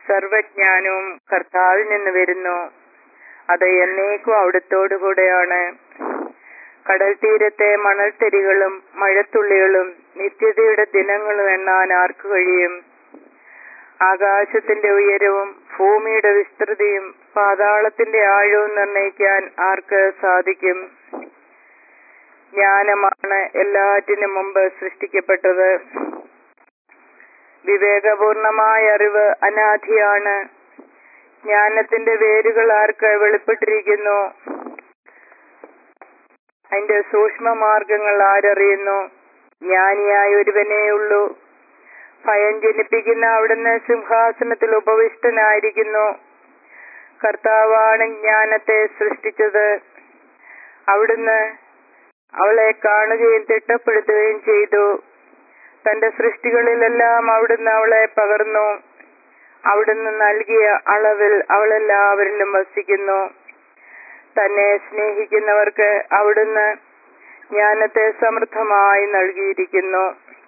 സർവജ്ഞാനവും കർത്താവിൽ നിന്ന് വരുന്നു അത് എന്നേക്കും അവിടുത്തോടു കൂടെയാണ് കടൽ തീരത്തെ മണൽത്തരികളും മഴത്തുള്ളികളും നിത്യതയുടെ ദിനങ്ങളും എണ്ണാൻ ആർക്ക് കഴിയും ആകാശത്തിന്റെ ഉയരവും ഭൂമിയുടെ വിസ്തൃതിയും പാതാളത്തിന്റെ ആഴവും നിർണയിക്കാൻ ആർക്ക് സാധിക്കും ജ്ഞാനമാണ് എല്ലാറ്റിനും മുമ്പ് സൃഷ്ടിക്കപ്പെട്ടത് വിവേകപൂർണമായ അറിവ് അനാദിയാണ് ജ്ഞാനത്തിന്റെ വേരുകൾ ആർക്ക് വെളിപ്പെട്ടിരിക്കുന്നു അതിന്റെ സൂക്ഷ്മ മാർഗങ്ങൾ ആരറിയുന്നു ജ്ഞാനിയായ ഒരുവനേ ഉള്ളൂ ഭയം ജനിപ്പിക്കുന്ന അവിടുന്ന് സിംഹാസനത്തിൽ ഉപവിഷ്ടനായിരിക്കുന്നു കർത്താവാണ് ജ്ഞാനത്തെ സൃഷ്ടിച്ചത് അവിടുന്ന് അവളെ കാണുകയും തിട്ടപ്പെടുത്തുകയും ചെയ്തു തന്റെ സൃഷ്ടികളിലെല്ലാം അവിടുന്ന് അവളെ പകർന്നു അവിടുന്ന് നൽകിയ അളവിൽ അവളെല്ലാവരിലും വസിക്കുന്നു തന്നെ സ്നേഹിക്കുന്നവർക്ക് അവിടുന്ന് ജ്ഞാനത്തെ സമൃദ്ധമായി നൽകിയിരിക്കുന്നു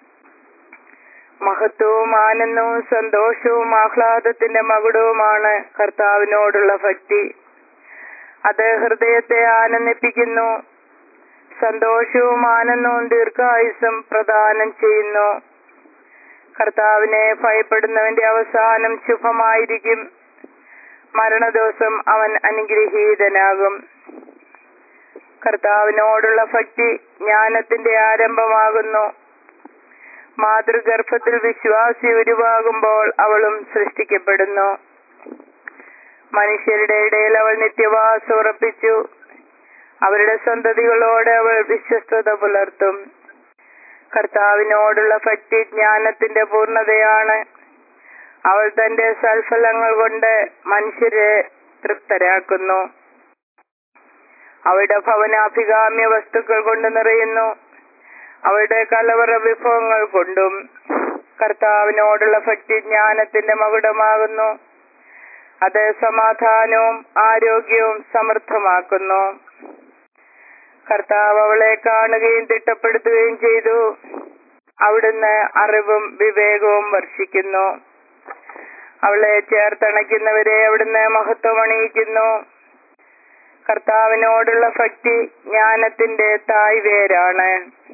മഹത്വവും ആനന്ദവും സന്തോഷവും ആഹ്ലാദത്തിന്റെ മകുടവുമാണ് കർത്താവിനോടുള്ള ഭക്തി അത് ഹൃദയത്തെ ആനന്ദിപ്പിക്കുന്നു സന്തോഷവും ആനന്ദവും ദീർഘായുസം പ്രദാനം ചെയ്യുന്നു കർത്താവിനെ ഭയപ്പെടുന്നവന്റെ അവസാനം ശുഭമായിരിക്കും മരണദിവസം അവൻ അനുഗ്രഹീതനാകും കർത്താവിനോടുള്ള ഭക്തി ജ്ഞാനത്തിന്റെ ആരംഭമാകുന്നു മാതൃഗർഭത്തിൽ വിശ്വാസി ഉരുവാകുമ്പോൾ അവളും സൃഷ്ടിക്കപ്പെടുന്നു മനുഷ്യരുടെ ഇടയിൽ അവൾ നിത്യവാസം ഉറപ്പിച്ചു അവരുടെ സന്തതികളോട് അവൾ വിശ്വസ്തത പുലർത്തും കർത്താവിനോടുള്ള ഭക്തി ജ്ഞാനത്തിന്റെ പൂർണ്ണതയാണ് അവൾ തന്റെ സൽഫലങ്ങൾ കൊണ്ട് മനുഷ്യരെ തൃപ്തരാക്കുന്നു അവളുടെ ഭവനാഭികാമ്യ വസ്തുക്കൾ കൊണ്ട് നിറയുന്നു അവളുടെ കലവറ വിഭവങ്ങൾ കൊണ്ടും കർത്താവിനോടുള്ള ഭക്തി ജ്ഞാനത്തിന്റെ മകുടമാകുന്നു അത് സമാധാനവും ആരോഗ്യവും സമൃദ്ധമാക്കുന്നു കർത്താവ് അവളെ കാണുകയും തിട്ടപ്പെടുത്തുകയും ചെയ്തു അവിടുന്ന് അറിവും വിവേകവും വർഷിക്കുന്നു അവളെ ചേർത്തണയ്ക്കുന്നവരെ അവിടുന്ന് മഹത്വം അണിയിക്കുന്നു കർത്താവിനോടുള്ള ഭക്തി ജ്ഞാനത്തിന്റെ തായ്വേരാണ്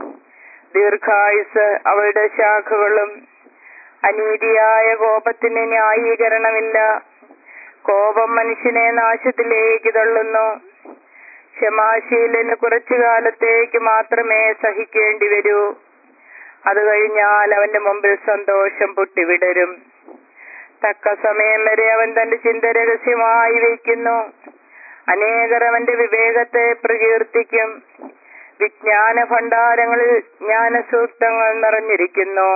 ദീർഘായുസ് അവളുടെ ശാഖകളും അനീതിയായ കോപത്തിന് ന്യായീകരണമില്ല കോപം മനുഷ്യനെ നാശത്തിലേക്ക് തള്ളുന്നു ക്ഷമാശീലന് കുറച്ചു കാലത്തേക്ക് മാത്രമേ സഹിക്കേണ്ടി വരൂ അത് കഴിഞ്ഞാൽ അവന്റെ മുമ്പിൽ സന്തോഷം പൊട്ടിവിടരും തക്ക സമയം വരെ അവൻ തന്റെ ചിന്ത രഹസ്യമായി വയ്ക്കുന്നു അനേകർ അവന്റെ വിവേകത്തെ പ്രകീർത്തിക്കും വിജ്ഞാന ഭണ്ഡാരങ്ങളിൽ ജ്ഞാനസൂക്തങ്ങൾ നിറഞ്ഞിരിക്കുന്നു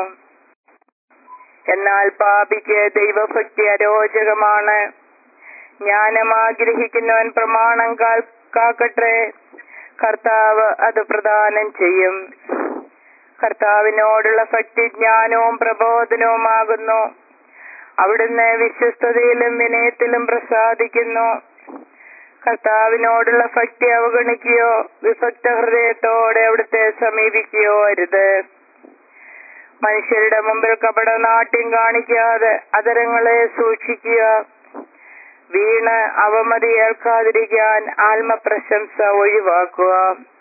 എന്നാൽ പാപിക്ക് ദൈവഭക്തി അരോചകമാണ് ജ്ഞാനം ആഗ്രഹിക്കുന്നവൻ പ്രമാണം കാൽ കാക്കട്ടെ കർത്താവ് അത് പ്രദാനം ചെയ്യും കർത്താവിനോടുള്ള ഭക്തി ജ്ഞാനവും പ്രബോധനവുമാകുന്നു അവിടുന്ന് വിശ്വസ്തതയിലും വിനയത്തിലും പ്രസാദിക്കുന്നു കർത്താവിനോടുള്ള ഭക്തി അവഗണിക്കുകയോ വിഭക്ത ഹൃദയത്തോടെ അവിടുത്തെ സമീപിക്കുകയോ അരുത് മനുഷ്യരുടെ മുമ്പിൽ കപടനാട്യം കാണിക്കാതെ അതരങ്ങളെ സൂക്ഷിക്കുക വീണ് അവമതി ഏൽക്കാതിരിക്കാൻ ആത്മപ്രശംസ ഒഴിവാക്കുക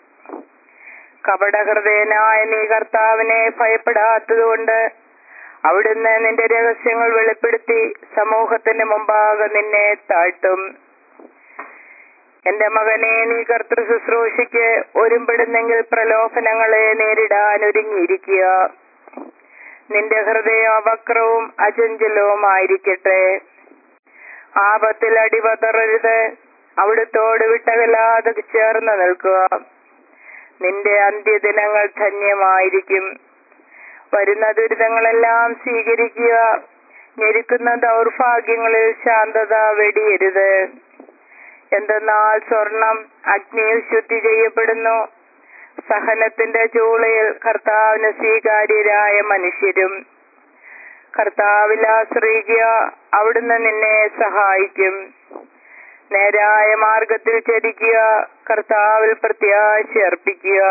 കപടഹൃദയനായ നീ കർത്താവിനെ ഭയപ്പെടാത്തതുകൊണ്ട് അവിടുന്ന് നിന്റെ രഹസ്യങ്ങൾ വെളിപ്പെടുത്തി സമൂഹത്തിന്റെ മുമ്പാകെ നിന്നെ താഴ്ത്തും എന്റെ മകനെ നീ കർത്തൃ ശുശ്രൂഷയ്ക്ക് ഒരുമ്പെടുന്നെങ്കിൽ പ്രലോഭനങ്ങളെ നേരിടാൻ ഒരുങ്ങിയിരിക്കുക നിന്റെ ഹൃദയം അവക്രവും അചഞ്ചലവുമായിരിക്കട്ടെ ആപത്തിൽ അടിപതറരുത് അവിടുത്തോട് വിട്ടകലാതെ ചേർന്ന് നിൽക്കുക നിന്റെ അന്ത്യദിനങ്ങൾ ധന്യമായിരിക്കും വരുന്ന ദുരിതങ്ങളെല്ലാം സ്വീകരിക്കുക ഞെരുക്കുന്ന ദൗർഭാഗ്യങ്ങളിൽ ശാന്തത വെടിയരുത് എന്തെന്നാൽ സ്വർണം അഗ്നിയിൽ ശുദ്ധി ചെയ്യപ്പെടുന്നു സഹനത്തിന്റെ ചൂളയിൽ കർത്താവിന് സ്വീകാര്യരായ മനുഷ്യരും കർത്താവിൽ ആശ്രയിക്കുക അവിടുന്ന് നിന്നെ സഹായിക്കും നേരായ മാർഗത്തിൽ ചരിക്കുക കർത്താവിൽ പ്രത്യാശ അർപ്പിക്കുക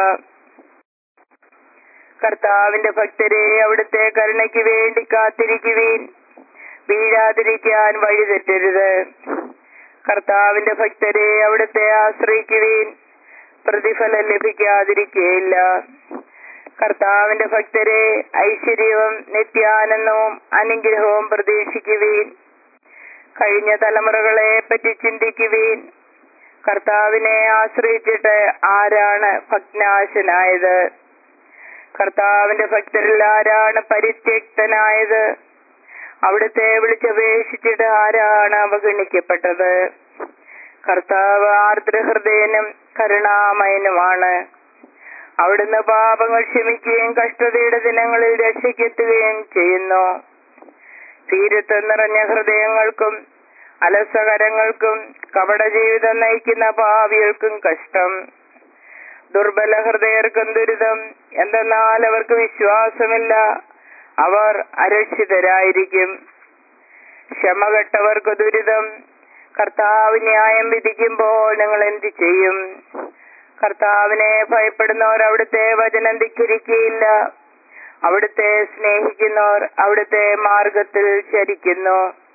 കർത്താവിന്റെ ഭക്തരെ അവിടുത്തെ കരുണയ്ക്ക് വേണ്ടി കാത്തിരിക്കുവീൻ വീഴാതിരിക്കാൻ വഴിതെറ്റരുത് കർത്താവിന്റെ ഭക്തരെ അവിടുത്തെ ആശ്രയിക്കുവീൻ പ്രതിഫലം ലഭിക്കാതിരിക്കുകയില്ല കർത്താവിന്റെ ഭക്തരെ ഐശ്വര്യവും നിത്യാനന്ദവും അനുഗ്രഹവും പ്രതീക്ഷിക്കുവീൻ കഴിഞ്ഞ തലമുറകളെ പറ്റി ചിന്തിക്കുവീൻ കർത്താവിനെ ആശ്രയിച്ചിട്ട് ആരാണ് ഭഗ്നാശനായത് കർത്താവിന്റെ ഭക്തരിൽ ആരാണ് പരിത്യക്തനായത് അവിടുത്തെ വിളിച്ചപേക്ഷിച്ചിട്ട് ആരാണ് അവഗണിക്കപ്പെട്ടത് കർത്താവ് ആർദ്രഹൃദയനും കരുണാമയനുമാണ് അവിടുന്ന് പാപങ്ങൾ ക്ഷമിക്കുകയും കഷ്ടതയുടെ ദിനങ്ങളിൽ രക്ഷയ്ക്കെത്തുകയും ചെയ്യുന്നു തീരത്ത് നിറഞ്ഞ ഹൃദയങ്ങൾക്കും അലസകരങ്ങൾക്കും കപട ജീവിതം നയിക്കുന്ന ഭാവികൾക്കും കഷ്ടം ദുർബല ഹൃദയർക്കും ദുരിതം എന്തെന്നാൽ അവർക്ക് വിശ്വാസമില്ല അവർ അരക്ഷിതരായിരിക്കും ക്ഷമകെട്ടവർക്ക് ദുരിതം കർത്താവ് ന്യായം വിധിക്കുമ്പോൾ നിങ്ങൾ എന്ത് ചെയ്യും കർത്താവിനെ ഭയപ്പെടുന്നവർ അവിടുത്തെ വചനം ധിക്കരിക്കുകയില്ല അവിടുത്തെ സ്നേഹിക്കുന്നവർ അവിടുത്തെ മാർഗത്തിൽ ചരിക്കുന്നു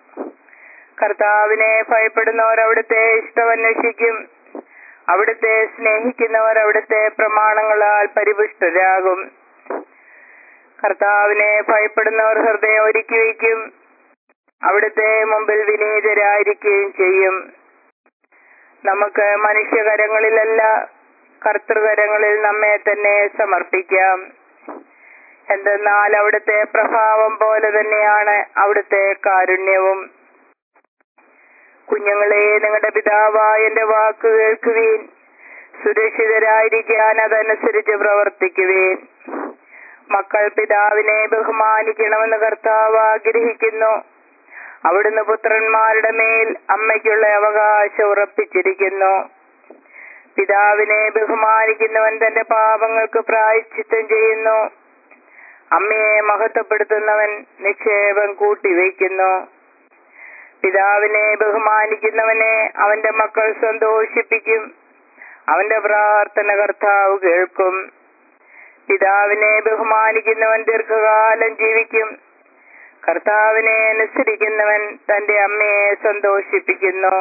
കർത്താവിനെ ഭയപ്പെടുന്നവർ അവിടുത്തെ ഇഷ്ടമന്വേഷിക്കും അവിടുത്തെ സ്നേഹിക്കുന്നവർ അവിടുത്തെ പ്രമാണങ്ങളാൽ പരിപുഷ്ടരാകും കർത്താവിനെ ഭയപ്പെടുന്നവർ ഹൃദയം ഒരുക്കി വയ്ക്കും അവിടുത്തെ മുമ്പിൽ വിനീതരായിരിക്കുകയും ചെയ്യും നമുക്ക് മനുഷ്യകരങ്ങളിലല്ല കർത്തൃകരങ്ങളിൽ നമ്മെ തന്നെ സമർപ്പിക്കാം എന്തെന്നാൽ അവിടുത്തെ പ്രഭാവം പോലെ തന്നെയാണ് അവിടുത്തെ കാരുണ്യവും കുഞ്ഞുങ്ങളെ നിങ്ങളുടെ പിതാവായ എന്റെ വാക്ക് കേൾക്കുവീൻ സുരക്ഷിതരായിരിക്കാൻ അതനുസരിച്ച് പ്രവർത്തിക്കുവീൻ മക്കൾ പിതാവിനെ ബഹുമാനിക്കണമെന്ന് കർത്താവ് ആഗ്രഹിക്കുന്നു അവിടുന്ന് പുത്രന്മാരുടെ മേൽ അമ്മയ്ക്കുള്ള അവകാശം ഉറപ്പിച്ചിരിക്കുന്നു പിതാവിനെ ബഹുമാനിക്കുന്നവൻ തന്റെ പാപങ്ങൾക്ക് പ്രായശ്ചിത്തം ചെയ്യുന്നു അമ്മയെ മഹത്വപ്പെടുത്തുന്നവൻ നിക്ഷേപം കൂട്ടിവയ്ക്കുന്നു പിതാവിനെ ബഹുമാനിക്കുന്നവനെ അവന്റെ മക്കൾ സന്തോഷിപ്പിക്കും അവന്റെ പ്രാർത്ഥന കർത്താവ് കേൾക്കും പിതാവിനെ ബഹുമാനിക്കുന്നവൻ ദീർഘകാലം ജീവിക്കും കർത്താവിനെ അനുസരിക്കുന്നവൻ തന്റെ അമ്മയെ സന്തോഷിപ്പിക്കുന്നു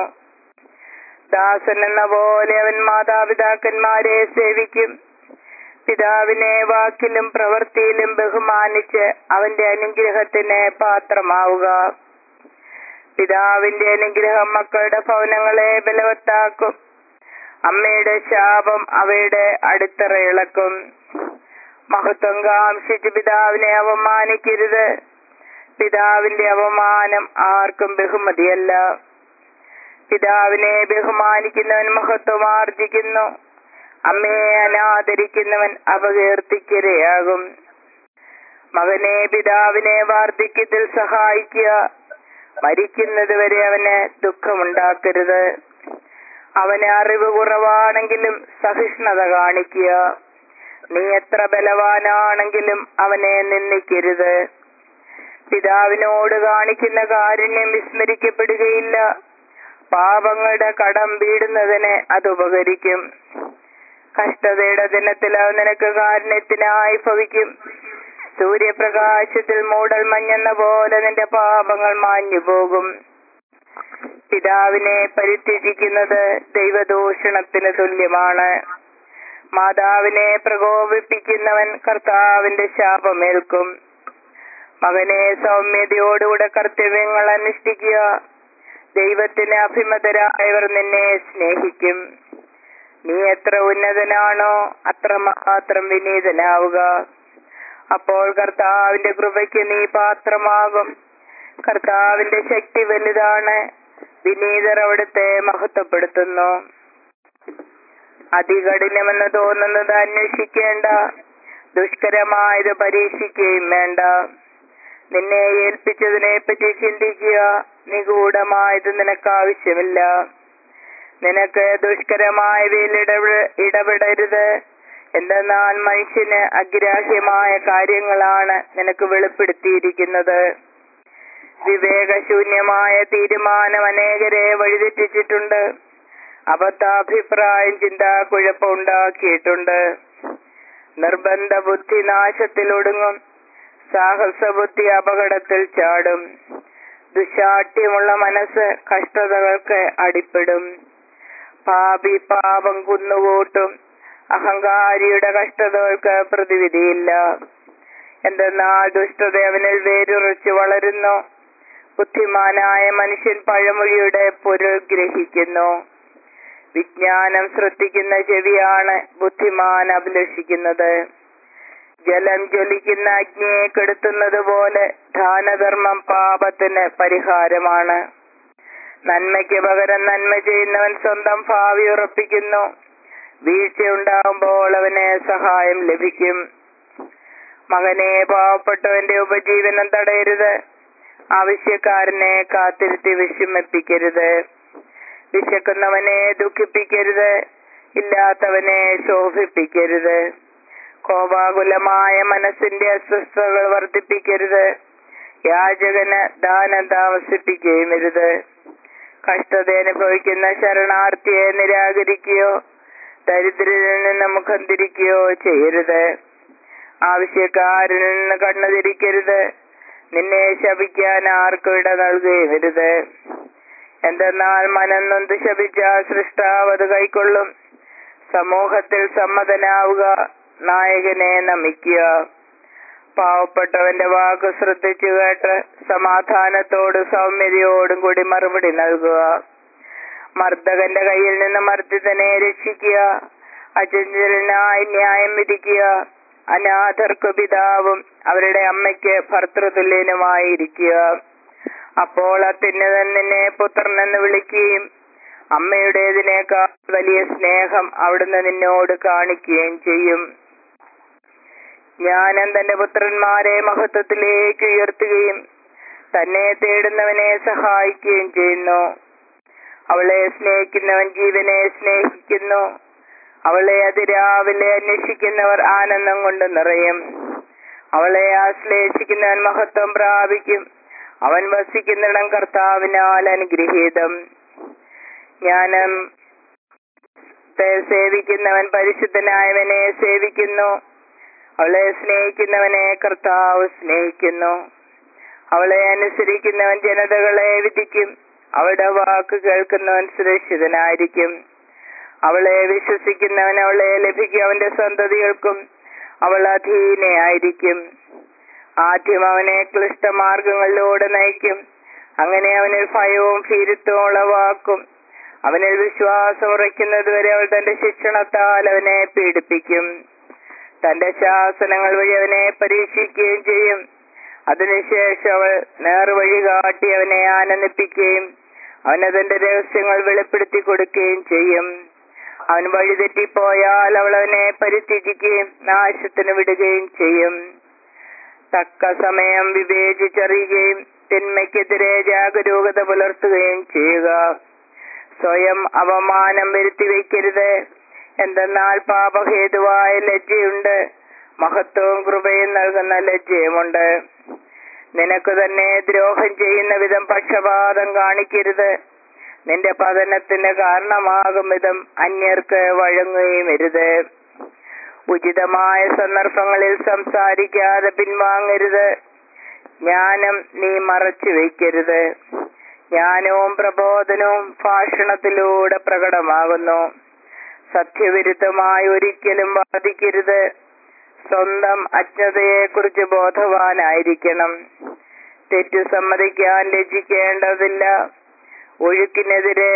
ദാസൻ എന്ന പോലെ അവൻ മാതാപിതാക്കന്മാരെ സേവിക്കും പിതാവിനെ വാക്കിലും പ്രവൃത്തിയിലും ബഹുമാനിച്ച് അവന്റെ അനുഗ്രഹത്തിന് പാത്രമാവുക പിതാവിന്റെ അനുഗ്രഹം മക്കളുടെ ഭവനങ്ങളെ ബലവത്താക്കും അമ്മയുടെ ശാപം അവയുടെ അടിത്തറ ഇളക്കും മഹത്വം കാംക്ഷിച്ച് പിതാവിനെ അവമാനിക്കരുത് പിതാവിന്റെ അവമാനം ആർക്കും ബഹുമതിയല്ല പിതാവിനെ ബഹുമാനിക്കുന്നവൻ മഹത്വം ആർജിക്കുന്നു അമ്മയെ അനാദരിക്കുന്നവൻ അപകീർത്തിക്കിരയാകും മകനെ പിതാവിനെ വാർദ്ധക്യത്തിൽ സഹായിക്കുക മരിക്കുന്നത് വരെ അവന് ദുഃഖമുണ്ടാക്കരുത് അവന് അറിവ് കുറവാണെങ്കിലും സഹിഷ്ണുത കാണിക്കുക നീ എത്ര ബലവാനാണെങ്കിലും അവനെ നിന്ദിക്കരുത് പിതാവിനോട് കാണിക്കുന്ന കാരുണ്യം വിസ്മരിക്കപ്പെടുകയില്ല പാപങ്ങളുടെ കടം വീടുന്നതിന് അത് ഉപകരിക്കും കഷ്ടതയുടെ ദിനത്തിൽ അവൻ നിനക്ക് കാരുണ്യത്തിനായി ഭവിക്കും സൂര്യപ്രകാശത്തിൽ മൂടൽ മഞ്ഞെന്ന പോലെ നിന്റെ പാപങ്ങൾ മാഞ്ഞു പോകും പിതാവിനെ പരിത്യജിക്കുന്നത് ദൈവദൂഷണത്തിന് തുല്യമാണ് മാതാവിനെ പ്രകോപിപ്പിക്കുന്നവൻ കർത്താവിന്റെ ശാപമേൽക്കും മകനെ സൗമ്യതയോടുകൂടെ കർത്തവ്യങ്ങൾ അനുഷ്ഠിക്കുക ദൈവത്തിന് അഭിമതരായവർ നിന്നെ സ്നേഹിക്കും നീ എത്ര ഉന്നതനാണോ അത്രമാത്രം വിനീതനാവുക അപ്പോൾ കർത്താവിന്റെ കൃപയ്ക്ക് നീ പാത്രമാകും കർത്താവിന്റെ ശക്തി വലുതാണ് വിനീതർ അവിടുത്തെ മഹത്വപ്പെടുത്തുന്നു അതികഠിനമെന്ന് തോന്നുന്നത് അന്വേഷിക്കേണ്ട ദുഷ്കരമായത് പരീക്ഷിക്കുകയും വേണ്ട നിന്നെ ഏൽപ്പിച്ചതിനെ പറ്റി ചിന്തിക്കുക നിഗൂഢമായത് നിനക്ക് ആവശ്യമില്ല നിനക്ക് ദുഷ്കരമായവയിൽ ഇടപെട ഇടപെടരുത് എന്തെന്നാൽ മനുഷ്യന് അഗ്രാഹ്യമായ കാര്യങ്ങളാണ് നിനക്ക് വെളിപ്പെടുത്തിയിരിക്കുന്നത് വിവേകശൂന്യമായ തീരുമാനം അനേകരെ വഴിതെറ്റിച്ചിട്ടുണ്ട് അബദ്ധാഭിപ്രായം ചിന്താക്കുഴപ്പമുണ്ടാക്കിയിട്ടുണ്ട് നിർബന്ധ ബുദ്ധി നാശത്തിലൊടുങ്ങും സാഹസ ബുദ്ധി അപകടത്തിൽ ചാടും ദുശാഠ്യമുള്ള മനസ്സ് കഷ്ടതകൾക്ക് അടിപ്പെടും പാപി പാപം കുന്നുകൂട്ടും അഹങ്കാരിയുടെ കഷ്ടതകൾക്ക് പ്രതിവിധിയില്ല എന്തെന്നാൽ ദുഷ്ടത അവനിൽ വേരുറച്ചു വളരുന്നു ബുദ്ധിമാനായ മനുഷ്യൻ പഴമൊഴിയുടെ പൊരുൾ ഗ്രഹിക്കുന്നു വിജ്ഞാനം ശ്രദ്ധിക്കുന്ന ചെവിയാണ് ബുദ്ധിമാൻ അഭിലഷിക്കുന്നത് ജലം ജ്വലിക്കുന്ന അഗ്നിയെ കെടുത്തുന്നത് പോലെ ദാനധർമ്മം പാപത്തിന് പരിഹാരമാണ് നന്മയ്ക്ക് പകരം നന്മ ചെയ്യുന്നവൻ സ്വന്തം ഭാവി ഉറപ്പിക്കുന്നു വീഴ്ചയുണ്ടാകുമ്പോൾ അവന് സഹായം ലഭിക്കും മകനെ പാവപ്പെട്ടവന്റെ ഉപജീവനം തടയരുത് ആവശ്യക്കാരനെ കാത്തിരുത്തി വിഷമിപ്പിക്കരുത് വിശക്കുന്നവനെ ദുഃഖിപ്പിക്കരുത് ഇല്ലാത്തവനെ ശോഭിപ്പിക്കരുത് കോപാകുലമായ മനസ്സിന്റെ അസ്വസ്ഥതകൾ വർദ്ധിപ്പിക്കരുത് യാചകന് ദാനം താമസിപ്പിക്കുകയുമരുത് കഷ്ടത അനുഭവിക്കുന്ന ശരണാർത്ഥിയെ നിരാകരിക്കുകയോ ദരിദ്രരിൽ നിന്ന് മുഖം തിരിക്കുകയോ ചെയ്യരുത് ആവശ്യക്കാരിൽ നിന്ന് കണ്ണു തിരിക്കരുത് നിന്നെ ശപിക്കാൻ ആർക്കും ഇട നൽകുകയുമരുത് എന്തെന്നാൽ മനം നൊന്ത് ശപിച്ചാൽ സൃഷ്ടാവ് അത് കൈക്കൊള്ളും സമൂഹത്തിൽ സമ്മതനാവുക നായകനെ നമിക്കുക പാവപ്പെട്ടവന്റെ വാക്ക് ശ്രദ്ധിച്ചു കേട്ട് സമാധാനത്തോടും സൗമ്യതയോടും കൂടി മറുപടി നൽകുക മർദ്ദകന്റെ കയ്യിൽ നിന്ന് മർദ്ദിതനെ രക്ഷിക്കുക അചഞ്ചലനായി ന്യായം വിധിക്കുക അനാഥർക്ക് പിതാവും അവരുടെ അമ്മയ്ക്ക് ഭർത്തൃതുല്യനുമായിരിക്കുക അപ്പോൾ അത്യുന്നതൻ നിന്നെ പുത്രനെന്ന് വിളിക്കുകയും അമ്മയുടേതിനേക്കാൾ വലിയ സ്നേഹം അവിടുന്ന് നിന്നോട് കാണിക്കുകയും ചെയ്യും ജ്ഞാനം തന്റെ പുത്രന്മാരെ മഹത്വത്തിലേക്ക് ഉയർത്തുകയും തന്നെ തേടുന്നവനെ സഹായിക്കുകയും ചെയ്യുന്നു അവളെ സ്നേഹിക്കുന്നവൻ ജീവനെ സ്നേഹിക്കുന്നു അവളെ അതിരാവിലെ അന്വേഷിക്കുന്നവർ ആനന്ദം കൊണ്ട് നിറയും അവളെ ആശ്ലേഷിക്കുന്നവൻ മഹത്വം പ്രാപിക്കും അവൻ വസിക്കുന്നിടം കർത്താവിനാൽ അനുഗ്രഹീതം ജ്ഞാനം സേവിക്കുന്നവൻ പരിശുദ്ധനായവനെ സേവിക്കുന്നു അവളെ സ്നേഹിക്കുന്നവനെ കർത്താവ് സ്നേഹിക്കുന്നു അവളെ അനുസരിക്കുന്നവൻ ജനതകളെ വിധിക്കും അവളുടെ വാക്ക് കേൾക്കുന്നവൻ സുരക്ഷിതനായിരിക്കും അവളെ വിശ്വസിക്കുന്നവൻ അവളെ ലഭിക്കും അവന്റെ സന്തതികൾക്കും അവൾ അധീനയായിരിക്കും ആദ്യം അവനെ ക്ലിഷ്ടമാർഗങ്ങളിലൂടെ നയിക്കും അങ്ങനെ അവനിൽ ഭയവും ഭീരുത്വവും ഉളവാക്കും അവനിൽ വിശ്വാസം ഉറയ്ക്കുന്നത് വരെ അവൾ തന്റെ ശിക്ഷണത്താൽ അവനെ പീഡിപ്പിക്കും തന്റെ ശാസനങ്ങൾ വഴി അവനെ പരീക്ഷിക്കുകയും ചെയ്യും അതിനുശേഷം അവൾ നേർവഴി കാട്ടി അവനെ ആനന്ദിപ്പിക്കുകയും അവനതിന്റെ രഹസ്യങ്ങൾ വെളിപ്പെടുത്തി കൊടുക്കുകയും ചെയ്യും അവൻ വഴിതെറ്റിപ്പോയാൽ അവൾ അവനെ പരിത്യജിക്കുകയും നാശത്തിന് വിടുകയും ചെയ്യും തക്ക സമയം വിവേചിച്ചറിയുകയും തിന്മയ്ക്കെതിരെ ജാഗരൂകത പുലർത്തുകയും ചെയ്യുക സ്വയം അവമാനം വരുത്തി വയ്ക്കരുത് എന്തെന്നാൽ പാപഹേതുവായ ലജ്ജയുണ്ട് മഹത്വവും കൃപയും നൽകുന്ന ലജ്ജയുമുണ്ട് നിനക്ക് തന്നെ ദ്രോഹം ചെയ്യുന്ന വിധം പക്ഷപാതം കാണിക്കരുത് നിന്റെ പതനത്തിന് കാരണമാകും വിധം അന്യർക്ക് വഴങ്ങുകയും അരുത് ഉചിതമായ സന്ദർഭങ്ങളിൽ സംസാരിക്കാതെ പിൻവാങ്ങരുത് ജ്ഞാനം നീ മറച്ചു വയ്ക്കരുത് ജ്ഞാനവും പ്രബോധനവും ഭാഷണത്തിലൂടെ പ്രകടമാകുന്നു സത്യവിരുദ്ധമായി ഒരിക്കലും വാദിക്കരുത് സ്വന്തം അജ്ഞതയെക്കുറിച്ച് ബോധവാനായിരിക്കണം തെറ്റു സമ്മതിക്കാൻ ലജ്ജിക്കേണ്ടതില്ല ഒഴുക്കിനെതിരെ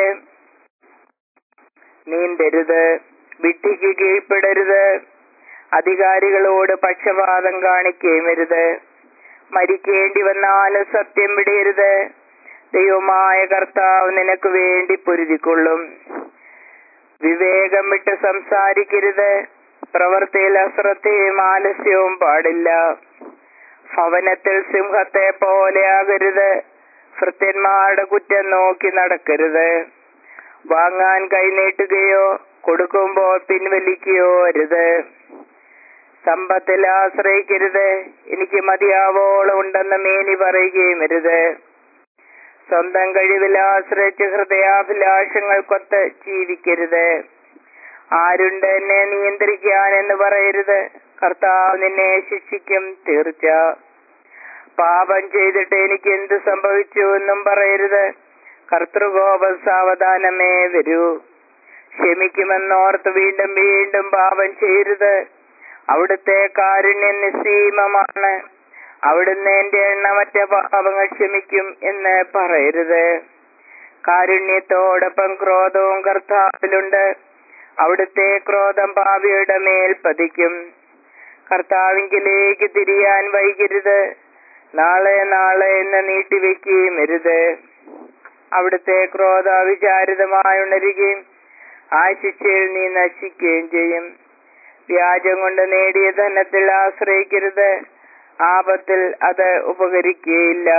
നീന്തരുത് വിഡ്ഢിക്ക് കീഴ്പ്പെടരുത് അധികാരികളോട് പക്ഷപാതം കാണിക്കുകയുമരുത് മരിക്കേണ്ടി വന്നാലും സത്യം വിടരുത് ദൈവമായ കർത്താവ് നിനക്ക് വേണ്ടി പൊരുതിക്കൊള്ളും വിവേകം വിട്ട് സംസാരിക്കരുത് പ്രവൃത്തിയിൽ അശ്രദ്ധയും ആലസ്യവും പാടില്ല ഭവനത്തിൽ സിംഹത്തെ പോലെയാകരുത് ഭൃത്യന്മാരുടെ കുറ്റം നോക്കി നടക്കരുത് വാങ്ങാൻ കൈനീട്ടുകയോ കൊടുക്കുമ്പോൾ പിൻവലിക്കുകയോ അരുത് സമ്പത്തിൽ ആശ്രയിക്കരുത് എനിക്ക് മതിയാവോളം ഉണ്ടെന്ന് മേനി പറയുകയും അരുത് സ്വന്തം കഴിവിൽ ആശ്രയിച്ച് ഹൃദയാഭിലാഷങ്ങൾക്കൊത്ത് ജീവിക്കരുത് ആരുണ്ട് എന്നെ നിയന്ത്രിക്കാൻ എന്ന് പറയരുത് കർത്താവ് നിന്നെ ശിക്ഷിക്കും തീർച്ച പാപം ചെയ്തിട്ട് എനിക്ക് എന്ത് സംഭവിച്ചു എന്നും പറയരുത് കർത്തൃകോപം സാവധാനമേ വരൂ ക്ഷമിക്കുമെന്നോർത്ത് വീണ്ടും വീണ്ടും പാപം ചെയ്യരുത് അവിടുത്തെ കാരുണ്യം നിസ്സീമമാണ് അവിടുന്ന് എന്റെ എണ്ണമറ്റ പാപങ്ങൾ ക്ഷമിക്കും എന്ന് പറയരുത് കാരുണ്യത്തോടൊപ്പം ക്രോധവും കർത്താവിലുണ്ട് അവിടുത്തെ ക്രോധം പാപിയുടെ മേൽ പതിക്കും കർത്താവിങ്കിലേക്ക് തിരിയാൻ വൈകരുത് നാളെ നാളെ എന്ന് നീട്ടിവെക്കുകയും അരുത് അവിടുത്തെ ക്രോധ വിചാരിതമായി ഉണരുകയും ആ ശിക്ഷയിൽ നീ നശിക്കുകയും ചെയ്യും വ്യാജം കൊണ്ട് നേടിയ ധനത്തിൽ ആശ്രയിക്കരുത് ആപത്തിൽ അത് ഉപകരിക്കുകയില്ല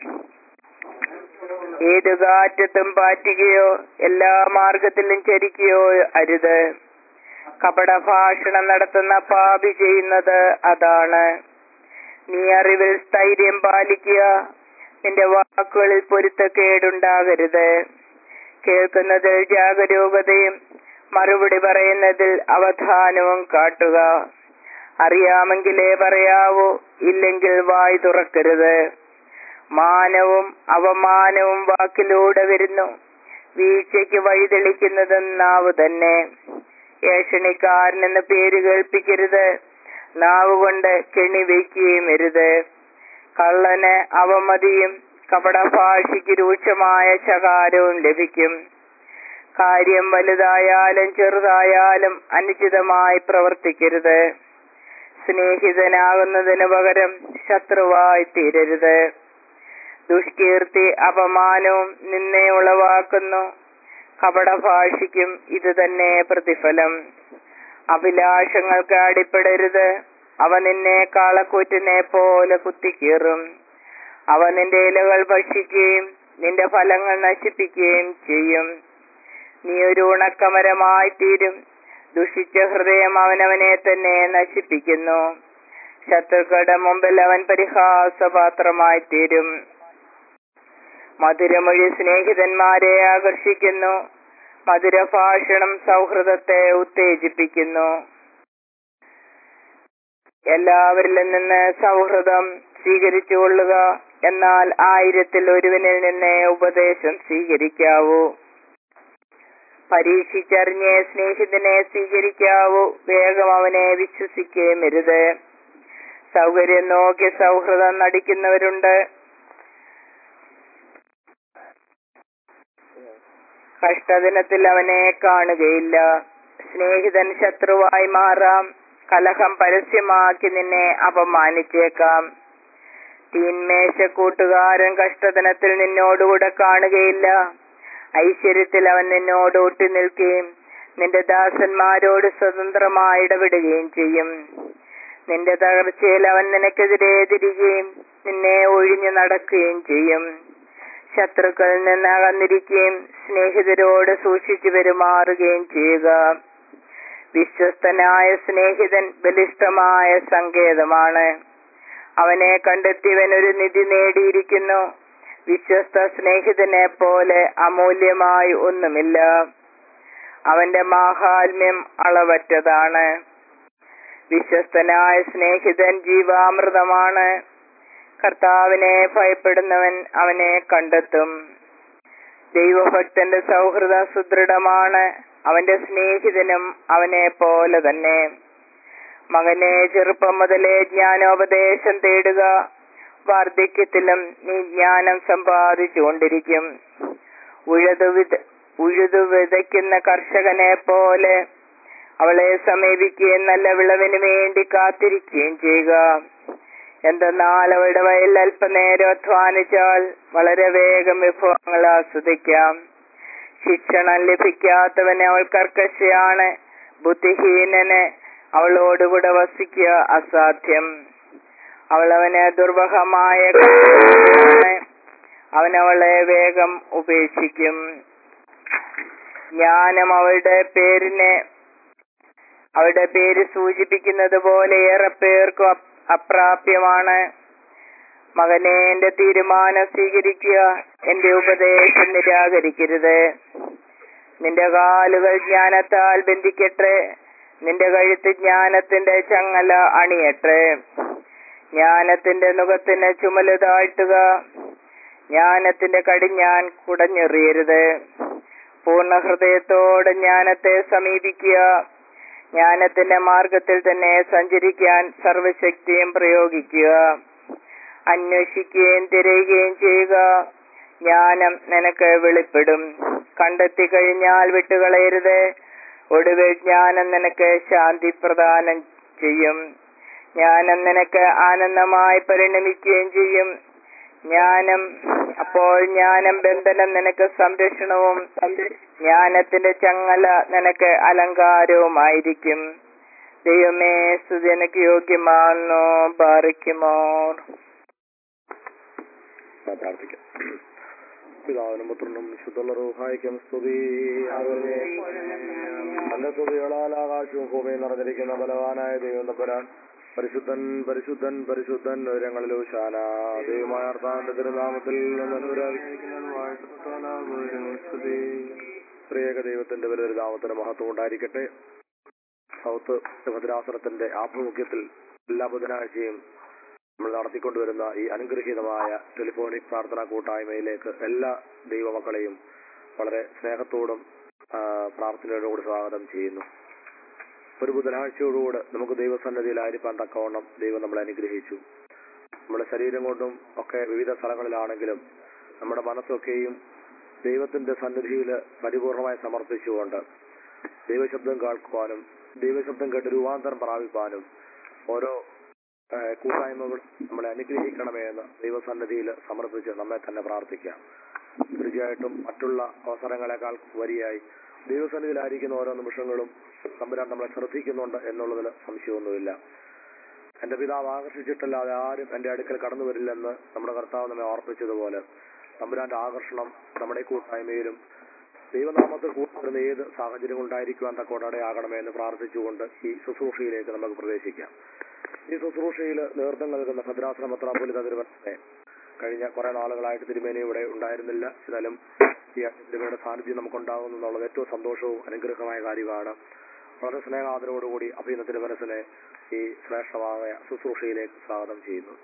ഏതു കാറ്റത്തും പാറ്റുകയോ എല്ലാ മാർഗത്തിലും ചരിക്കുകയോ അരുത് കപട ഭാഷണം നടത്തുന്ന പാപി ചെയ്യുന്നത് അതാണ് നീ അറിവിൽ സ്ഥൈര്യം പാലിക്കുക നിന്റെ വാക്കുകളിൽ പൊരുത്തക്കേടുണ്ടാകരുത് കേൾക്കുന്നതിൽ ജാഗരൂകതയും മറുപടി പറയുന്നതിൽ അവധാനവും കാട്ടുക അറിയാമെങ്കിലേ പറയാവൂ ഇല്ലെങ്കിൽ വായി തുറക്കരുത് മാനവും അവമാനവും വാക്കിലൂടെ വരുന്നു വീഴ്ചയ്ക്ക് വഴിതെളിക്കുന്നത് നാവ് തന്നെ ഏഷണിക്കാരനെന്ന് പേര് കേൾപ്പിക്കരുത് നാവ് കൊണ്ട് കെണി വയ്ക്കുകയും അരുത് കള്ളന് അവമതിയും കപടഭാഷിക്ക് രൂക്ഷമായ ശകാരവും ലഭിക്കും കാര്യം വലുതായാലും ചെറുതായാലും അനുചിതമായി പ്രവർത്തിക്കരുത് സ്നേഹിതനാകുന്നതിന് പകരം ശത്രുവായി തീരരുത് ദുഷ്കീർത്തി അപമാനവും നിന്നെ ഉളവാക്കുന്നു കപടഭാഷിക്കും ഇത് തന്നെ പ്രതിഫലം അഭിലാഷങ്ങൾക്ക് അടിപ്പെടരുത് അവ നിന്നെ കാളക്കൂറ്റിനെ പോലെ കുത്തിക്കീറും അവ നിന്റെ ഇലകൾ ഭക്ഷിക്കുകയും നിന്റെ ഫലങ്ങൾ നശിപ്പിക്കുകയും ചെയ്യും നീ ഒരു ഉണക്കമരമായി തീരും ദുഷിച്ച ഹൃദയം അവനവനെ തന്നെ നശിപ്പിക്കുന്നു ശത്രുക്കളുടെ മുമ്പിൽ അവൻ പരിഹാസപാത്രമായി തീരും മധുരമൊഴി സ്നേഹിതന്മാരെ ആകർഷിക്കുന്നു മധുരഭാഷണം സൗഹൃദത്തെ ഉത്തേജിപ്പിക്കുന്നു എല്ലാവരിലും നിന്ന് സൗഹൃദം സ്വീകരിച്ചുകൊള്ളുക എന്നാൽ ആയിരത്തിൽ ഒരുവനിൽ നിന്ന് ഉപദേശം സ്വീകരിക്കാവൂ പരീക്ഷിച്ചറിഞ്ഞ് സ്നേഹിതനെ സ്വീകരിക്കാവൂ വേഗം അവനെ വിശ്വസിക്കുകയും അരുത് സൗകര്യം നോക്കി സൗഹൃദം നടിക്കുന്നവരുണ്ട് കഷ്ടദിനത്തിൽ അവനെ കാണുകയില്ല സ്നേഹിതൻ ശത്രുവായി മാറാം കലഹം പരസ്യമാക്കി നിന്നെ അപമാനിച്ചേക്കാം തീന്മേശ കൂട്ടുകാരൻ കഷ്ടദിനത്തിൽ നിന്നോടുകൂടെ കാണുകയില്ല ഐശ്വര്യത്തിൽ അവൻ നിന്നോട് ഒട്ടി നിൽക്കുകയും നിന്റെ ദാസന്മാരോട് സ്വതന്ത്രമായി ഇടപെടുകയും ചെയ്യും നിന്റെ തകർച്ചയിൽ അവൻ നിനക്കെതിരെ തിരികുകയും നിന്നെ ഒഴിഞ്ഞു നടക്കുകയും ചെയ്യും ശത്രുക്കളിൽ നിന്ന് അകന്നിരിക്കുകയും സ്നേഹിതരോട് സൂക്ഷിച്ചു പെരുമാറുകയും ചെയ്യുക വിശ്വസ്തനായ സ്നേഹിതൻ ബലിഷ്ഠമായ സങ്കേതമാണ് അവനെ കണ്ടെത്തിയവൻ ഒരു നിധി നേടിയിരിക്കുന്നു വിശ്വസ്ത സ്നേഹിതനെ പോലെ അമൂല്യമായി ഒന്നുമില്ല അവന്റെ മാഹാത്മ്യം അളവറ്റതാണ് വിശ്വസ്തനായ സ്നേഹിതൻ ജീവാമൃതമാണ് കർത്താവിനെ ഭയപ്പെടുന്നവൻ അവനെ കണ്ടെത്തും ദൈവഭക്തന്റെ സൗഹൃദം സുദൃഢമാണ് അവന്റെ സ്നേഹിതനും അവനെ പോലെ തന്നെ മകനെ ചെറുപ്പം മുതലേ ജ്ഞാനോപദേശം തേടുക വാർദ്ധക്യത്തിലും നീ ജ്ഞാനം സമ്പാദിച്ചുകൊണ്ടിരിക്കും ഉഴുതു വിത ഉഴുതു വിതയ്ക്കുന്ന കർഷകനെ പോലെ അവളെ സമീപിക്കുകയും നല്ല വിളവിന് വേണ്ടി കാത്തിരിക്കുകയും ചെയ്യുക എന്തെന്നാൽ അവളുടെ വയലിൽ അല്പനേരം അധ്വാനിച്ചാൽ വളരെ വേഗം വിഭവങ്ങൾ ആസ്വദിക്കാം ശിക്ഷണം ലഭിക്കാത്തവന് അവൾ കർക്കശയാണ് ബുദ്ധിഹീനന് അവളോടുകൂടെ വസിക്കുക അസാധ്യം അവൾ അവന് ദുർവഹമായ അവനവളെ വേഗം ഉപേക്ഷിക്കും ജ്ഞാനം അവളുടെ പേരിനെ അവളുടെ പേര് സൂചിപ്പിക്കുന്നത് പോലെ ഏറെ പേർക്കും അപ്- അപ്രാപ്യമാണ് മകനെ എന്റെ തീരുമാനം സ്വീകരിക്കുക എന്റെ ഉപദേശം നിരാകരിക്കരുത് നിന്റെ കാലുകൾ ജ്ഞാനത്താൽ ബന്ധിക്കട്ടെ നിന്റെ കഴുത്ത് ജ്ഞാനത്തിന്റെ ചങ്ങല അണിയട്ടെ ജ്ഞാനത്തിന്റെ മുഖത്തിന് ചുമല് താഴ്ത്തുക ജ്ഞാനത്തിന്റെ കടിഞ്ഞാൻ കുടഞ്ഞെറിയരുത് പൂർണ്ണ ഹൃദയത്തോടെ ജ്ഞാനത്തെ സമീപിക്കുക ജ്ഞാനത്തിന്റെ മാർഗത്തിൽ തന്നെ സഞ്ചരിക്കാൻ സർവശക്തിയും പ്രയോഗിക്കുക അന്വേഷിക്കുകയും തിരയുകയും ചെയ്യുക ജ്ഞാനം നിനക്ക് വെളിപ്പെടും കണ്ടെത്തി കഴിഞ്ഞാൽ വിട്ടുകളയരുത് ഒടുവിൽ ജ്ഞാനം നിനക്ക് ശാന്തി പ്രദാനം ചെയ്യും ജ്ഞാനം നിനക്ക് ആനന്ദമായി പരിണമിക്കുകയും ചെയ്യും ജ്ഞാനം അപ്പോൾ ജ്ഞാനം ബന്ധനം നിനക്ക് സംരക്ഷണവും ജ്ഞാനത്തിന്റെ ചങ്ങല നിനക്ക് അലങ്കാരവുമായിരിക്കും ദൈവമേ സ്തുതി എനിക്ക് യോഗ്യമാണെന്നു പാറിക്കുമോർ പ്രാർത്ഥിക്കാം പിതാവിനും പുത്രനും വിശുദ്ധുള്ള റൂഹായിക്കും സ്തുതി നല്ല സ്തുതികളാൽ ആകാശവും ഭൂമിയും നിറഞ്ഞിരിക്കുന്ന ബലവാനായ ദൈവം തമ്പുരാൻ പരിശുദ്ധൻ പരിശുദ്ധൻ പരിശുദ്ധൻ ഉയരങ്ങളിലും ശാന ദൈവമായ അർത്ഥാന്റെ തിരുനാമത്തിൽ സ്ത്രീയേക ദൈവത്തിന്റെ വലിയൊരു നാമത്തിന് മഹത്വം ഉണ്ടായിരിക്കട്ടെ സൗത്ത് ഭദ്രാസനത്തിന്റെ ആഭിമുഖ്യത്തിൽ എല്ലാ ബുധനാഴ്ചയും നമ്മൾ നടത്തിക്കൊണ്ടുവരുന്ന ഈ അനുഗ്രഹീതമായ ടെലിഫോണിക് പ്രാർത്ഥനാ കൂട്ടായ്മയിലേക്ക് എല്ലാ ദൈവമക്കളെയും വളരെ സ്നേഹത്തോടും ആ, പ്രാർത്ഥനയോടുകൂടി സ്വാഗതം ചെയ്യുന്നു ഒരു ബുധനാഴ്ചയോടുകൂടെ നമുക്ക് ദൈവസന്നദ്ധിയിലായിരിക്കാൻ തക്കവണ്ണം ദൈവം നമ്മളെ അനുഗ്രഹിച്ചു നമ്മുടെ ശരീരം കൊണ്ടും ഒക്കെ വിവിധ സ്ഥലങ്ങളിലാണെങ്കിലും നമ്മുടെ മനസ്സൊക്കെയും ദൈവത്തിന്റെ സന്നിധിയിൽ പരിപൂർണമായി സമർപ്പിച്ചുകൊണ്ട് ദൈവശബ്ദം കേൾക്കുവാനും ദൈവശബ്ദം കേട്ട് രൂപാന്തരം പ്രാപിപ്പാനും ഓരോ ആ, കൂട്ടായ്മകൾ നമ്മളെ അനുഗ്രഹിക്കണമേ എന്ന് ദൈവസന്നിധിയിൽ സമർപ്പിച്ച് നമ്മെ തന്നെ പ്രാർത്ഥിക്കാം തീർച്ചയായിട്ടും മറ്റുള്ള അവസരങ്ങളെക്കാൾ വരിയായി ദൈവസന്നിധിയിലായിരിക്കുന്ന ഓരോ നിമിഷങ്ങളും തമ്പുരാൻ നമ്മളെ ശ്രദ്ധിക്കുന്നുണ്ട് എന്നുള്ളതിൽ സംശയമൊന്നുമില്ല എന്റെ പിതാവ് ആകർഷിച്ചിട്ടല്ലാതെ ആരും എന്റെ അടുക്കൽ കടന്നു വരില്ലെന്ന് നമ്മുടെ കർത്താവ് നമ്മെ ഓർപ്പിച്ചതുപോലെ തമ്പുരാന്റെ ആകർഷണം നമ്മുടെ ഈ കൂട്ടായ്മയിലും ദൈവനാമത്തിൽ കൂട്ടുന്ന ഏത് സാഹചര്യം ഉണ്ടായിരിക്കുവാൻ തക്കോടയാകണമേ എന്ന് പ്രാർത്ഥിച്ചുകൊണ്ട് ഈ ശുശ്രൂഷയിലേക്ക് നമുക്ക് പ്രവേശിക്കാം ഈ ശുശ്രൂഷയിൽ നേതൃത്വം നൽകുന്ന ഭദ്രാശ്രമ മെത്രാപ്പൊലിത്ത തിരുവനന്തപുരത്തെ കഴിഞ്ഞ കുറെ നാളുകളായിട്ട് തിരുമേനി ഇവിടെ ഉണ്ടായിരുന്നില്ല എന്നാലും ഈ തിരുമേനിയുടെ സാന്നിധ്യം നമുക്കുണ്ടാകുന്നു എന്നുള്ളത് ഏറ്റവും സന്തോഷവും അനുഗ്രഹമായ കാര്യമാണ് വളരെ സ്നേഹാദരവോടുകൂടി അഭിനന്ദ തിരുമനസിനെ ഈ ശ്രേഷ്ഠമായ ശുശ്രൂഷയിലേക്ക് സ്വാഗതം ചെയ്യുന്നു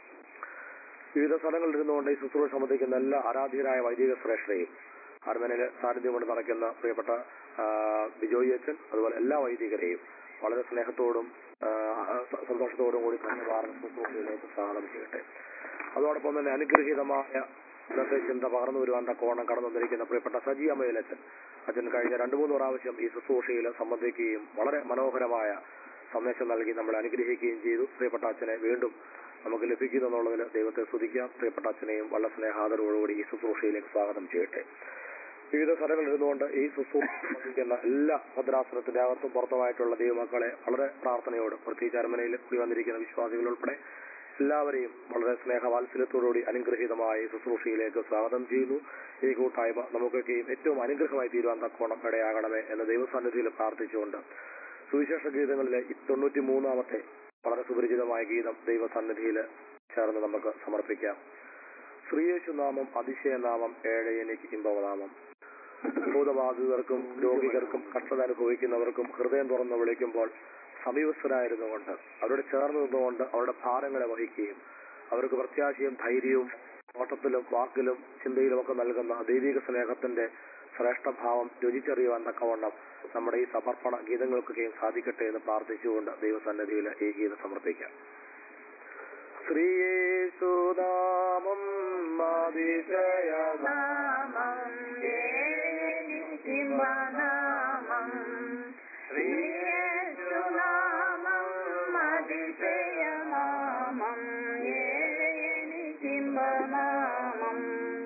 വിവിധ സ്ഥലങ്ങളിൽ ഇരുന്നുകൊണ്ട് ഈ ശുശ്രൂഷ സംബന്ധിക്കുന്ന എല്ലാ ആരാധ്യരായ വൈദിക ശ്രേഷ്ഠരെയും അർമനയില് സാന്നിധ്യം കൊണ്ട് നടക്കുന്ന പ്രിയപ്പെട്ട ആ, ബിജോയി അച്ഛൻ അതുപോലെ എല്ലാ വൈദികരെയും വളരെ സ്നേഹത്തോടും ആ, സ- സന്തോഷത്തോടും കൂടി ധന്യവാദ ശുശ്രൂഷയിലേക്ക് സ്വാഗതം ചെയ്യട്ടെ അതോടൊപ്പം തന്നെ അനുഗ്രഹീതമായ ഇന്നത്തെ ചിന്ത പകർന്നു വരുവാൻ തക്കോണം കടന്നു വന്നിരിക്കുന്ന പ്രിയപ്പെട്ട സജി അമ്മയിലച്ചൻ അച്ഛൻ കഴിഞ്ഞ രണ്ടു മൂന്ന് പ്രാവശ്യം ഈ ശുശ്രൂഷയിൽ സംബന്ധിക്കുകയും വളരെ മനോഹരമായ സന്ദേശം നൽകി നമ്മളെ അനുഗ്രഹിക്കുകയും ചെയ്തു പ്രിയപ്പെട്ട അച്ഛനെ വീണ്ടും നമുക്ക് ലഭിക്കുന്നു എന്നുള്ളതിൽ ദൈവത്തെ സ്തുതിക്കാം പ്രിയപ്പെട്ട അച്ഛനെയും വളരെ സ്നേഹാദരവോടുകൂടി ഈ ശുശ്രൂഷയിലേക്ക് സ്വാഗതം ചെയ്യട്ടെ വിവിധ സ്ഥലങ്ങളിൽ ഇരുന്നുകൊണ്ട് ഈ ശുശ്രൂഷ സംബന്ധിക്കുന്ന എല്ലാ ഭദ്രാസനത്തിന്റെ അകത്തും പുറത്തുമായിട്ടുള്ള ദൈവമക്കളെ വളരെ പ്രാർത്ഥനയോടും പ്രത്യേകിച്ച് അരമനയിൽ കൂടി വന്നിരിക്കുന്ന വിശ്വാസികൾ ഉൾപ്പെടെ എല്ലാവരെയും വളരെ സ്നേഹവാത്സല്യത്തോടുകൂടി അനുഗ്രഹീതമായ ഈ ശുശ്രൂഷയിലേക്ക് സ്വാഗതം ചെയ്യുന്നു ഈ കൂട്ടായ്മ നമുക്കൊക്കെയും ഏറ്റവും അനുഗ്രഹമായി തീരുവാൻ തക്കോണം ഇടയാകണമേ എന്ന് ദൈവസന്നിധിയിൽ പ്രാർത്ഥിച്ചുകൊണ്ട് സുവിശേഷ ഗീതങ്ങളിലെ ഈ തൊണ്ണൂറ്റി മൂന്നാമത്തെ വളരെ സുപരിചിതമായ ഗീതം ദൈവസന്നിധിയിൽ ചേർന്ന് നമുക്ക് സമർപ്പിക്കാം ശ്രീയേശു നാമം അതിശയനാമം ഏഴ് എനിക്ക് ഇമ്പവനാമം ഭൂതബാധിതർക്കും രോഗികർക്കും കഷ്ടത അനുഭവിക്കുന്നവർക്കും ഹൃദയം തുറന്ന് വിളിക്കുമ്പോൾ സമീപസ്ഥരായിരുന്നുകൊണ്ട് അവരോട് ചേർന്ന് നിന്നുകൊണ്ട് അവരുടെ ഭാരങ്ങളെ വഹിക്കുകയും അവർക്ക് പ്രത്യാശയും ധൈര്യവും ഓട്ടത്തിലും വാക്കിലും ചിന്തയിലും ഒക്കെ നൽകുന്ന ദൈവിക സ്നേഹത്തിന്റെ ശ്രേഷ്ഠഭാവം രുചിച്ചറിയുവാൻ തക്കവണ്ണം നമ്മുടെ ഈ സമർപ്പണ ഗീതങ്ങൾക്കൊക്കെയും സാധിക്കട്ടെ എന്ന് പ്രാർത്ഥിച്ചുകൊണ്ട് ദൈവസന്നിധിയിൽ ഈ ഗീതം സമർപ്പിക്കാം ശ്രീയേശുനാമം അതിശയനാമം നാമം ശ്രീയേശുനാമം അതിശയനാമം ഏനിക്കിമ്പനാമം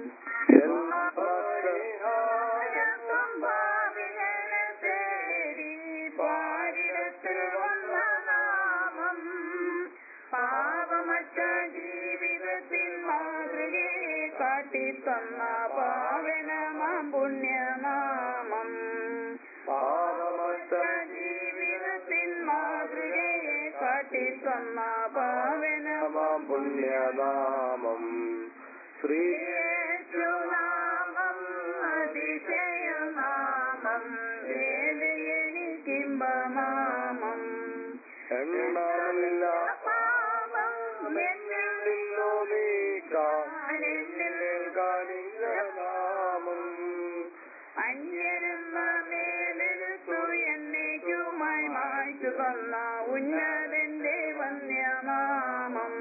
സംഭാവികളെ തേടി പാരിടത്തിൽ വന്ന നാമം പാപമറ്റ ജീവിതത്തിൽ മാതൃകയെ കാട്ടിത്തന്ന പാവനമാം പുണ്യനാമം പാപമറ്റ ജീവിതത്തിൽ മാതൃകയെ കാട്ടിത്തന്ന പാവനമാം പുണ്യനാമം ശ്രീ യേശുനാമം അതിശയനാമം വേദയനിക്കിമ്പനാമം എണ്ണമില്ല പാപം തന്ന ഉന്നതന്റെ വന്യനാമം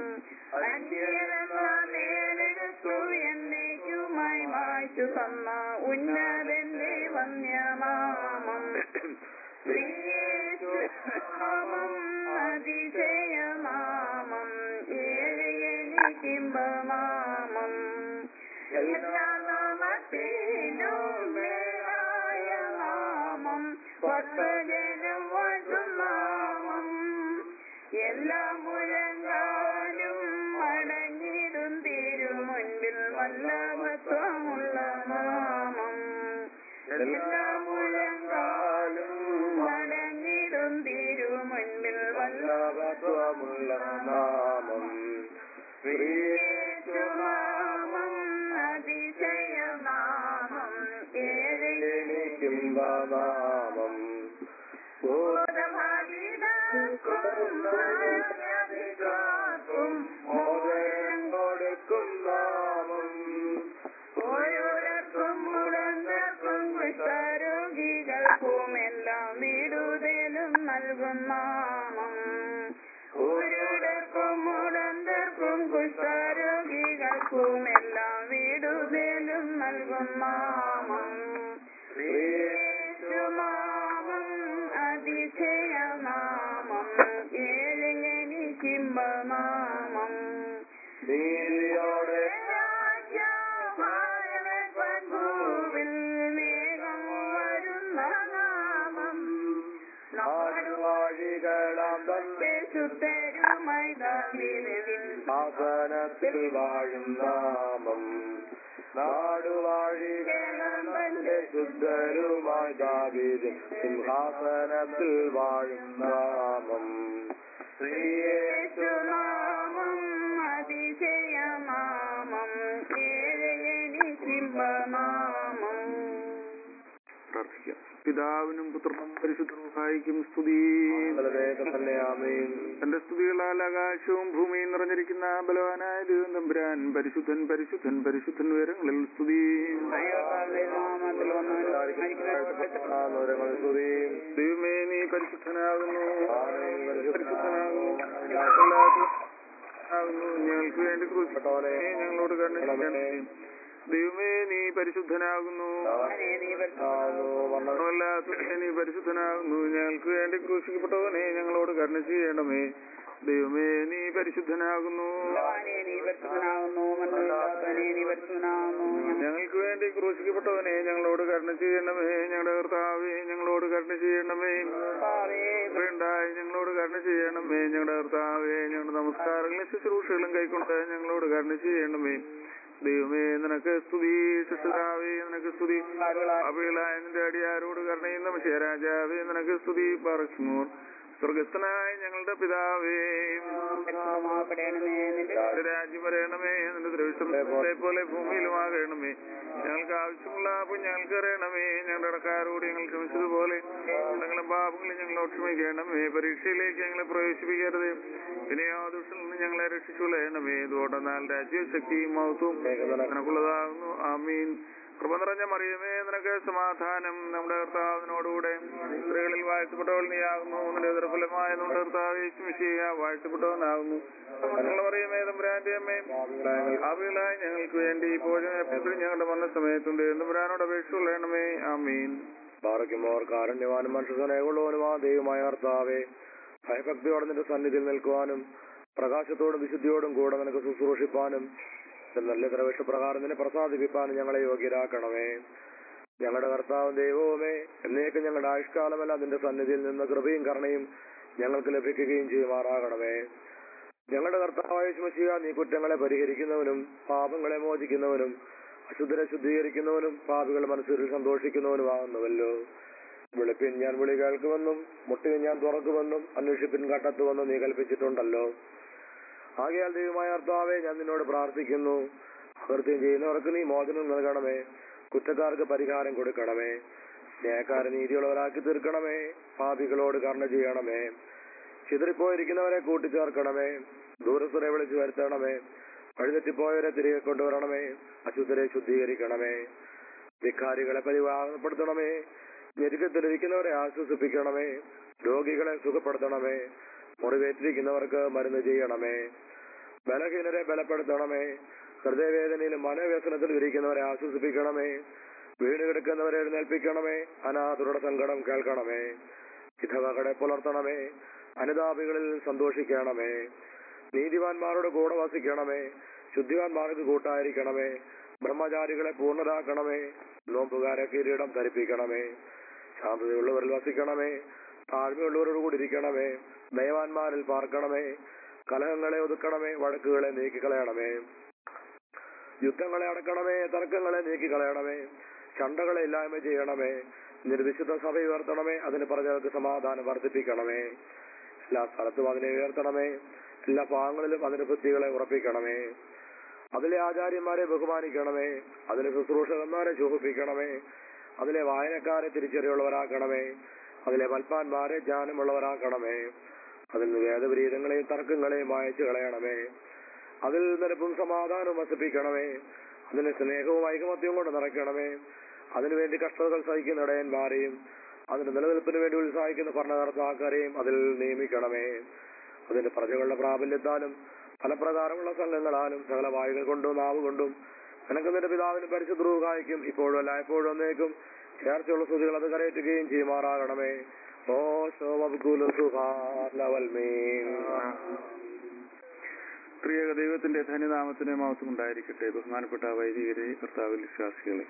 അന്യരെടുത്തു എന്നേക്കുമായി മായ്ച്ചു തന്ന ഉന്നതന്റെ വന്യനാമം ശ്രീയേശുനാമം അതിശയനാമം ഏഴയനിക്കിമ്പനാമം എല്ലാ നാമത്തിനും മേലായ നാമം ഭക്തജനം വാഴ്ത്തും നാമം എല്ലാ മുഴങ്ങാനും മടങ്ങിടും തിരുമുൻപിൽ വല്ലഭത്വമുള്ള നാമം എല്ലാ മുഴങ്ങാലും മടങ്ങിടും തിരുമുൻപിൽ വല്ലഭത്വമുള്ള നാമം ശ്രീയേശുനാമം അതിശയനാമം ഏഴെനിക്കും നാമം ബോധഭാഗിതാക്കും മോദയം കൊടുക്കും നാമം ഓരോരുത്തർക്കും മുടന്തർക്കും കുഷ്ഠരോഗികൾക്കും എല്ലാം വിടുതലും നൽകും നാമം ഓരോരുത്തർക്കും മുടന്തർക്കും കുഷ്ഠരോഗികൾക്കും എല്ലാം വിടുതലും നൽകും നാമം യേശുനാമം അതിശയനാമം ഏഴനിക്കിമ്പനാമം നീതിയോടെ ഭൂവിൽ വേഗം വരുന്ന നാമം നാടുവാഴികളാം തന്റെ ശുദ്ധരുമായി ദാവിരവിൽ ആസനത്തിൽ വാഴും നാമം നാടുവാഴികളും തന്റെ ശുദ്ധരുമായി ദാവീദിൻ സിംഹാസനത്തിൽ വാഴും നാമം യേശുനാമം അതിശയനാമം ഏഴനിക്കിമ്പനാമം പ്രാർത്ഥിക്കാം പിതാവിനും പുത്രനും പരിശുദ്ധഹായിക്കും സ്തുതി തന്നെ ആമേൻ തന്റെ സ്തുതികളാൽ ആകാശവും ഭൂമിയും നിറഞ്ഞിരിക്കുന്ന ബലവാനായ ദൈവം തമ്പുരാൻ പരിശുദ്ധൻ പരിശുദ്ധൻ പരിശുദ്ധൻ ഉയരങ്ങളിൽ സ്തുതി നൂരങ്ങൾ സ്തുതിയും ദൈവമേ നീ പരിശുദ്ധനാകുന്നു ആമേൻ. പരിശുദ്ധനാകുന്നു ആകുന്നു ഞങ്ങൾക്ക് വേണ്ടി ക്രൂശിക്കപ്പെട്ടവനെ ഞങ്ങളോട് കരുണ ചെയ്യണമേ ദൈവമേ നീ പരിശുദ്ധനാകുന്നു മരണമില്ലാത്തവനെ നീ പരിശുദ്ധനാകുന്നു ഞങ്ങൾക്ക് വേണ്ടി ക്രൂശിക്കപ്പെട്ടവനെ ഞങ്ങളോട് കരുണ ചെയ്യണമേ ദൈവമേ നീ പരിശുദ്ധനാകുന്നു നീ പരിശുദ്ധനാകുന്നു മരണമില്ലാത്തവനെ നീ പരിശുദ്ധനാകുന്നു ഞങ്ങൾക്ക് വേണ്ടി ക്രൂശിക്കപ്പെട്ടവനെ ഞങ്ങളോട് കരുണ ചെയ്യണമേ ഞങ്ങളുടെ കർത്താവേ ഞങ്ങളോട് കരുണ ചെയ്യണമേ ഉണ്ടായി ഞങ്ങളോട് കരുണ ചെയ്യണമേ ഞങ്ങളുടെ കർത്താവേ ഞങ്ങളുടെ നമസ്കാരങ്ങളും ശുശ്രൂഷകളും കൈക്കൊണ്ട് ഞങ്ങളോട് കരുണ ചെയ്യണമേ ദൈവമേ നിനക്ക് സ്തുതി ശുശ്രാവേ നിനക്ക് സ്തുതി അഭികളായ നിന്റെ അടിയാരോട് കരുണയുന്ന രാജാവേ നിനക്ക് സ്തുതി പറക്കുമോർ സ്വർഗസ്ഥനായ ഞങ്ങളുടെ പിതാവേ നിന്റെ രാജ്യം വരയണമേ നിന്റെ ദ്രവിഷ്ടത്തെ പോലെ ഭൂമിയിലുമാകണമേ ഞങ്ങൾക്ക് ആവശ്യമുള്ള അപ്പോൾ ഞങ്ങൾക്ക് അറിയണമേ ഞങ്ങളുടെ ഇടക്കാരോട് ഞങ്ങൾ ക്ഷമിച്ചതുപോലെ ഞങ്ങളുടെ പാപങ്ങൾ ഞങ്ങളോട് ക്ഷമിക്കണമേ പരീക്ഷയിലേക്ക് ഞങ്ങളെ പ്രവേശിപ്പിക്കരുത് പിന്നെ യാതൊരു നിന്ന് ഞങ്ങളെ രക്ഷിച്ചുകൊള്ളണമേ ഇതോടെന്നാൽ രാജ്യവും ശക്തിയും മഹത്വവും നിനക്കുള്ളതാകുന്നു ആമീൻ കൃപ നിറഞ്ഞ മറിയമേ നിനക്ക് സമാധാനം നമ്മുടെ കർത്താവിനോടുകൂടെ സ്ത്രീകളിൽ വാഴ്ത്തപ്പെട്ടവൾ നീയാകുന്നു നിന്റെ ദുർഫലമായ നമ്മുടെ കർത്താവ് യേശുമിശിയ വാഴ്ത്തപ്പെട്ടവനാകുന്നു ഞങ്ങൾ മറിയമേ തമ്പുരാന്റെ അമ്മേ ആവികളായി ഞങ്ങൾക്ക് വേണ്ടി ഇപ്പോഴും എപ്പോഴും ഞങ്ങളുടെ മരണ സമയത്തുണ്ട് തമ്പുരാനോട് അപേക്ഷ കൊള്ളണമേ ആമീൻ പാറയ്ക്കുമോർ കാരുണ്യവാനും മനുഷ്യസ്നേഹമുള്ളവനുമാ ദൈവമായ കർത്താവേ ഭയഭക്തിയോടെ നിന്റെ സന്നിധിയിൽ നിൽക്കുവാനും പ്രകാശത്തോടും വിശുദ്ധിയോടും കൂടെ നിനക്ക് ശുശ്രൂഷിപ്പാനും നിന്റെ നല്ല പ്രവേശപ്രകാരം നിന്നെ പ്രസാദിപ്പിപ്പാനും ഞങ്ങളെ യോഗ്യരാക്കണമേ ഞങ്ങളുടെ കർത്താവും ദൈവവുമേ എന്നേക്കും ഞങ്ങളുടെ ആയുഷ്കാലമെല്ലാം നിന്റെ സന്നിധിയിൽ നിന്ന് കൃപയും കരുണയും ഞങ്ങൾക്ക് ലഭിക്കുകയും ചെയ്യുമാറാകണമേ ഞങ്ങളുടെ കർത്താവായ ശുമശിക നീ കുറ്റങ്ങളെ പരിഹരിക്കുന്നവനും പാപങ്ങളെ മോചിക്കുന്നവനും അശുദ്ധരെ ശുദ്ധീകരിക്കുന്നവനും പാപികൾ മനസ്സിൽ സന്തോഷിക്കുന്നവനുമാകുന്നുവല്ലോ വിളിപ്പിൻ ഞാൻ വിളി കേൾക്കുമെന്നും മുട്ടിന് ഞാൻ തുറക്കുമെന്നും അന്വേഷിപ്പിൻ കണ്ടെത്തുമെന്നും നീ കൽപ്പിച്ചിട്ടുണ്ടല്ലോ ആകയാൽ ദൈവമായ കർത്താവെ ഞാൻ നിന്നോട് പ്രാർത്ഥിക്കുന്നു അകൃത്യം ചെയ്യുന്നവർക്ക് നീ മോചനം നൽകണമേ കുറ്റക്കാർക്ക് പരിഹാരം കൊടുക്കണമേ സ്നേഹക്കാരെ നീതിയുള്ളവരാക്കി തീർക്കണമേ പാപികളോട് കരുണ ചെയ്യണമേ ചിതറിപ്പോയിരിക്കുന്നവരെ കൂട്ടിച്ചേർക്കണമേ ദൂരസ്ഥരെ വിളിച്ചു വരുത്തണമേ വഴിതെറ്റിപ്പോയവരെ തിരികെ കൊണ്ടുവരണമേ അശുദ്ധരെ ശുദ്ധീകരിക്കണമേ ധിക്കാരികളെ പരിവാഹപ്പെടുത്തണമേ ഞെരുക്കത്തിലിരിക്കുന്നവരെ ആശ്വസിപ്പിക്കണമേ രോഗികളെ സുഖപ്പെടുത്തണമേ മുറിവേറ്റിരിക്കുന്നവർക്ക് മരുന്ന് ചെയ്യണമേ ബലഹീനരെ ബലപ്പെടുത്തണമേ ഹൃദയവേദനയിലും മനോവ്യസനത്തിൽ ഇരിക്കുന്നവരെ ആശ്വസിപ്പിക്കണമേ വീട് കിടക്കുന്നവരെ എഴുന്നേൽപ്പിക്കണമേ അനാഥരുടെ സങ്കടം കേൾക്കണമേ വിധവകളെ പുലർത്തണമേ അനുതാപികളിൽ സന്തോഷിക്കണമേ നീതിമാന്മാരുടെ കൂടെ വസിക്കണമേ ശുദ്ധിവാന്മാർക്ക് കൂട്ടായിരിക്കണമേ ബ്രഹ്മചാരികളെ പൂർണ്ണരാക്കണമേ നോമ്പുകാരെ കിരീടം ധരിപ്പിക്കണമേ ശാന്തതയുള്ളവരിൽ വസിക്കണമേ താഴ്മയുള്ളവരോട് കൂടി ഇരിക്കണമേ ദയവാന്മാരിൽ പാർക്കണമേ കലഹങ്ങളെ ഒതുക്കണമേ വഴക്കുകളെ നീക്കിക്കളയണമേ യുദ്ധങ്ങളെ അടക്കണമേ തർക്കങ്ങളെ നീക്കിക്കളയണമേ ചണ്ടകളെ ഇല്ലായ്മ ചെയ്യണമേ നിർവിശുദ്ധ സഭ ഉയർത്തണമേ അതിന് പറഞ്ഞവർക്ക് സമാധാനം വർദ്ധിപ്പിക്കണമേ എല്ലാ സ്ഥലത്തും അതിനെ ഉയർത്തണമേ എല്ലാ ഭാഗങ്ങളിലും അതിന്റെ ബുദ്ധികളെ ഉറപ്പിക്കണമേ അതിലെ ആചാര്യന്മാരെ ബഹുമാനിക്കണമേ അതിലെ ശുശ്രൂഷകന്മാരെ ശോഭിപ്പിക്കണമേ അതിലെ വായനക്കാരെ തിരിച്ചറിയുള്ളവരാക്കണമേ അതിലെ മൽപ്പാന്മാരെ ജ്ഞാനമുള്ളവരാക്കണമേ അതിൽ നിന്ന് വേദവിരീതങ്ങളെയും തർക്കങ്ങളെയും മായച്ചു കളയണമേ അതിൽ നിരപ്പും സമാധാനവും വസിപ്പിക്കണമേ അതിന് സ്നേഹവും ഐകമത്യവും കൊണ്ട് നിറയ്ക്കണമേ അതിനുവേണ്ടി കഷ്ടതകൾ സഹിക്കുന്ന ഇടയന്മാരെയും അതിന്റെ നിലനിൽപ്പിന് വേണ്ടി ഉത്സാഹിക്കുന്ന ഭരണകർത്താക്കാരെയും അതിൽ നിയമിക്കണമേ അതിന്റെ പ്രജകളുടെ പ്രാബല്യത്താലും ഫലപ്രകാരമുള്ള സംഘങ്ങളാലും സകല വായുകൾ കൊണ്ടും നാവ് കൊണ്ടും നിനക്ക് നിന്റെ പിതാവിനും പരിശുദ്രൂഹായിക്കും ഇപ്പോഴും അല്ല എപ്പോഴും ഒന്നേക്കും ചേർച്ചയുള്ള സ്തുതികൾ അത് കരയറ്റുകയും ചെയ്യുമാറാകണമേ ഓ ശോഭകുല സുഹാലവൽമീൻ പ്രിയ ദൈവത്തിന്റെ ധന്യനാമത്തിന് മഹത്വം ഉണ്ടായിരിക്കട്ടെ ബഹുമാനപ്പെട്ട വൈദികരെ കർത്താവിൽ വിശ്വാസികളെ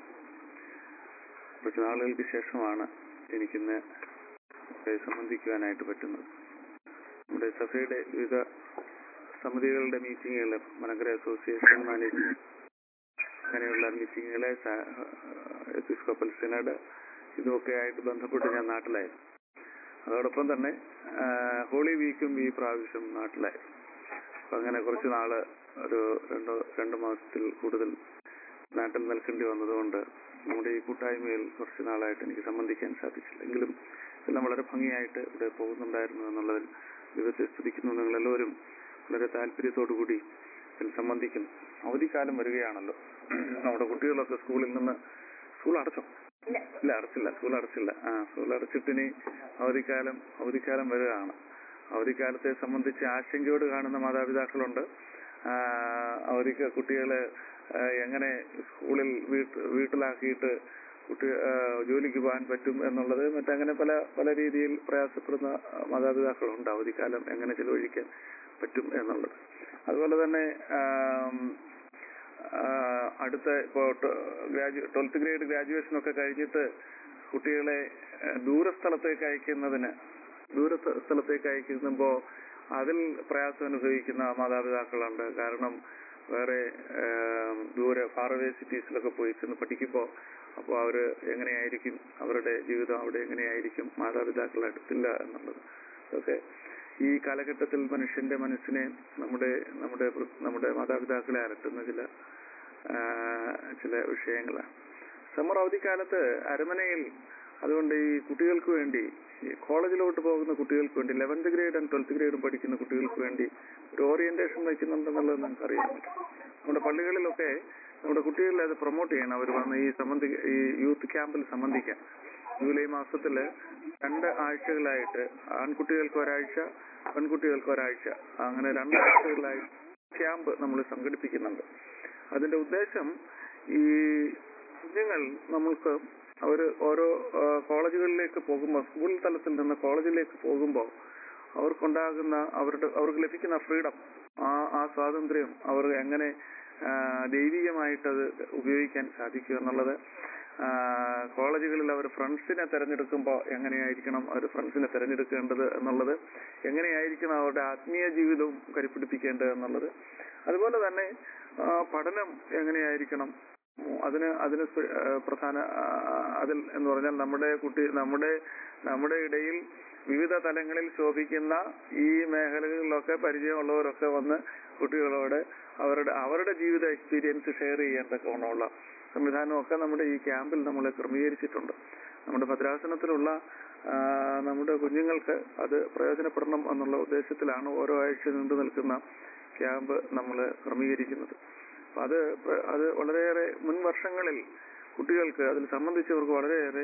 കുറച്ച് നാളുകൾക്ക് ശേഷമാണ് എനിക്കിന്ന് ഇവിടെ സംബന്ധിക്കുവാനായിട്ട് പറ്റുന്നത് നമ്മുടെ സഭയുടെ വിവിധ സമിതികളുടെ മീറ്റിങ്ങുകൾ മലങ്കര അസോസിയേഷൻ മാനേജ്മെന്റ് അങ്ങനെയുള്ള മീറ്റിങ്ങുകളെ എപ്പിസ്കോപ്പൽ സിനഡ് ഇതുമൊക്കെ ആയിട്ട് ബന്ധപ്പെട്ട് ഞാൻ നാട്ടിലായിരുന്നു അതോടൊപ്പം തന്നെ ആ, ഹോളി വീക്കും ഈ പ്രാവശ്യം നാട്ടിലായിരുന്നു അപ്പൊ അങ്ങനെ കുറച്ച് നാള് ഒരു രണ്ടോ രണ്ട് മാസത്തിൽ കൂടുതൽ നാട്ടിൽ നിൽക്കേണ്ടി വന്നതുകൊണ്ട് നമ്മുടെ ഈ കൂട്ടായ്മയിൽ കുറച്ച് നാളായിട്ട് എനിക്ക് സംബന്ധിക്കാൻ സാധിച്ചില്ല എങ്കിലും എല്ലാം വളരെ ഭംഗിയായിട്ട് ഇവിടെ പോകുന്നുണ്ടായിരുന്നു എന്നുള്ളതിൽ ദൈവത്തെ സ്തുതിക്കുന്നു നിങ്ങളെല്ലാവരും വളരെ താല്പര്യത്തോടു കൂടി ഇതിൽ സംബന്ധിക്കുന്നു അവധിക്കാലം വരികയാണല്ലോ നമ്മുടെ കുട്ടികളൊക്കെ സ്കൂളിൽ നിന്ന് സ്കൂൾ അടച്ചോ ഇല്ല അടച്ചില്ല സ്കൂൾ അടച്ചില്ല ആ സ്കൂൾ അടച്ചിട്ടിനി അവധിക്കാലം അവധിക്കാലം വരികയാണ് അവധിക്കാലത്തെ സംബന്ധിച്ച് ആശങ്കയോട് കാണുന്ന മാതാപിതാക്കളുണ്ട് ആ, അവർക്ക് കുട്ടികളെ ആ, എങ്ങനെ സ്കൂളിൽ വീട്ട് വീട്ടിലാക്കിയിട്ട് കുട്ടി ആ, ജോലിക്ക് പോകാൻ പറ്റും എന്നുള്ളത് മറ്റങ്ങനെ പല പല രീതിയിൽ പ്രയാസപ്പെടുന്ന ആ, മാതാപിതാക്കളുണ്ട് അവധിക്കാലം എങ്ങനെ ചെലവഴിക്കാൻ പറ്റും എന്നുള്ളത് അതുപോലെ തന്നെ ആം, ആ, അടുത്ത ഇപ്പോൾ ഗ്രാജു ട്വൽത്ത് ഗ്രേഡ് ഗ്രാജുവേഷൻ ഒക്കെ കഴിഞ്ഞിട്ട് കുട്ടികളെ ആ, ദൂരസ്ഥലത്തേക്ക് അയക്കുന്നതിന് ദൂര സ്ഥ- സ്ഥലത്തേക്ക് അയക്കുമ്പോൾ അതിൽ പ്രയാസം അനുഭവിക്കുന്ന മാതാപിതാക്കളുണ്ട് കാരണം വേറെ ആം, ദൂരെ ഫാർവേ സിറ്റീസിലൊക്കെ പോയി ചെന്ന് പഠിക്കുമ്പോൾ അപ്പോൾ അവര് എങ്ങനെയായിരിക്കും അവരുടെ ജീവിതം അവിടെ എങ്ങനെയായിരിക്കും മാതാപിതാക്കൾ അടുത്തില്ല എന്നുള്ളത് അതൊക്കെ ഈ കാലഘട്ടത്തിൽ മനുഷ്യന്റെ മനസ്സിനെ നമ്മുടെ നമ്മുടെ വൃ- നമ്മുടെ മാതാപിതാക്കളെ അലട്ടുന്ന ചില ആ, ചില വിഷയങ്ങളാണ് സമ്മർ അവധിക്കാലത്ത് അരമനയിൽ അതുകൊണ്ട് ഈ കുട്ടികൾക്ക് വേണ്ടി ഈ കോളേജിലോട്ട് പോകുന്ന കുട്ടികൾക്ക് വേണ്ടി ലെവൻത്ത് ഗ്രേഡ് ആൻഡ് ട്വൽത്ത് ഗ്രേഡും പഠിക്കുന്ന കുട്ടികൾക്ക് വേണ്ടി ഒരു ഓറിയന്റേഷൻ വയ്ക്കുന്നുണ്ടെന്നുള്ളത് നമുക്കറിയാൻ പറ്റും നമ്മുടെ പള്ളികളിലൊക്കെ നമ്മുടെ കുട്ടികളെ അത് പ്രൊമോട്ട് ചെയ്യണം അവർ വന്ന് ഈ സംബന്ധി ഈ യൂത്ത് ക്യാമ്പിൽ സംബന്ധിക്കാൻ ജൂലൈ മാസത്തില് രണ്ട് ആഴ്ചകളായിട്ട് ആൺകുട്ടികൾക്ക് ഒരാഴ്ച പെൺകുട്ടികൾക്ക് ഒരാഴ്ച അങ്ങനെ രണ്ടാഴ്ചകളായി ക്യാമ്പ് നമ്മൾ സംഘടിപ്പിക്കുന്നുണ്ട് അതിന്റെ ഉദ്ദേശം ഈ കുഞ്ഞുങ്ങൾ നമ്മൾക്ക് അവർ ഓരോ ആ, കോളേജുകളിലേക്ക് പോകുമ്പോൾ സ്കൂൾ തലത്തിൽ നിന്ന് കോളേജിലേക്ക് പോകുമ്പോൾ അവർക്കുണ്ടാകുന്ന അവരുടെ അവർക്ക് ലഭിക്കുന്ന ഫ്രീഡം ആ ആ സ്വാതന്ത്ര്യം അവർ എങ്ങനെ ആ, ദൈവികമായിട്ടത് ഉപയോഗിക്കാൻ സാധിക്കും എന്നുള്ളത് ആ, കോളേജുകളിൽ അവർ ഫ്രണ്ട്സിനെ തിരഞ്ഞെടുക്കുമ്പോൾ എങ്ങനെയായിരിക്കണം അവർ ഫ്രണ്ട്സിനെ തിരഞ്ഞെടുക്കേണ്ടത് എന്നുള്ളത് എങ്ങനെയായിരിക്കണം അവരുടെ ആത്മീയ ജീവിതവും കരുപ്പിടിപ്പിക്കേണ്ടത് എന്നുള്ളത് അതുപോലെ തന്നെ ആ, പഠനം എങ്ങനെയായിരിക്കണം ഉം, അതിന് അതിന് സ്പെ- ആ, പ്രധാന ആ, അതിൽ എന്ന് പറഞ്ഞാൽ നമ്മുടെ കുട്ടി നമ്മുടെ നമ്മുടെ ഇടയിൽ വിവിധ തലങ്ങളിൽ ശോഭിക്കുന്ന ഈ മേഖലകളിലൊക്കെ പരിചയമുള്ളവരൊക്കെ വന്ന് കുട്ടികളോട് അവരുടെ അവരുടെ ജീവിത എക്സ്പീരിയൻസ് ഷെയർ ചെയ്യാൻ തക്കവണ്ണമുള്ള സംവിധാനമൊക്കെ നമ്മുടെ ഈ ക്യാമ്പിൽ നമ്മൾ ക്രമീകരിച്ചിട്ടുണ്ട് നമ്മുടെ ഭദ്രാസനത്തിലുള്ള ആ, നമ്മുടെ കുഞ്ഞുങ്ങൾക്ക് അത് പ്രയോജനപ്പെടണം എന്നുള്ള ഉദ്ദേശത്തിലാണ് ഓരോ ആഴ്ച നീണ്ടു നിൽക്കുന്ന ക്യാമ്പ് നമ്മൾ ക്രമീകരിക്കുന്നത് അപ്പൊ അത് പ്ര- അത് വളരെയേറെ മുൻ വർഷങ്ങളിൽ കുട്ടികൾക്ക് അതിൽ സംബന്ധിച്ചവർക്ക് വളരെയേറെ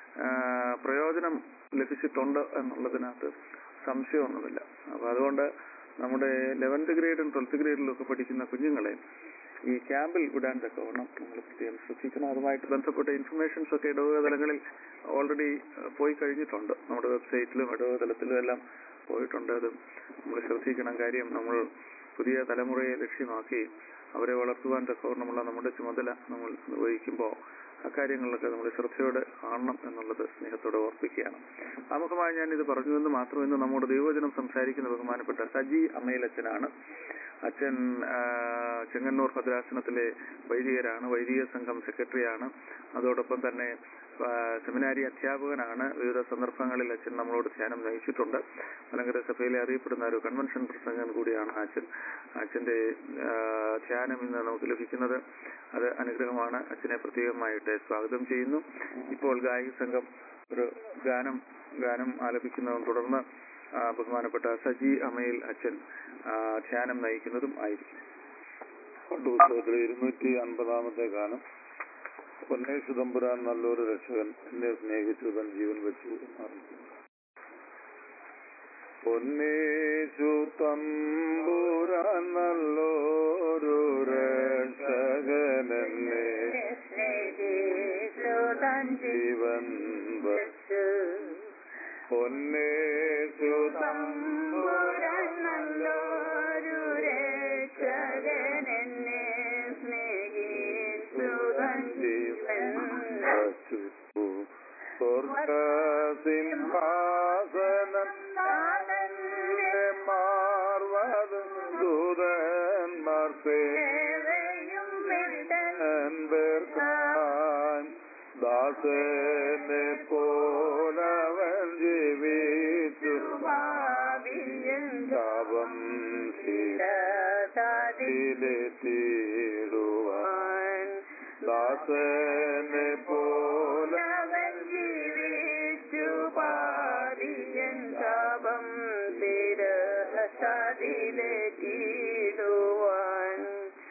ആ, പ്രയോജനം ലഭിച്ചിട്ടുണ്ട് എന്നുള്ളതിനകത്ത് സംശയമൊന്നുമില്ല അപ്പൊ അതുകൊണ്ട് നമ്മുടെ ലെവൻത്ത് ഗ്രേഡും ട്വൽത്ത് ഗ്രേഡിലും ഒക്കെ പഠിക്കുന്ന കുഞ്ഞുങ്ങളെ ഈ ക്യാമ്പിൽ വിടാൻ തക്കവണ്ണം നിങ്ങൾ പ്രത്യേകം ശ്രദ്ധിക്കണം അതുമായിട്ട് ബന്ധപ്പെട്ട ഇൻഫർമേഷൻസ് ഒക്കെ ഇടവക തലങ്ങളിൽ ഓൾറെഡി പോയി കഴിഞ്ഞിട്ടുണ്ട് നമ്മുടെ വെബ്സൈറ്റിലും ഇടവക തലത്തിലും എല്ലാം പോയിട്ടുണ്ട് അത് നമ്മൾ ശ്രദ്ധിക്കണം കാര്യം നമ്മൾ പുതിയ തലമുറയെ ലക്ഷ്യമാക്കി അവരെ വളർത്തുവാൻ തക്കവണ്ണമുള്ള നമ്മുടെ ചുമതല നമ്മൾ നിർവഹിക്കുമ്പോൾ അക്കാര്യങ്ങളിലൊക്കെ നമ്മൾ ശ്രദ്ധയോടെ കാണണം എന്നുള്ളത് സ്നേഹത്തോടെ ഓർപ്പിക്കുകയാണ് ആമുഖമായി ഞാൻ ഇത് പറഞ്ഞുവെന്ന് മാത്രം ഇന്ന് നമ്മുടെ ദൈവവചനം സംസാരിക്കുന്ന ബഹുമാനപ്പെട്ട സജി അമ്മയിലച്ഛനാണ് അച്ഛൻ ആ, ചെങ്ങന്നൂർ ഭദ്രാസനത്തിലെ വൈദികരാണ് വൈദിക സംഘം സെക്രട്ടറിയാണ് അതോടൊപ്പം തന്നെ ആ, സെമിനാരി അധ്യാപകനാണ് വിവിധ സന്ദർഭങ്ങളിൽ അച്ഛൻ നമ്മളോട് ധ്യാനം നയിച്ചിട്ടുണ്ട് മലങ്കര സഭയിലെ അറിയപ്പെടുന്ന ഒരു കൺവെൻഷൻ പ്രസംഗൻ കൂടിയാണ് അച്ഛൻ അച്ഛന്റെ ആ, ധ്യാനം ഇന്ന് നമുക്ക് ലഭിക്കുന്നത് അത് അനുഗ്രഹമാണ് അച്ഛനെ പ്രത്യേകമായിട്ട് സ്വാഗതം ചെയ്യുന്നു ഇപ്പോൾ ഗായക സംഘം ഒരു ഗാനം ഗാനം ആലപിക്കുന്നതും തുടർന്ന് ആ, ബഹുമാനപ്പെട്ട സജി അമയിൽ അച്ഛൻ ആ, ധ്യാനം നയിക്കുന്നതും ആയിരിക്കും പുസ്തകത്തിലെ ഇരുന്നൂറ്റി അൻപതാമത്തെ ഗാനം പൊന്നേശു തമ്പുരാൻ നല്ലൊരു രക്ഷകൻ എന്നെ സ്നേഹിച്ചു തൻ ജീവൻ വെച്ചു എന്നറിയിക്കുന്നു പൊന്നേശു തമ്പുരാൻ നല്ലൊരു രക്ഷകൻ എന്നെ ജീവൻ വെച്ചു പൊന്നേശു തമ്പുരാൻ നല്ലൊരു രക്ഷകനെന്നെ സ്നേഹിച്ചു തൻ ജീവൻ വച്ചു സ്വർഗസിംഹാസനം താതന്റെ മാർവതും ദൂതന്മാർ സേവയും വിട്ടൻ പേർക്കാൻ ദാസനെ പോലവൻ ജീവിച്ചു ഭാവിയിൽ ശാപം ശീലത്തിലെത്തിയിടുവാൻ ദാസനെ പോലെ അവൻ ജീവിച്ചു പാതിയൻ ശാപം തിരസതിലെത്തിയിടുവാൻ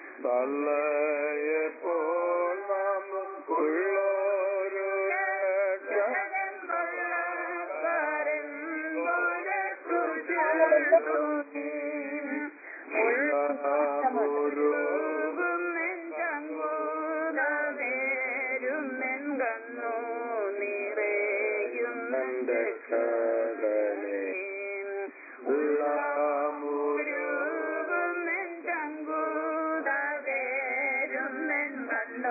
തള്ളയെപ്പോൾ നാം ഉള്ളൊരു ജഗൻ കൊള്ളക്കാരൻ പോലെ കുജുതുണി ഉൾകുമെൻ ചങ്കൂതവേരുമെൻ കണ്ണു നിറയുമെൻ രക്ഷകനെ ഉള്ളമുരുകുമെൻ ചങ്കൂതവേരുമെൻ കണ്ണു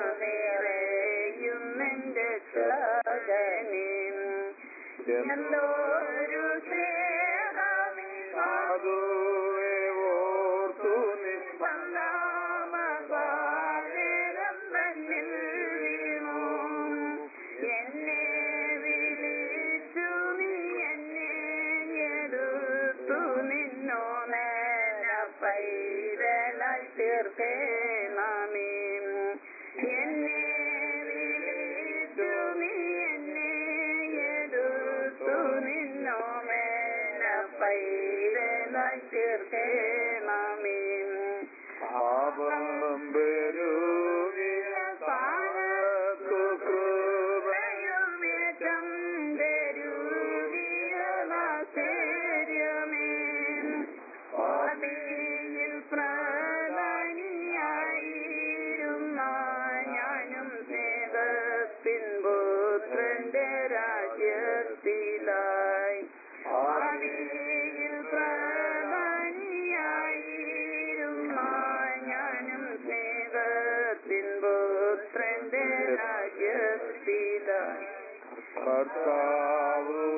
നിറയുമെൻ രക്ഷകനെ എന്തോരു സ്നേഹമീ അതുവേ ഓർത്തു സന്താപകാലം തന്നിൽ വീണു എന്നെ വിളിച്ചു നീ എന്നെ എടുത്തു നിന്നോ നേന പൈതലായി തീർക്കേണമേ എന്നെ വിളിച്ചു നീ എന്നെ എടുത്തു നിന്നോ മേന പൈതലായി തീർക്കേണമേ പാപം പെരുകിയ പാപത്തു കൃപ യുമേറ്റം തരുകിയ നാശര്യമേ പാതിയിൽ പ്രധാനിയായിരുന്ന ഞാനും സ്നേഹത്തിൻ പുത്രന്റെ രാജ്യത്തിലായി പാതിയിൽ പ്രധാനിയായിരുന്ന ഞാനും സ്നേഹത്തിൻ പുത്രന്റെ രാജ്യത്തിലായി കർത്താവ്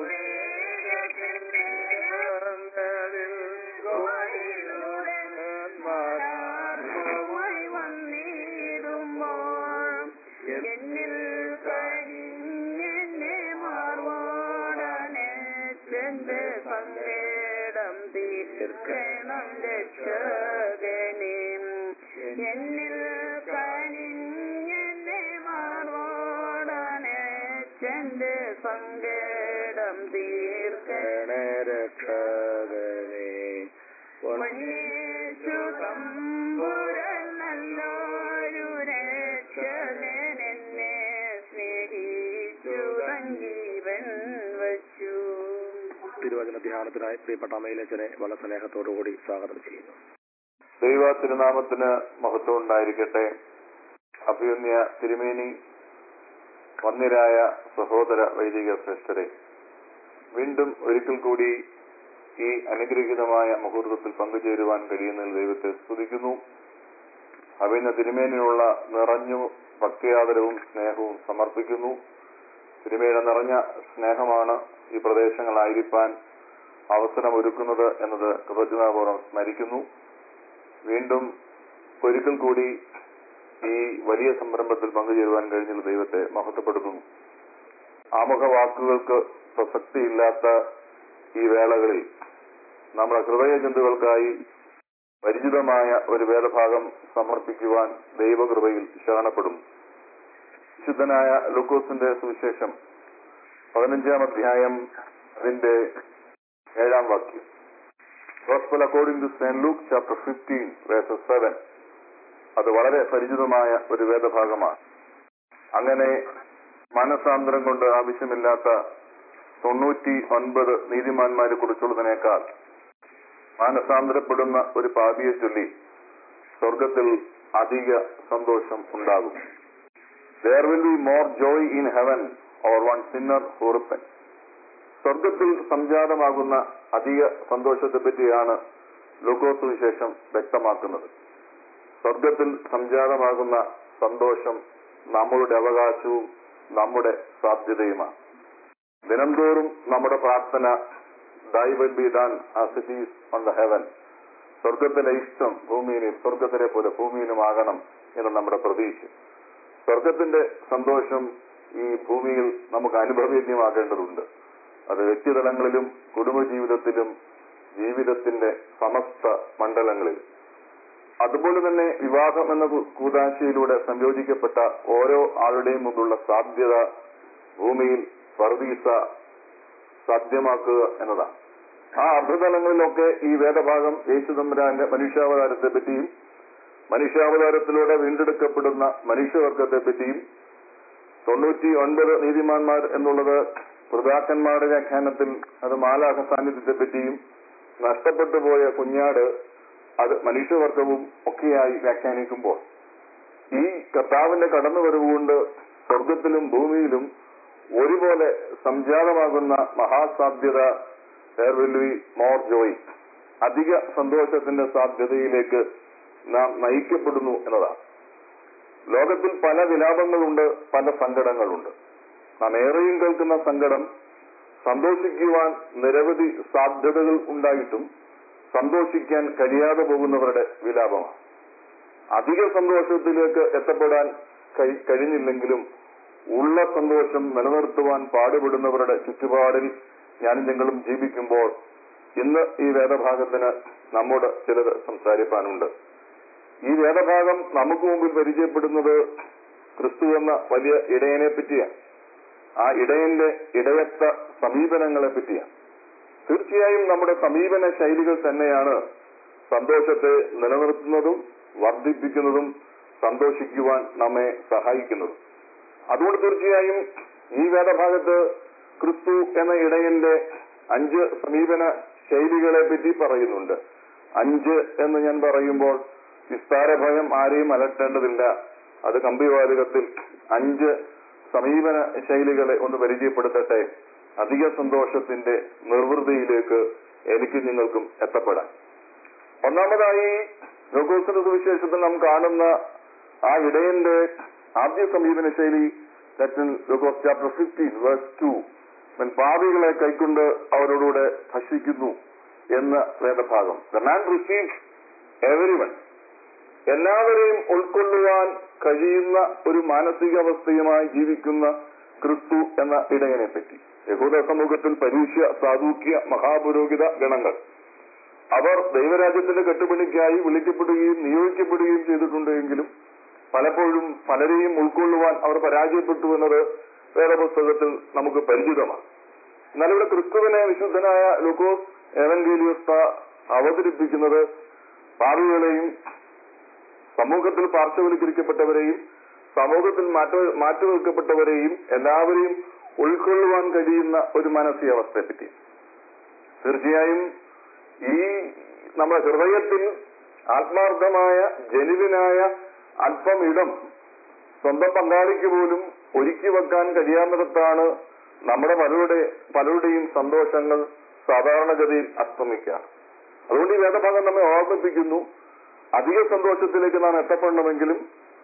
ായി വന്നിടുമ്പോൾ എന്നിൽ കഴിഞ്ഞെന്നെ മാർവോടനെ ചെന്റെ സങ്കേടം തീർക്കണം രക്ഷകനെ എന്നിൽ കനിഞ്ഞെന്നെ മാർവോടനെ ചെന്റെ സങ്കേടം തീർക്കണം രക്ഷകനെ പൊന്നേശു തമ്പുരാൻ നല്ലൊരു രക്ഷകനെന്നെ സ്നേഹിച്ചു തൻ തിരുവചന ധ്യാനത്തിനായി പ്രിയപ്പെട്ട അമയിലച്ചനെ വളരെ സ്നേഹത്തോടു കൂടി സ്വാഗതം ചെയ്യുന്നു ദൈവ തിരുനാമത്തിന് മഹത്വം ഉണ്ടായിരിക്കട്ടെ അഭിയുന്യ തിരുമേനി വന്യരായ സഹോദര വൈദിക ശ്രേഷ്ഠരെ വീണ്ടും ഒരിക്കൽ കൂടി ഈ അനുഗ്രഹീതമായ മുഹൂർത്തത്തിൽ പങ്കുചേരുവാൻ കഴിയുന്നതിൽ ദൈവത്തെ സ്തുതിക്കുന്നു അഭിന്ന തിരുമേനിയുള്ള നിറഞ്ഞു ഭക്തിയാദരവും സ്നേഹവും സമർപ്പിക്കുന്നു തിരുമേനിയുടെ നിറഞ്ഞ സ്നേഹമാണ് ഈ പ്രദേശങ്ങളായിരിക്കാൻ അവസരമൊരുക്കുന്നത് എന്നത് കൃതജ്ഞതാപൂർവ്വം സ്മരിക്കുന്നു വീണ്ടും ഒരിക്കൽ കൂടി ഈ വലിയ സംരംഭത്തിൽ പങ്കുചേരുവാൻ കഴിഞ്ഞതിൽ ദൈവത്തെ മഹത്വപ്പെടുത്തുന്നു ആമുഖ വാക്കുകൾക്ക് പ്രസക്തിയില്ലാത്ത ഈ വേളകളിൽ നമ്മുടെ ഹൃദയജന്തുക്കൾക്കായി പരിചിതമായ ഒരു വേദഭാഗം സമർപ്പിക്കുവാൻ ദൈവകൃപയിൽ ശരണപ്പെടുന്നു വിശുദ്ധനായ ലൂക്കോസിന്റെ സുവിശേഷം പതിനഞ്ചാം അധ്യായം അതിന്റെ ഏഴാം വാക്യം gospel according to saint Luke chapter fifteen verses seven അത് വളരെ പരിചിതമായ ഒരു വേദഭാഗമാണ് അങ്ങനെ മനസാന്തരം കൊണ്ട് ആവശ്യമില്ലാത്ത തൊണ്ണൂറ്റി ഒൻപത് നീതിമാന്മാരെ കുറിച്ചുള്ളതിനേക്കാൾ മാനസാന്തരപ്പെടുന്ന ഒരു പാപിയെ ചൊല്ലി സ്വർഗത്തിൽ അധിക സന്തോഷം ഉണ്ടാകും there will be more joy in heaven or one sinner ഹോറിപ്പൻ സ്വർഗത്തിൽ സംജാതമാകുന്ന അധിക സന്തോഷത്തെ പറ്റിയാണ് ലൂക്കോസ് വിശേഷം വ്യക്തമാക്കുന്നത് സ്വർഗത്തിൽ സംജാതമാകുന്ന സന്തോഷം നമ്മളുടെ അവകാശവും നമ്മുടെ സാധ്യതയുമാണ് ദിനംതോറും നമ്മുടെ പ്രാർത്ഥന thy will be done as it is on the heaven സ്വർഗത്തിലെ ഇഷ്ടം ഭൂമിയിലും സ്വർഗത്തിലെ പോലെ ഭൂമിയിലുമാകണം എന്ന് നമ്മുടെ പ്രതീക്ഷ സ്വർഗത്തിന്റെ സന്തോഷം ഈ ഭൂമിയിൽ നമുക്ക് അനുഭവേദ്യമാകേണ്ടതുണ്ട് അത് വ്യക്തിതലങ്ങളിലും കുടുംബജീവിതത്തിലും ജീവിതത്തിന്റെ സമസ്ത മണ്ഡലങ്ങളിലും അതുപോലെ തന്നെ വിവാഹം എന്ന കു- കൂതാശയിലൂടെ സംയോജിക്കപ്പെട്ട ഓരോ ആളുടെയും മുമ്പുള്ള സാധ്യത ഭൂമിയിൽ പർദീസ സാധ്യമാക്കുക എന്നതാണ് ആ അർദ്ധതലങ്ങളിലൊക്കെ ഈ വേദഭാഗം യേശുതമ്പുരാന്റെ മനുഷ്യാവതാരത്തെ പറ്റിയും മനുഷ്യാവതാരത്തിലൂടെ വീണ്ടെടുക്കപ്പെടുന്ന മനുഷ്യവർഗത്തെ പറ്റിയും തൊണ്ണൂറ്റി ഒൻപത് നീതിമാന്മാർ എന്നുള്ളത് പ്രതാക്കന്മാരുടെ വ്യാഖ്യാനത്തിൽ അത് മാലാഹ സാന്നിധ്യത്തെ പറ്റിയും നഷ്ടപ്പെട്ടു പോയ കുഞ്ഞാട് അത് മനുഷ്യവർഗവും ഒക്കെയായി വ്യാഖ്യാനിക്കുമ്പോൾ ഈ കർത്താവിന്റെ കടന്നുവരവുകൊണ്ട് സ്വർഗത്തിലും ഭൂമിയിലും ഒരുപോലെ സംജാതമാകുന്ന മഹാസാധ്യത there will be more joy അധിക സന്തോഷത്തിന്റെ സാധ്യതയിലേക്ക് നാം നയിക്കപ്പെടുന്നു എന്നതാണ് ലോകത്തിൽ പല വിലാപങ്ങളുണ്ട് പല സങ്കടങ്ങളുണ്ട് നാം ഏറെയും കേൾക്കുന്ന സങ്കടം സന്തോഷിക്കുവാൻ നിരവധി സാധ്യതകൾ ഉണ്ടായിട്ടും സന്തോഷിക്കാൻ കഴിയാതെ പോകുന്നവരുടെ വിലാപമാണ് അധിക സന്തോഷത്തിലേക്ക് എത്തപ്പെടാൻ കഴി- കഴിഞ്ഞില്ലെങ്കിലും ഉള്ള സന്തോഷം നിലനിർത്തുവാൻ പാടുപെടുന്നവരുടെ ചുറ്റുപാടിൽ ഞാനും നിങ്ങളും ജീവിക്കുമ്പോൾ ഇന്ന് ഈ വേദഭാഗത്തിന് നമ്മോട് ചിലത് സംസാരിപ്പാനുണ്ട് ഈ വേദഭാഗം നമുക്ക് മുമ്പിൽ പരിചയപ്പെടുന്നത് ക്രിസ്തു എന്ന വലിയ ഇടയനെ പറ്റിയാണ് ആ ഇടയന്റെ ഇടയത്ത സമീപനങ്ങളെ പറ്റിയാണ് തീർച്ചയായും നമ്മുടെ സമീപന ശൈലികൾ തന്നെയാണ് സന്തോഷത്തെ നിലനിർത്തുന്നതും വർദ്ധിപ്പിക്കുന്നതും സന്തോഷിക്കുവാൻ നമ്മെ സഹായിക്കുന്നതും അതുകൊണ്ട് തീർച്ചയായും ഈ വേദഭാഗത്ത് ക്രിസ്തു എന്ന ഇടയന്റെ അഞ്ച് സമീപന ശൈലികളെ പറ്റി പറയുന്നുണ്ട് അഞ്ച് എന്ന് ഞാൻ പറയുമ്പോൾ വിസ്താര ഭയം ആരെയും അലട്ടേണ്ടതില്ല അത് കമ്പിവാചകത്തിൽ അഞ്ച് സമീപന ശൈലികളെ ഒന്ന് പരിചയപ്പെടുത്തട്ടെ അധിക സന്തോഷത്തിന്റെ നിർവൃതിയിലേക്ക് എനിക്ക് നിങ്ങൾക്കും എത്തപ്പെടാം ഒന്നാമതായി ലഘോസിന്റെ സുവിശേഷത്തിൽ നാം കാണുന്ന ആ ഇടയന്റെ ആദ്യ സമീപന ശൈലി ലഘോസ് ചാപ്റ്റർ ഫിഫ്റ്റീൻ വേഴ്സ് ടു പാപികളെ കൈക്കൊണ്ട് അവരോടുകൂടെ ഭക്ഷിക്കുന്നു എന്ന വേദഭാഗം the man receives every one എല്ലാവരെയും ഉൾക്കൊള്ളുവാൻ കഴിയുന്ന ഒരു മാനസികാവസ്ഥയുമായി ജീവിക്കുന്ന ക്രിസ്തു എന്ന ഇടയനെ പറ്റി യഹൂദ സമൂഹത്തിൽ പരീക്ഷ സാധൂക്യ മഹാപുരോഹിത ഗണങ്ങൾ അവർ ദൈവരാജ്യത്തിന്റെ കെട്ടുപണിക്കായി വിളിക്കപ്പെടുകയും നിയോഗിക്കപ്പെടുകയും ചെയ്തിട്ടുണ്ടെങ്കിലും പലപ്പോഴും പലരെയും ഉൾക്കൊള്ളുവാൻ അവർ പരാജയപ്പെട്ടു എന്നത് വേദപുസ്തകത്തിൽ നമുക്ക് പരിചിതമാണ് എന്നാൽ ഇവിടെ ക്രിസ്തുവിനെ വിശുദ്ധനായ ലുക്കോസ് എവൻഗേലിയോസ്ത അവതരിപ്പിക്കുന്നത് പാപികളെയും സമൂഹത്തിൽ പാർശ്വവൽക്കരിക്കപ്പെട്ടവരെയും സമൂഹത്തിൽ മാറ്റ മാറ്റിവെക്കപ്പെട്ടവരെയും എല്ലാവരെയും ഉൾക്കൊള്ളുവാൻ കഴിയുന്ന ഒരു മാനസികാവസ്ഥയെ പറ്റി തീർച്ചയായും ഈ നമ്മുടെ ഹൃദയത്തിൽ ആത്മാർത്ഥമായ ജനുവിനായ അല്പം ഇടം സ്വന്തം പങ്കാളിക്ക് പോലും ഒരുക്കി വെക്കാൻ കഴിയാത്തിടത്താണ് നമ്മുടെ പലരുടെ പലരുടെയും സന്തോഷങ്ങൾ സാധാരണഗതിയിൽ അസ്തമിക്കുക അതുകൊണ്ട് ഈ വേദഭാഗം നമ്മെ ഓർമ്മിപ്പിക്കുന്നു അധിക സന്തോഷത്തിലേക്ക് നാം എത്തപ്പെടണമെങ്കിലും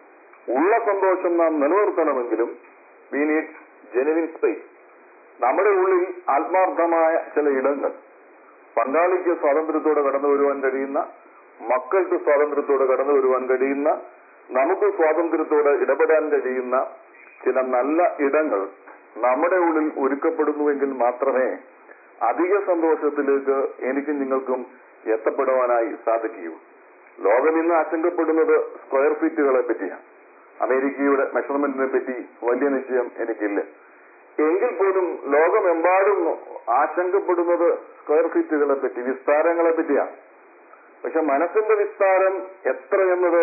ഉള്ള സന്തോഷം നാം നിലനിർത്തണമെങ്കിലും വി നീഡ് ജെനുവിൻ സ്പേസ് നമ്മുടെ ഉള്ളിൽ ആത്മാർത്ഥമായ ചില ഇടങ്ങൾ പങ്കാളിക്ക് സ്വാതന്ത്ര്യത്തോടെ കടന്നു വരുവാൻ കഴിയുന്ന മക്കൾക്ക് സ്വാതന്ത്ര്യത്തോടെ കടന്നു വരുവാൻ കഴിയുന്ന നമുക്ക് സ്വാതന്ത്ര്യത്തോടെ ഇടപെടാൻ കഴിയുന്ന ചില നല്ല ഇടങ്ങൾ നമ്മുടെ ഉള്ളിൽ ഒരുക്കപ്പെടുന്നുവെങ്കിൽ മാത്രമേ അധിക സന്തോഷത്തിലേക്ക് എനിക്കും നിങ്ങൾക്കും എത്തപ്പെടുവാനായി സാധിക്കുകയുള്ളൂ ലോകം ഇന്ന് ആശങ്കപ്പെടുന്നത് സ്ക്വയർ ഫീറ്റുകളെ പറ്റിയാണ് അമേരിക്കയുടെ മെഷർമെന്റിനെ പറ്റി വലിയ നിശ്ചയം എനിക്കില്ല എങ്കിൽ പോലും ലോകമെമ്പാടും ആശങ്കപ്പെടുന്നത് സ്ക്വയർ ഫീറ്റുകളെ പറ്റി വിസ്താരങ്ങളെ പറ്റിയാണ് പക്ഷെ മനസ്സിന്റെ വിസ്താരം എത്ര എന്നത്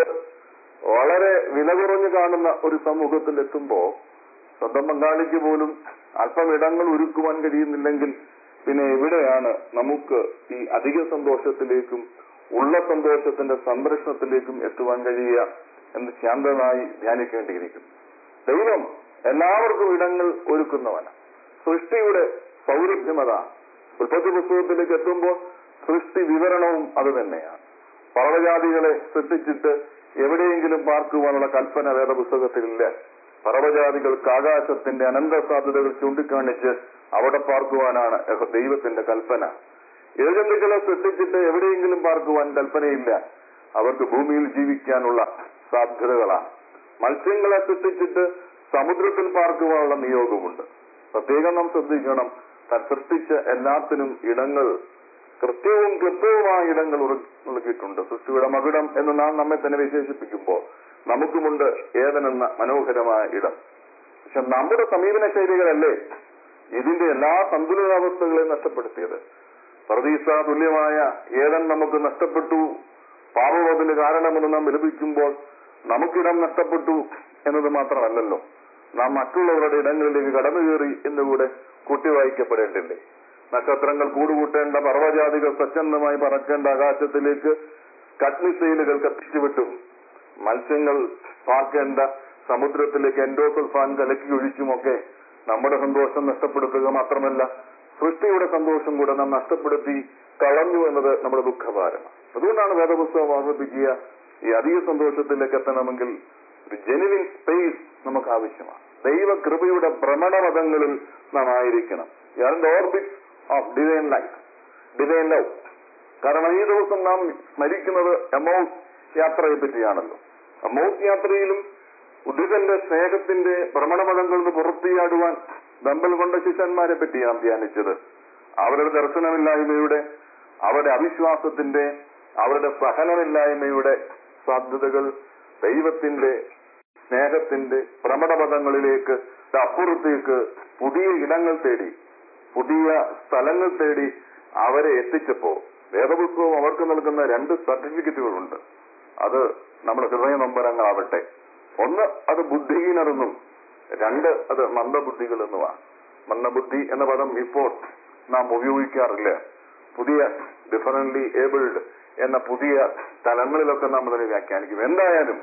വളരെ വില കുറഞ്ഞു കാണുന്ന ഒരു സമൂഹത്തിൽ എത്തുമ്പോ സ്വന്തം പങ്കാളിക്ക് പോലും അല്പം ഇടങ്ങൾ ഒരുക്കുവാൻ കഴിയുന്നില്ലെങ്കിൽ പിന്നെ എവിടെയാണ് നമുക്ക് ഈ അധിക സന്തോഷത്തിലേക്കും ഉള്ള സന്തോഷത്തിന്റെ സംരക്ഷണത്തിലേക്കും എത്തുവാൻ കഴിയുക എന്ന് ശാന്തമായി ധ്യാനിക്കേണ്ടിയിരിക്കുന്നു ദൈവം എല്ലാവർക്കും ഇടങ്ങൾ ഒരുക്കുന്നവന് സൃഷ്ടിയുടെ സൗരഭ്യമത ഉൽപ്പത്തി പുസ്തകത്തിലേക്ക് എത്തുമ്പോൾ സൃഷ്ടി വിവരണവും അത് തന്നെയാണ് പർവ്വജാതികളെ സൃഷ്ടിച്ചിട്ട് എവിടെയെങ്കിലും പാർക്കുവാനുള്ള കൽപ്പന വേദപുസ്തകത്തിലില്ല പർവ്വജാതികൾക്ക് ആകാശത്തിന്റെ അനന്ത സാധ്യതകൾ ചൂണ്ടിക്കാണിച്ച് അവിടെ പാർക്കുവാനാണ് യഹോ- ദൈവത്തിന്റെ കൽപ്പന ഏജന്തുക്കളെ സൃഷ്ടിച്ചിട്ട് എവിടെയെങ്കിലും പാർക്കുവാൻ കൽപ്പനയില്ല അവർക്ക് ഭൂമിയിൽ ജീവിക്കാനുള്ള സാധ്യതകളാണ് മത്സ്യങ്ങളെ സൃഷ്ടിച്ചിട്ട് സമുദ്രത്തിൽ പാർക്കുവാനുള്ള നിയോഗമുണ്ട് പ്രത്യേകം നാം ശ്രദ്ധിക്കണം താൻ സൃഷ്ടിച്ച എല്ലാത്തിനും ഇടങ്ങൾ കൃത്യവും കൃത്യവുമായ ഇടങ്ങൾ ഉറ- നൽകിയിട്ടുണ്ട് സൃഷ്ടിയുടെ മകുടം എന്ന് നാം നമ്മെ തന്നെ വിശേഷിപ്പിക്കുമ്പോൾ നമുക്കുമുണ്ട് ഏതനെന്ന മനോഹരമായ ഇടം പക്ഷെ നമ്മുടെ സമീപന ശൈലികളല്ലേ ഇതിന്റെ എല്ലാ സന്തുലിതാവസ്ഥകളെയും നഷ്ടപ്പെടുത്തിയത് പ്രതീക്ഷ തുല്യമായ ഏതൻ നമുക്ക് നഷ്ടപ്പെട്ടു പാപവതിന് കാരണമെന്ന് നാം വിലപിക്കുമ്പോൾ നമുക്കിടം നഷ്ടപ്പെട്ടു എന്നത് മാത്രമല്ലല്ലോ നാം മറ്റുള്ളവരുടെ ഇടങ്ങളിലേക്ക് കടന്നു കയറി എന്നുകൂടെ കൂട്ടിവായിക്കപ്പെടേണ്ടില്ലേ നക്ഷത്രങ്ങൾ കൂടുകൂട്ടേണ്ട പർവ്വജാതികൾ സ്വച്ഛന്തമായി പറക്കേണ്ട ആകാശത്തിലേക്ക് കട്മിസൈലുകൾ കത്തിച്ചുവിട്ടും മത്സ്യങ്ങൾ പാർക്കേണ്ട സമുദ്രത്തിലേക്ക് എൻഡോസൾഫാൻ കലക്കി ഒഴിച്ചുമൊക്കെ നമ്മുടെ സന്തോഷം നഷ്ടപ്പെടുത്തുക മാത്രമല്ല സൃഷ്ടിയുടെ സന്തോഷം കൂടെ നാം നഷ്ടപ്പെടുത്തി കളഞ്ഞു എന്നത് നമ്മുടെ ദുഃഖഭാരമാണ് അതുകൊണ്ടാണ് വേദപുസ്തകം ഓർമ്മിപ്പിക്കുക ഈ അധിക സന്തോഷത്തിലേക്ക് എത്തണമെങ്കിൽ ഒരു ജെനുവിൻ സ്പേസ് നമുക്ക് ആവശ്യമാണ് ദൈവകൃപയുടെ ഭ്രമണപഥങ്ങളിൽ നാം ആയിരിക്കണം യാറിന്റെ orbit of divine life divine love കാരണം ഈ ദിവസം നാം സ്മരിക്കുന്നത് എമൗസ് യാത്രയെ പറ്റിയാണല്ലോ എമൗസ് യാത്രയിലും ഉദ്ധിതന്റെ സ്നേഹത്തിന്റെ ഭ്രമണപഥങ്ങളിൽ നിന്ന് പുറത്തിയാടുവാൻ ദമ്പൽ കൊണ്ട ശിഷ്യന്മാരെ പറ്റി നാം ധ്യാനിച്ചത് അവരുടെ ദർശനമില്ലായ്മയുടെ അവരുടെ അവിശ്വാസത്തിന്റെ അവരുടെ സഹനമില്ലായ്മയുടെ സാധ്യതകൾ ദൈവത്തിന്റെ സ്നേഹത്തിന്റെ ഭ്രമണപഥങ്ങളിലേക്ക് അപ്പുറത്തേക്ക് പുതിയ ഇടങ്ങൾ തേടി പുതിയ സ്ഥലങ്ങൾ തേടി അവരെ എത്തിച്ചപ്പോ വേദപുസ്തകവും അവർക്ക് നൽകുന്ന രണ്ട് സർട്ടിഫിക്കറ്റുകളുണ്ട് അത് നമ്മുടെ ഹൃദയ നമ്പരങ്ങളാവട്ടെ ഒന്ന് അത് ബുദ്ധിഹീനരെന്നും രണ്ട് അത് മന്ദബുദ്ധികൾ എന്നുമാണ് മന്ദബുദ്ധി എന്ന പദം ഇപ്പോൾ നാം ഉപയോഗിക്കാറില്ല പുതിയ ഡിഫറൻറ്റ്ലി ഏബിൾഡ് എന്ന പുതിയ തലങ്ങളിലൊക്കെ നാം അതിനെ വ്യാഖ്യാനിക്കും എന്തായാലും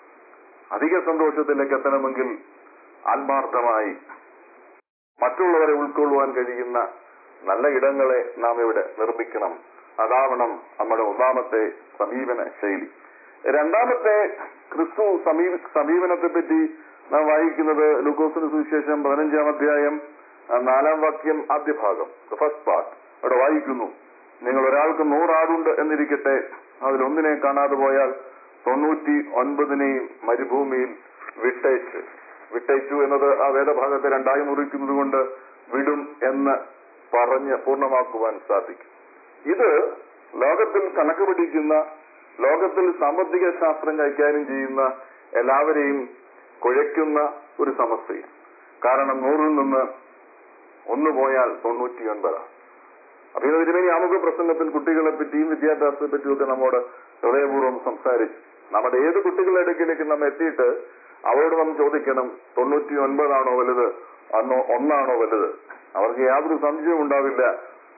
അധിക സന്തോഷത്തിലേക്ക് എത്തണമെങ്കിൽ ആത്മാർത്ഥമായി മറ്റുള്ളവരെ ഉൾക്കൊള്ളുവാൻ കഴിയുന്ന നല്ല ഇടങ്ങളെ നാം ഇവിടെ നിർമ്മിക്കണം അതാവണം നമ്മുടെ ഒന്നാമത്തെ സമീപന ശൈലി രണ്ടാമത്തെ ക്രിസ്തു സമീപ സമീപനത്തെ പറ്റി നാം വായിക്കുന്നത് ലൂക്കോസിന് സുവിശേഷം പതിനഞ്ചാം അധ്യായം ആ, നാലാം വാക്യം ആദ്യ ഭാഗം ഫസ്റ്റ് പാർട്ട് അവിടെ വായിക്കുന്നു നിങ്ങൾ ഒരാൾക്ക് നൂറാടുണ്ട് എന്നിരിക്കട്ടെ അതിലൊന്നിനെ കാണാതെ പോയാൽ തൊണ്ണൂറ്റി ഒൻപതിനെയും മരുഭൂമിയിൽ വിട്ടയച്ച് വിട്ടയച്ചു എന്നത് ആ വേദഭാഗത്തെ രണ്ടായി മുറിക്കുന്നത് കൊണ്ട് വിടും എന്ന് പറഞ്ഞ് പൂർണ്ണമാക്കുവാൻ സാധിക്കും ഇത് ലോകത്തിൽ കണക്ക് പിടിക്കുന്ന ലോകത്തിൽ സാമ്പത്തിക ശാസ്ത്രം കൈകാര്യം ചെയ്യുന്ന എല്ലാവരെയും കുഴയ്ക്കുന്ന ഒരു സമസ്യയാണ് കാരണം നൂറിൽ നിന്ന് ഒന്ന് പോയാൽ തൊണ്ണൂറ്റി ഒൻപതാണ് അപ്പൊ ഇത് തിരുമേനി ആമുഖ പ്രസംഗത്തിൽ കുട്ടികളെ പറ്റിയും വിദ്യാഭ്യാസത്തെ പറ്റിയും ഒക്കെ നമ്മോട് ഹൃദയപൂർവ്വം സംസാരിച്ചു നമ്മുടെ ഏത് കുട്ടികളുടെ അടുക്കിലേക്ക് നാം എത്തിയിട്ട് അവരോട് നാം ചോദിക്കണം തൊണ്ണൂറ്റി ഒൻപതാണോ വലുത് അന്നോ ഒന്നാണോ വലുത് അവർക്ക് യാതൊരു സംശയവും ഉണ്ടാവില്ല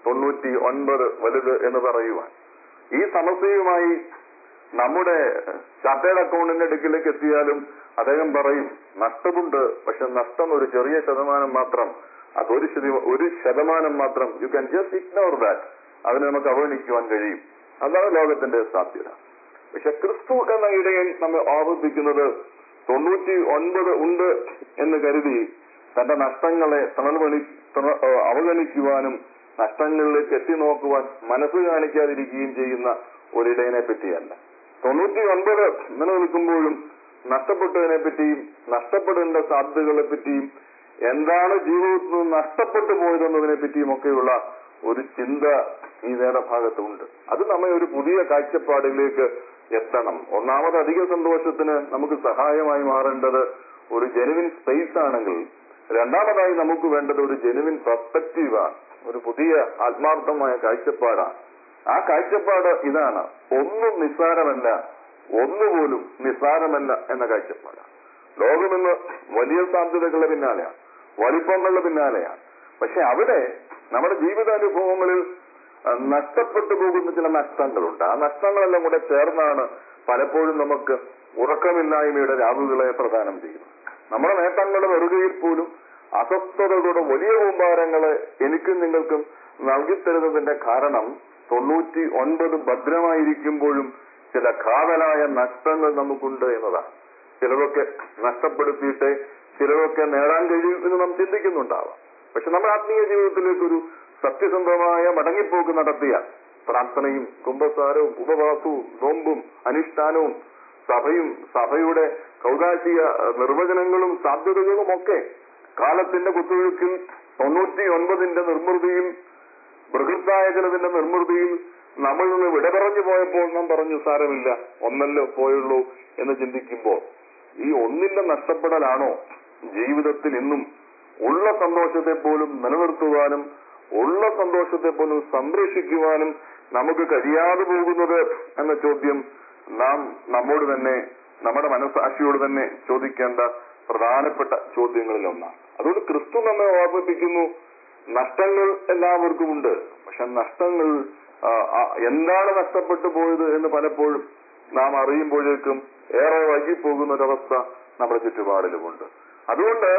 തൊണ്ണൂറ്റി ഒൻപത് വലുത് എന്ന് പറയുവാൻ ഈ സമസ്യയുമായി നമ്മുടെ ചാർട്ടേഡ് അക്കൗണ്ടിന്റെ അടുക്കിലേക്ക് എത്തിയാലും അദ്ദേഹം പറയും നഷ്ടമുണ്ട് പക്ഷെ നഷ്ടം ഒരു ചെറിയ ശതമാനം മാത്രം അത് ഒരു ശത- ഒരു ശതമാനം മാത്രം you can just ignore that അതിനെ നമുക്ക് അവഗണിക്കുവാൻ കഴിയും അതാണ് ലോകത്തിന്റെ സാധ്യത പക്ഷെ ക്രിസ്തു എന്ന ഇടയൻ നമ്മെ ഓർമ്മിപ്പിക്കുന്നത് തൊണ്ണൂറ്റി ഒൻപത് ഉണ്ട് എന്ന് കരുതി തന്റെ നഷ്ടങ്ങളെ തണൽവണി തണ- ഏഹ് അവഗണിക്കുവാനും നഷ്ടങ്ങളിലേക്ക് എത്തി നോക്കുവാൻ മനസ്സ് കാണിക്കാതിരിക്കുകയും ചെയ്യുന്ന ഒരിടയനെ പറ്റിയല്ല തൊണ്ണൂറ്റി ഒൻപത് നിലനിൽക്കുമ്പോഴും നഷ്ടപ്പെട്ടതിനെ പറ്റിയും നഷ്ടപ്പെടേണ്ട സാധ്യതകളെ പറ്റിയും എന്താണ് ജീവിതത്തിൽ നിന്ന് നഷ്ടപ്പെട്ടു പോയതെന്നതിനെ പറ്റിയും ഒക്കെയുള്ള ഒരു ചിന്ത ഈ വേദഭാഗത്തുണ്ട് അത് നമ്മെ ഒരു പുതിയ കാഴ്ചപ്പാടിലേക്ക് എത്തണം ഒന്നാമത് അധിക സന്തോഷത്തിന് നമുക്ക് സഹായമായി മാറേണ്ടത് ഒരു ജെനുവിൻ സ്പേസ് ആണെങ്കിൽ രണ്ടാമതായി നമുക്ക് വേണ്ടത് ഒരു ജെനുവിൻ പെർസ്പെക്റ്റീവാണ് ഒരു പുതിയ ആത്മാർത്ഥമായ കാഴ്ചപ്പാടാണ് ആ കാഴ്ചപ്പാട് ഇതാണ് ഒന്നും നിസ്സാരമല്ല ഒന്നുപോലും നിസ്സാരമല്ല എന്ന കാഴ്ചപ്പാടാണ് ലോകമിന്ന് വലിയ സാധ്യതകളുടെ പിന്നാലെയാണ് വലിപ്പങ്ങളുടെ പിന്നാലെയാണ് പക്ഷെ അവിടെ നമ്മുടെ ജീവിതാനുഭവങ്ങളിൽ ആ, നഷ്ടപ്പെട്ടു പോകുന്ന ചില നഷ്ടങ്ങളുണ്ട് ആ നഷ്ടങ്ങളെല്ലാം കൂടെ ചേർന്നാണ് പലപ്പോഴും നമുക്ക് ഉറക്കമില്ലായ്മയുടെ രാവുകളെ പ്രദാനം ചെയ്യുന്നത് നമ്മുടെ നേട്ടങ്ങളുടെ വെറുകയിൽ പോലും അസ്വസ്ഥതകളുടെ വലിയ കൂമ്പാരങ്ങളെ എനിക്കും നിങ്ങൾക്കും നൽകിത്തരുന്നതിന്റെ കാരണം തൊണ്ണൂറ്റി ഒൻപത് ഭദ്രമായിരിക്കുമ്പോഴും ചില കാതലായ നഷ്ടങ്ങൾ നമുക്കുണ്ട് എന്നതാണ് ചിലതൊക്കെ നഷ്ടപ്പെടുത്തിയിട്ട് ചിലതൊക്കെ നേടാൻ കഴിയും എന്ന് നാം ചിന്തിക്കുന്നുണ്ടാവാം പക്ഷെ നമ്മുടെ ആത്മീയ ജീവിതത്തിലേക്ക് ഒരു സത്യസന്ധമായ മടങ്ങിപ്പോക്ക് നടത്തിയ പ്രാർത്ഥനയും കുംഭസാരവും ഉപവാസവും നോമ്പും അനുഷ്ഠാനവും സഭയും സഭയുടെ കൗതാശിക അഹ്, നിർവചനങ്ങളും സാധ്യതകളും ഒക്കെ കാലത്തിന്റെ കുത്തൊഴുക്കിൽ തൊണ്ണൂറ്റി ഒൻപതിന്റെ നിർമ്മൃതിയിൽ ബൃഹത്തായ ചിലതിന്റെ നിർമ്മൃതിയിൽ നമ്മൾ നിന്ന് വിട പറഞ്ഞു പോയപ്പോൾ നാം പറഞ്ഞു സാരമില്ല ഒന്നല്ലോ പോയുള്ളൂ എന്ന് ചിന്തിക്കുമ്പോൾ ഈ ഒന്നിന്റെ നഷ്ടപ്പെടലാണോ ജീവിതത്തിൽ ഇന്നും ഉള്ള സന്തോഷത്തെ പോലും നിലനിർത്തുവാനും ഉള്ള സന്തോഷത്തെ പോലും സംരക്ഷിക്കുവാനും നമുക്ക് കഴിയാതെ പോകുന്നത് എന്ന ചോദ്യം നാം നമ്മോട് തന്നെ നമ്മുടെ മനസാക്ഷിയോട് തന്നെ ചോദിക്കേണ്ട പ്രധാനപ്പെട്ട ചോദ്യങ്ങളിൽ ഒന്നാണ് അതുകൊണ്ട് ക്രിസ്തു നമ്മെ ഓർമ്മിപ്പിക്കുന്നു നഷ്ടങ്ങൾ എല്ലാവർക്കും ഉണ്ട് പക്ഷെ നഷ്ടങ്ങൾ ആ, ആ, എന്താണ് നഷ്ടപ്പെട്ടു പോയത് എന്ന് പലപ്പോഴും നാം അറിയുമ്പോഴേക്കും ഏറെ വൈകിപ്പോകുന്ന ഒരവസ്ഥ നമ്മുടെ ചുറ്റുപാടിലുമുണ്ട് അതുകൊണ്ട്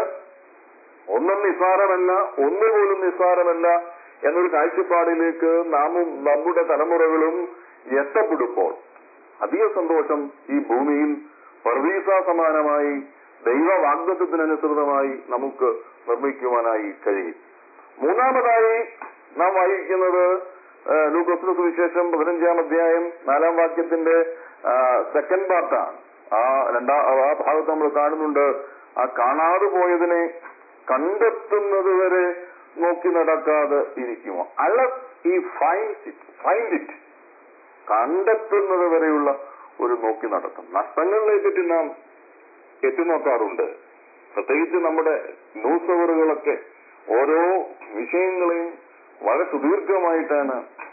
ഒന്നും നിസ്സാരമല്ല ഒന്നുപോലും നിസ്സാരമല്ല എന്നൊരു കാഴ്ചപ്പാടിലേക്ക് നാമും നമ്മുടെ തലമുറകളും എത്തപ്പെടുമ്പോൾ അധിക സന്തോഷം ഈ ഭൂമിയിൽ പർവീസ സമാനമായി ദൈവ വാഗ്ദത്വത്തിനനുസൃതമായി നമുക്ക് നിർമ്മിക്കുവാനായി കഴിയും മൂന്നാമതായി നാം വായിക്കുന്നത് ലൂക്കോസിന് സുവിശേഷം പതിനഞ്ചാം അധ്യായം നാലാം വാക്യത്തിന്റെ സെക്കൻഡ് പാർട്ടാണ് ആ രണ്ടാം ആ ഭാഗത്ത് നമ്മൾ കാണുന്നുണ്ട് ആ കാണാതെ പോയതിനെ കണ്ടെത്തുന്നത് വരെ നോക്കി നടക്കാതെ ഇരിക്കുമോ അല്ല ഈ ഫൈൻഡ് ഇറ്റ് ഫൈൻഡ് ഇറ്റ് കണ്ടെത്തുന്നത് വരെയുള്ള ഒരു നോക്കി നടത്തം നഷ്ടങ്ങളെ പറ്റി നാം എത്തിനോക്കാറുണ്ട് പ്രത്യേകിച്ച് നമ്മുടെ ന്യൂസ് അവറുകളൊക്കെ ഓരോ വിഷയങ്ങളെയും വളരെ സുദീർഘമായിട്ടാണ്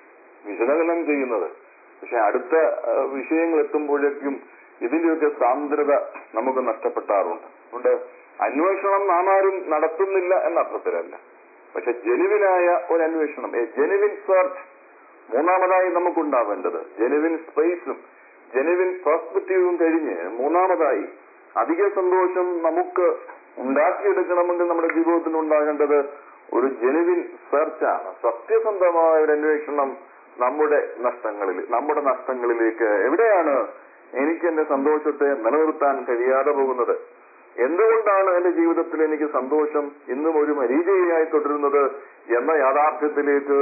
വിശകലനം ചെയ്യുന്നത് പക്ഷെ അടുത്ത അഹ്, വിഷയങ്ങൾ എത്തുമ്പോഴേക്കും ഇതിന്റെയൊക്കെ സാന്ദ്രത നമുക്ക് നഷ്ടപ്പെട്ടാറുണ്ട് അതുകൊണ്ട് അന്വേഷണം നാം ആരും നടത്തുന്നില്ല എന്ന അർത്ഥത്തിലല്ല പക്ഷെ ജെനുവിനായ ഒരു അന്വേഷണം എ ജെനുവിൻ സെർച്ച് മൂന്നാമതായി നമുക്കുണ്ടാവേണ്ടത് ജെനുവിൻ സ്പേസും ജെനുവിൻ പെർസ്പെക്റ്റീവും കഴിഞ്ഞ് മൂന്നാമതായി അധിക സന്തോഷം നമുക്ക് ഉണ്ടാക്കിയെടുക്കണമെങ്കിൽ നമ്മുടെ ജീവിതത്തിൽ ഉണ്ടാകേണ്ടത് ഒരു ജെനുവിൻ സെർച്ചാണ് സത്യസന്ധമായ ഒരു അന്വേഷണം നമ്മുടെ നഷ്ടങ്ങളിൽ നമ്മുടെ നഷ്ടങ്ങളിലേക്ക് എവിടെയാണ് എനിക്ക് എന്റെ സന്തോഷത്തെ നിലനിർത്താൻ കഴിയാതെ പോകുന്നത് എന്തുകൊണ്ടാണ് എന്റെ ജീവിതത്തിൽ എനിക്ക് സന്തോഷം ഇന്നും ഒരു മരീചയായി തുടരുന്നത് എന്ന യാഥാർത്ഥ്യത്തിലേക്ക്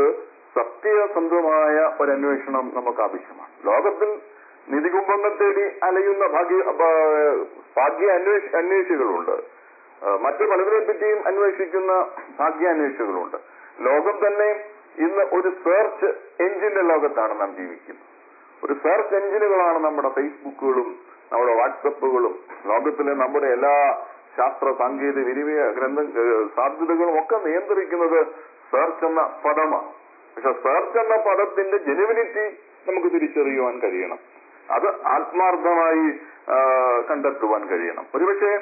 സത്യസന്ധമായ ഒരു അന്വേഷണം നമുക്ക് ആവശ്യമാണ് ലോകത്തിൽ നിധികുംഭങ്ങൾ തേടി അലയുന്ന ഭാഗ്യ ഭ- ഭാഗ്യ അന്വേഷ അന്വേഷികളുണ്ട് ആ, മറ്റു പലതിനെ പറ്റിയും അന്വേഷിക്കുന്ന ഭാഗ്യാന്വേഷികളുണ്ട് ലോകം തന്നെ ഇന്ന് ഒരു സെർച്ച് എഞ്ചിന്റെ ലോകത്താണ് നാം ജീവിക്കുന്നത് ഒരു സെർച്ച് എഞ്ചിനുകളാണ് നമ്മുടെ ഫേസ്ബുക്കുകളും നമ്മുടെ വാട്സപ്പുകളും ലോകത്തിലെ നമ്മുടെ എല്ലാ ശാസ്ത്ര സാങ്കേതിക വിനിമയ ഗ്രന്ഥ ഏഹ് സാധ്യതകളും ഒക്കെ നിയന്ത്രിക്കുന്നത് സെർച്ച് എന്ന പദമാണ് പക്ഷെ സെർച്ച് എന്ന പദത്തിന്റെ ജെനുവിനിറ്റി നമുക്ക് തിരിച്ചറിയുവാൻ കഴിയണം അത് ആത്മാർത്ഥമായി ആ, കണ്ടെത്തുവാൻ കഴിയണം ഒരുപക്ഷെ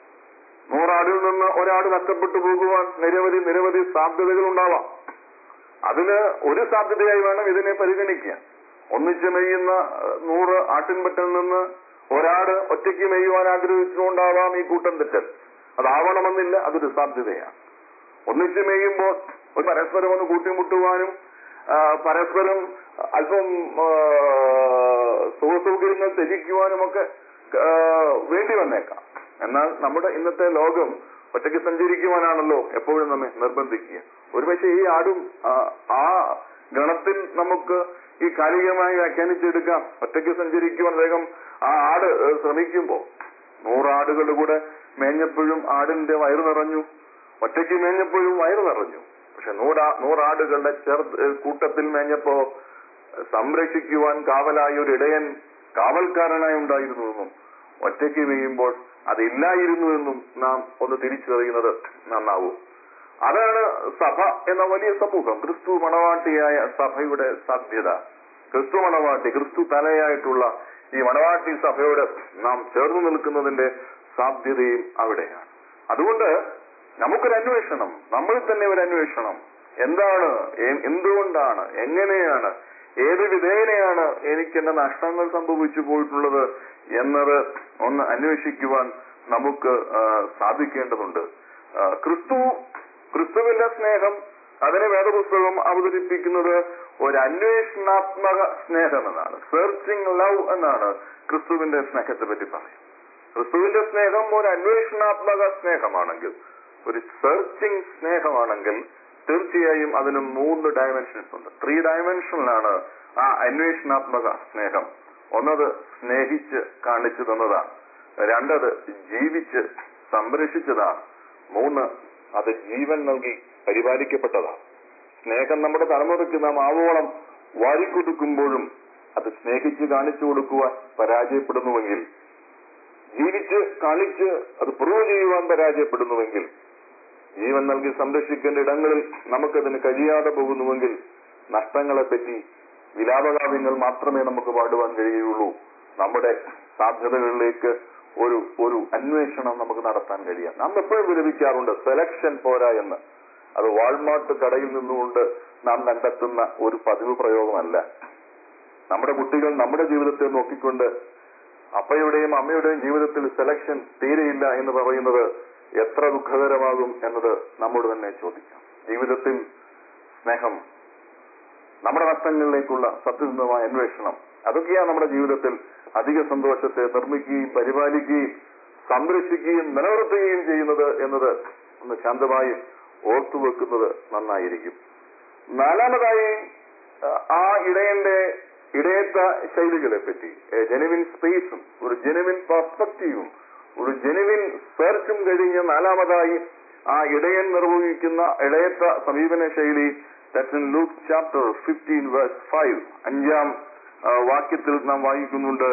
നൂറാടിൽ നിന്ന് ഒരാട് നഷ്ടപ്പെട്ടു പോകുവാൻ നിരവധി നിരവധി സാധ്യതകൾ ഉണ്ടാവാം അതിന് ഒരു സാധ്യതയായി വേണം ഇതിനെ പരിഗണിക്കാൻ ഒന്നിച്ച് മെയ്യുന്ന ഏഹ്, നൂറ് ആട്ടിൻപറ്റൽ നിന്ന് ഒരാട് ഒറ്റയ്ക്ക് മെയ്യുവാൻ ആഗ്രഹിച്ചുകൊണ്ടാവാം ഈ കൂട്ടം തെറ്റൽ അതാവണമെന്നില്ല അതൊരു സാധ്യതയാണ് ഒന്നിച്ച് മെയ്യുമ്പോൾ ഒരു പരസ്പരം ഒന്ന് കൂട്ടിമുട്ടുവാനും ആ, പരസ്പരം അല്പം ആ, സുഖസൗകര്യങ്ങൾ ത്യജിക്കുവാനുമൊക്കെ ആ, വേണ്ടി വന്നേക്കാം എന്നാൽ നമ്മുടെ ഇന്നത്തെ ലോകം ഒറ്റയ്ക്ക് സഞ്ചരിക്കുവാനാണല്ലോ എപ്പോഴും നമ്മെ നിർബന്ധിക്കുക ഒരുപക്ഷെ ഈ ആടും ആ, ആ ഗണത്തിൽ നമുക്ക് ഈ കാലികമായി വ്യാഖ്യാനിച്ചെടുക്കാം ഒറ്റയ്ക്ക് സഞ്ചരിക്കുവാൻ വേഗം ആ ആട് ഏഹ്, ശ്രമിക്കുമ്പോൾ നൂറാടുകളുടെ കൂടെ മേഞ്ഞപ്പോഴും ആടിന്റെ വയറ് നിറഞ്ഞു ഒറ്റയ്ക്ക് മേഞ്ഞപ്പോഴും വയറ് നിറഞ്ഞു പക്ഷെ നൂറാ നൂറാടുകളുടെ ചേർ ഏഹ്, കൂട്ടത്തിൽ മേഞ്ഞപ്പോ ഏഹ്, സംരക്ഷിക്കുവാൻ കാവലായ ഒരു ഇടയൻ കാവൽക്കാരനായി ഉണ്ടായിരുന്നുവെന്നും ഒറ്റയ്ക്ക് മേയുമ്പോൾ അതില്ലായിരുന്നു എന്നും നാം ഒന്ന് തിരിച്ചറിയുന്നത് നന്നാവും അതാണ് സഭ എന്ന വലിയ സമൂഹം ക്രിസ്തു മണവാട്ടിയായ സഭയുടെ സാധ്യത ക്രിസ്തു മണവാട്ടി ക്രിസ്തു തലയായിട്ടുള്ള ഈ മണവാട്ടി സഭയോട് നാം ചേർന്ന് നിൽക്കുന്നതിന്റെ സാധ്യതയും അവിടെയാണ് അതുകൊണ്ട് നമുക്കൊരു അന്വേഷണം നമ്മളിൽ തന്നെ ഒരു അന്വേഷണം എന്താണ് എ- എന്തുകൊണ്ടാണ് എങ്ങനെയാണ് ഏത് വിധേയനെയാണ് എനിക്ക് എന്റെ നഷ്ടങ്ങൾ സംഭവിച്ചു പോയിട്ടുള്ളത് എന്നത് ഒന്ന് അന്വേഷിക്കുവാൻ നമുക്ക് ആ, സാധിക്കേണ്ടതുണ്ട് ആ, ക്രിസ്തു ക്രിസ്തുവിന്റെ സ്നേഹം അതിനെ വേദപുസ്തകം അവതരിപ്പിക്കുന്നത് ഒരു അന്വേഷണാത്മക സ്നേഹം എന്നാണ് സെർച്ചിങ് ലവ് എന്നാണ് ക്രിസ്തുവിന്റെ സ്നേഹത്തെ പറ്റി പറയും ക്രിസ്തുവിന്റെ സ്നേഹം ഒരു അന്വേഷണാത്മക സ്നേഹമാണെങ്കിൽ ഒരു സെർച്ചിങ് സ്നേഹമാണെങ്കിൽ തീർച്ചയായും അതിന് മൂന്ന് ഡയമെൻഷൻസ് ഉണ്ട് ത്രീ ഡയമെൻഷനിലാണ് ആ അന്വേഷണാത്മക സ്നേഹം ഒന്നത് സ്നേഹിച്ച് കാണിച്ചു തന്നതാണ് രണ്ടത് ജീവിച്ച് സംരക്ഷിച്ചതാണ് മൂന്ന് അത് ജീവൻ നൽകി പരിപാലിക്കപ്പെട്ടതാണ് സ്നേഹം നമ്മുടെ തലമുറയ്ക്ക് നാം ആവോളം വാരിക്കൊടുക്കുമ്പോഴും അത് സ്നേഹിച്ച് കാണിച്ചു കൊടുക്കുവാൻ പരാജയപ്പെടുന്നുവെങ്കിൽ ജീവിച്ച് കാണിച്ച് അത് പ്രൂവ് ചെയ്യുവാൻ പരാജയപ്പെടുന്നുവെങ്കിൽ ജീവൻ നൽകി സംരക്ഷിക്കേണ്ട ഇടങ്ങളിൽ നമുക്കതിന് കഴിയാതെ പോകുന്നുവെങ്കിൽ നഷ്ടങ്ങളെപ്പറ്റി വിലാപകാവ്യങ്ങൾ മാത്രമേ നമുക്ക് പാടുവാൻ കഴിയുള്ളൂ നമ്മുടെ സാധ്യതകളിലേക്ക് ഒരു ഒരു അന്വേഷണം നമുക്ക് നടത്താൻ കഴിയാം നാം എപ്പോഴും വിലപിക്കാറുണ്ട് സെലക്ഷൻ പോരാ എന്ന് അത് വാൾമാർട്ട് കടയിൽ നിന്നുകൊണ്ട് നാം കണ്ടെത്തുന്ന ഒരു പതിവ് പ്രയോഗമല്ല നമ്മുടെ കുട്ടികൾ നമ്മുടെ ജീവിതത്തെ നോക്കിക്കൊണ്ട് അപ്പയുടെയും അമ്മയുടെയും ജീവിതത്തിൽ സെലക്ഷൻ തീരെയില്ല എന്ന് പറയുന്നത് എത്ര ദുഃഖകരമാകും എന്നത് നമ്മോട് തന്നെ ചോദിക്കാം ജീവിതത്തിൽ സ്നേഹം നമ്മുടെ നഷ്ടങ്ങളിലേക്കുള്ള സത്യസന്ധമായ അന്വേഷണം അതൊക്കെയാണ് നമ്മുടെ ജീവിതത്തിൽ അധിക സന്തോഷത്തെ നിർമ്മിക്കുകയും പരിപാലിക്കുകയും സംരക്ഷിക്കുകയും നിലനിർത്തുകയും ചെയ്യുന്നത് എന്നത് ഒന്ന് ശാന്തമായി ഓർത്തുവെക്കുന്നത് നന്നായിരിക്കും നാലാമതായി അഹ് ആ ഇടയന്റെ ഇടയത്ത ശൈലികളെ പറ്റി ജെനുവിൻ സ്പേസും ഒരു ജെനുവിൻ പെർസ്പെക്റ്റീവും ഒരു ജെനുവിൻ സെർച്ചും കഴിഞ്ഞ് നാലാമതായി ആ ഇടയൻ നിർവഹിക്കുന്ന ഇടയത്ത സമീപന ശൈലി that's in Luke chapter fifteen verse five അഞ്ചാം ആ, വാക്യത്തിൽ നാം വായിക്കുന്നുണ്ട്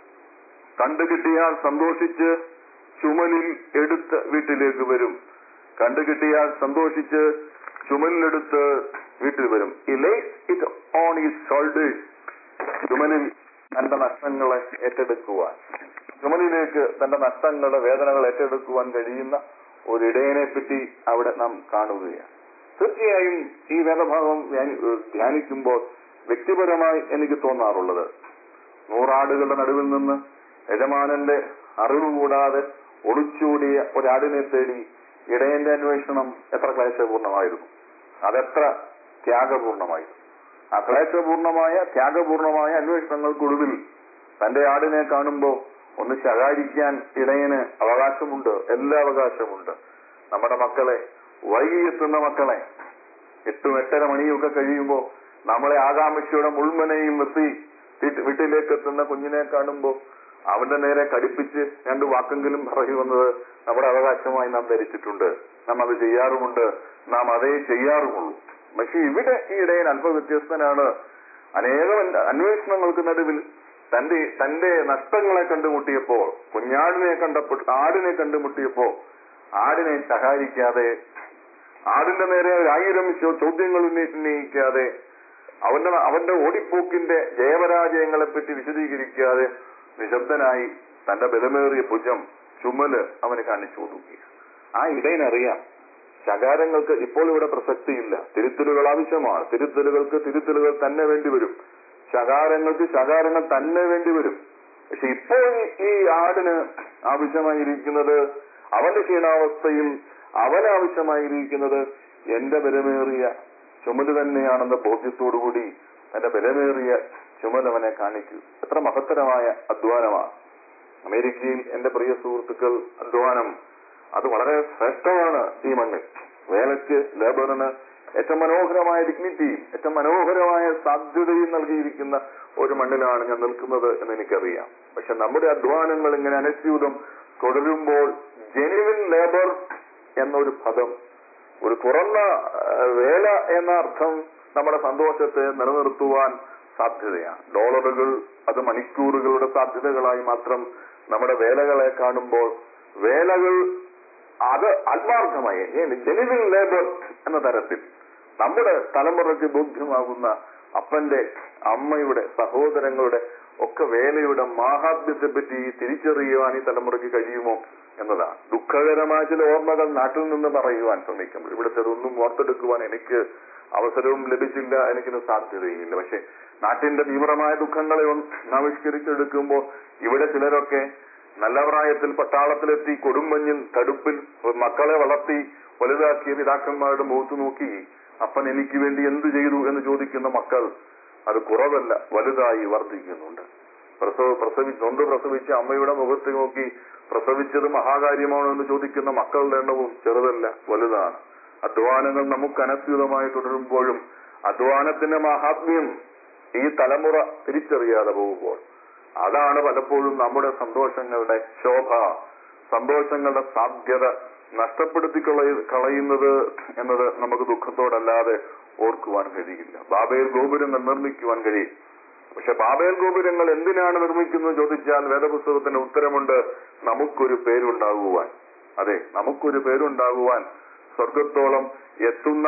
കണ്ടുകിട്ടിയാൽ സന്തോഷിച്ച് ചുമലിൽ എടുത്ത് വീട്ടിലേക്ക് വരും കണ്ടുകിട്ടിയാൽ സന്തോഷിച്ച് ചുമലിലെടുത്ത് വീട്ടിൽ വരും ഇറ്റ് ഓൺ ഈ ഷോൾഡേഴ്സ് ചുമലിൽ തന്റെ നഷ്ടങ്ങളെ ഏറ്റെടുക്കുവാൻ ചുമലിലേക്ക് തന്റെ നഷ്ടങ്ങളുടെ വേദനകൾ ഏറ്റെടുക്കുവാൻ കഴിയുന്ന ഒരു ഇടയനെ പറ്റി അവിടെ നാം കാണുകയാണ് തീർച്ചയായും ഈ വേദഭാഗം ധ്യാനി- ഏഹ് ധ്യാനിക്കുമ്പോൾ വ്യക്തിപരമായി എനിക്ക് തോന്നാറുള്ളത് നൂറാടുകളുടെ നടുവിൽ നിന്ന് യജമാനന്റെ അറിവ് കൂടാതെ ഒളിച്ചോടിയ ഒരാടിനെ തേടി ഇടയന്റെ അന്വേഷണം എത്ര ക്ലേശപൂർണമായിരുന്നു അതെത്ര ത്യാഗപൂർണമായിരുന്നു ആ ക്ലേശപൂർണമായ ത്യാഗപൂർണമായ അന്വേഷണങ്ങൾക്കൊടുവിൽ തന്റെ ആടിനെ കാണുമ്പോൾ ഒന്ന് ശകാരിക്കാൻ ഇടയന് അവകാശമുണ്ട് എല്ലാ അവകാശമുണ്ട് നമ്മുടെ മക്കളെ വൈകിയെത്തുന്ന മക്കളെ എട്ടും എട്ടര മണിയൊക്കെ കഴിയുമ്പോൾ നമ്മളെ ആകാംക്ഷയുടെ മുൾമനയിൽ നിർത്തി വീട്ട്- വീട്ടിലേക്ക് എത്തുന്ന കുഞ്ഞിനെ കാണുമ്പോൾ അവന്റെ നേരെ കടിപ്പിച്ച് രണ്ട് വാക്കെങ്കിലും പറയുമെന്നത് നമ്മുടെ അവകാശമായി നാം ധരിച്ചിട്ടുണ്ട് നാം അത് ചെയ്യാറുമുണ്ട് നാം അതേ ചെയ്യാറുമുള്ളൂ പക്ഷെ ഇവിടെ ഈ ഇടയൻ അല്പ വ്യത്യസ്തനാണ് അനേകം അന്വ- അന്വേഷണങ്ങൾക്ക് നടുവിൽ തന്റെ തന്റെ നഷ്ടങ്ങളെ കണ്ടുമുട്ടിയപ്പോ കുഞ്ഞാടിനെ കണ്ടപ്പോൾ ആടിനെ കണ്ടുമുട്ടിയപ്പോ ആടിനെ സഹായിക്കാതെ ആടിന്റെ നേരെ ഒരായിരം ചോ- ചോദ്യങ്ങൾ ഉന്നയി- ഉന്നയിക്കാതെ അവന്റെ അവന്റെ ഓടിപ്പോക്കിന്റെ ജയപരാജയങ്ങളെ പറ്റി വിശദീകരിക്കാതെ നിശബ്ദനായി തന്റെ ബലമേറിയ ഭുജം ചുമല് അവന് കാണിച്ചു കൊടുക്കുക ആ ഇടയനറിയാം ശകാരങ്ങൾക്ക് ഇപ്പോൾ ഇവിടെ പ്രസക്തിയില്ല തിരുത്തലുകൾ ആവശ്യമാണ് തിരുത്തലുകൾക്ക് തിരുത്തലുകൾ തന്നെ വേണ്ടിവരും ശകാരങ്ങൾക്ക് ശകാരങ്ങൾ തന്നെ വേണ്ടിവരും പക്ഷെ ഇപ്പോൾ ഈ- ഈ ആടിന് ആവശ്യമായിരിക്കുന്നത് അവന്റെ ക്ഷീണാവസ്ഥയിൽ അവന് ആവശ്യമായിരിക്കുന്നത് എന്റെ ബലമേറിയ ചുമല് തന്നെയാണെന്ന ബോധ്യത്തോടുകൂടി തന്റെ ബലമേറിയ ചുമൽ അവനെ കാണിക്കൂ എത്ര മഹത്തരമായ അധ്വാനമാണ് അമേരിക്കയിൽ എന്റെ പ്രിയ സുഹൃത്തുക്കൾ അധ്വാനം അത് വളരെ ശ്രേഷ്ഠമാണ് ഈ മണ്ണിൽ വേലയ്ക്ക് ലേബറിന് ഏറ്റവും മനോഹരമായ ഡിഗ്നിറ്റിയും ഏറ്റവും മനോഹരമായ സാധ്യതയും നൽകിയിരിക്കുന്ന ഒരു മണ്ണിലാണ് ഞാൻ നിൽക്കുന്നത് എന്ന് എനിക്കറിയാം പക്ഷെ നമ്മുടെ അധ്വാനങ്ങൾ ഇങ്ങനെ അനസ്യൂതം തുടരുമ്പോൾ ജെനുവിൻ ലേബർ എന്നൊരു പദം ഒരു തുറന്ന ആ, വേല എന്ന അർത്ഥം നമ്മുടെ സന്തോഷത്തെ നിലനിർത്തുവാൻ സാധ്യതയാണ് ഡോളറുകൾ അത് മണിക്കൂറുകളുടെ സാധ്യതകളായി മാത്രം നമ്മുടെ വേലകളെ കാണുമ്പോൾ വേലകൾ അത് ആത്മാർത്ഥമായി ജെനുവിൻ ലേബർ എന്ന തരത്തിൽ നമ്മുടെ തലമുറയ്ക്ക് ബോധ്യമാകുന്ന അപ്പന്റെ അമ്മയുടെ സഹോദരങ്ങളുടെ ഒക്കെ വേലയുടെ മാഹാത്മ്യത്തെ പറ്റി തിരിച്ചറിയുവാൻ ഈ തലമുറയ്ക്ക് കഴിയുമോ എന്നതാണ് ദുഃഖകരമായ ചില ഓർമ്മകൾ നാട്ടിൽ നിന്ന് പറയുവാൻ ശ്രമിക്കുമ്പോൾ ഇവിടുത്തെ ഒന്നും ഓർത്തെടുക്കുവാൻ എനിക്ക് അവസരവും ലഭിച്ചില്ല എനിക്കിന് സാധ്യതയില്ല പക്ഷെ നാട്ടിന്റെ തീവ്രമായ ദുഃഖങ്ങളെ ഒന്ന് ആവിഷ്കരിച്ചെടുക്കുമ്പോൾ ഇവിടെ ചിലരൊക്കെ നല്ല പ്രായത്തിൽ പട്ടാളത്തിലെത്തി കൊടുമ്പഞ്ഞിൽ തടുപ്പിൽ മക്കളെ വളർത്തി വലുതാക്കിയ പിതാക്കന്മാരുടെ മുഖത്ത് നോക്കി അപ്പൻ എനിക്ക് വേണ്ടി എന്തു ചെയ്തു എന്ന് ചോദിക്കുന്ന മക്കൾ അത് കുറവല്ല വലുതായി വർദ്ധിക്കുന്നുണ്ട് പ്രസവ പ്രസവി നൊന്ത് പ്രസവിച്ച അമ്മയുടെ മുഖത്ത് നോക്കി പ്രസവിച്ചത് മഹാകാര്യമാണോ എന്ന് ചോദിക്കുന്ന മക്കളുടെ എണ്ണവും ചെറുതല്ല വലുതാണ് അധ്വാനങ്ങൾ നമുക്ക് അനസ്യൂതമായി തുടരുമ്പോഴും അധ്വാനത്തിന്റെ മഹാത്മ്യം ഈ തലമുറ തിരിച്ചറിയാതെ പോകുമ്പോൾ അതാണ് പലപ്പോഴും നമ്മുടെ സന്തോഷങ്ങളുടെ ശോഭ സന്തോഷങ്ങളുടെ സാധ്യത നഷ്ടപ്പെടുത്തി കളയ- കളയുന്നത് എന്നത് നമുക്ക് ദുഃഖത്തോടല്ലാതെ ഓർക്കുവാൻ കഴിയില്ല ബാബേൽ ഗോപുരങ്ങൾ നിർമ്മിക്കുവാൻ കഴിയും പക്ഷെ ബാബേൽ ഗോപുരങ്ങൾ എന്തിനാണ് നിർമ്മിക്കുന്നത് ചോദിച്ചാൽ വേദപുസ്തകത്തിന് ഉത്തരമുണ്ട് നമുക്കൊരു പേരുണ്ടാകുവാൻ അതെ നമുക്കൊരു പേരുണ്ടാകുവാൻ സ്വർഗത്തോളം എത്തുന്ന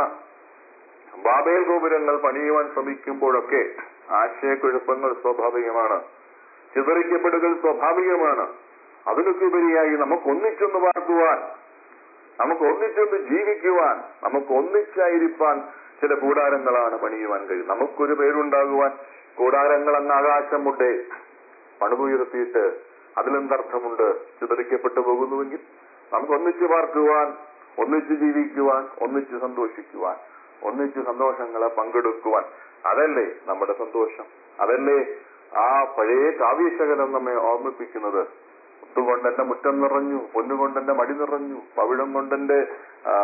ബാബേൽ ഗോപുരങ്ങൾ പണിയുവാൻ ശ്രമിക്കുമ്പോഴൊക്കെ ആശയക്കുഴപ്പങ്ങൾ സ്വാഭാവികമാണ് ചിതറിക്കപ്പെടുകൾ സ്വാഭാവികമാണ് അതിനൊക്കെ ഉപരിയായി നമുക്ക് ഒന്നിച്ചൊന്ന് വാർക്കുവാൻ നമുക്ക് ഒന്നിച്ചൊന്ന് ജീവിക്കുവാൻ നമുക്ക് ഒന്നിച്ചായിരിക്കാൻ ചില കൂടാരങ്ങളാണ് പണിയുവാൻ കഴിയും നമുക്കൊരു പേരുണ്ടാകുവാൻ കൂടാരങ്ങൾ അങ്ങ് ആകാശമുണ്ടേ പണിതുയർത്തിയിട്ട് അതിലെന്തർത്ഥമുണ്ട് ചിതറിക്കപ്പെട്ടു പോകുന്നുവെങ്കിൽ നമുക്ക് ഒന്നിച്ച് പാർക്കുവാൻ ഒന്നിച്ച് ജീവിക്കുവാൻ ഒന്നിച്ച് സന്തോഷിക്കുവാൻ ഒന്നിച്ച് സന്തോഷങ്ങളെ പങ്കെടുക്കുവാൻ അതല്ലേ നമ്മുടെ സന്തോഷം അതല്ലേ ആ പഴയ കാവ്യശകലം നമ്മെ ഓർമ്മിപ്പിക്കുന്നത് മുത്തുകൊണ്ടെന്റെ മുറ്റം നിറഞ്ഞു പൊന്നുകൊണ്ടെന്റെ മടി നിറഞ്ഞു പവിഴം കൊണ്ടെന്റെ ആ,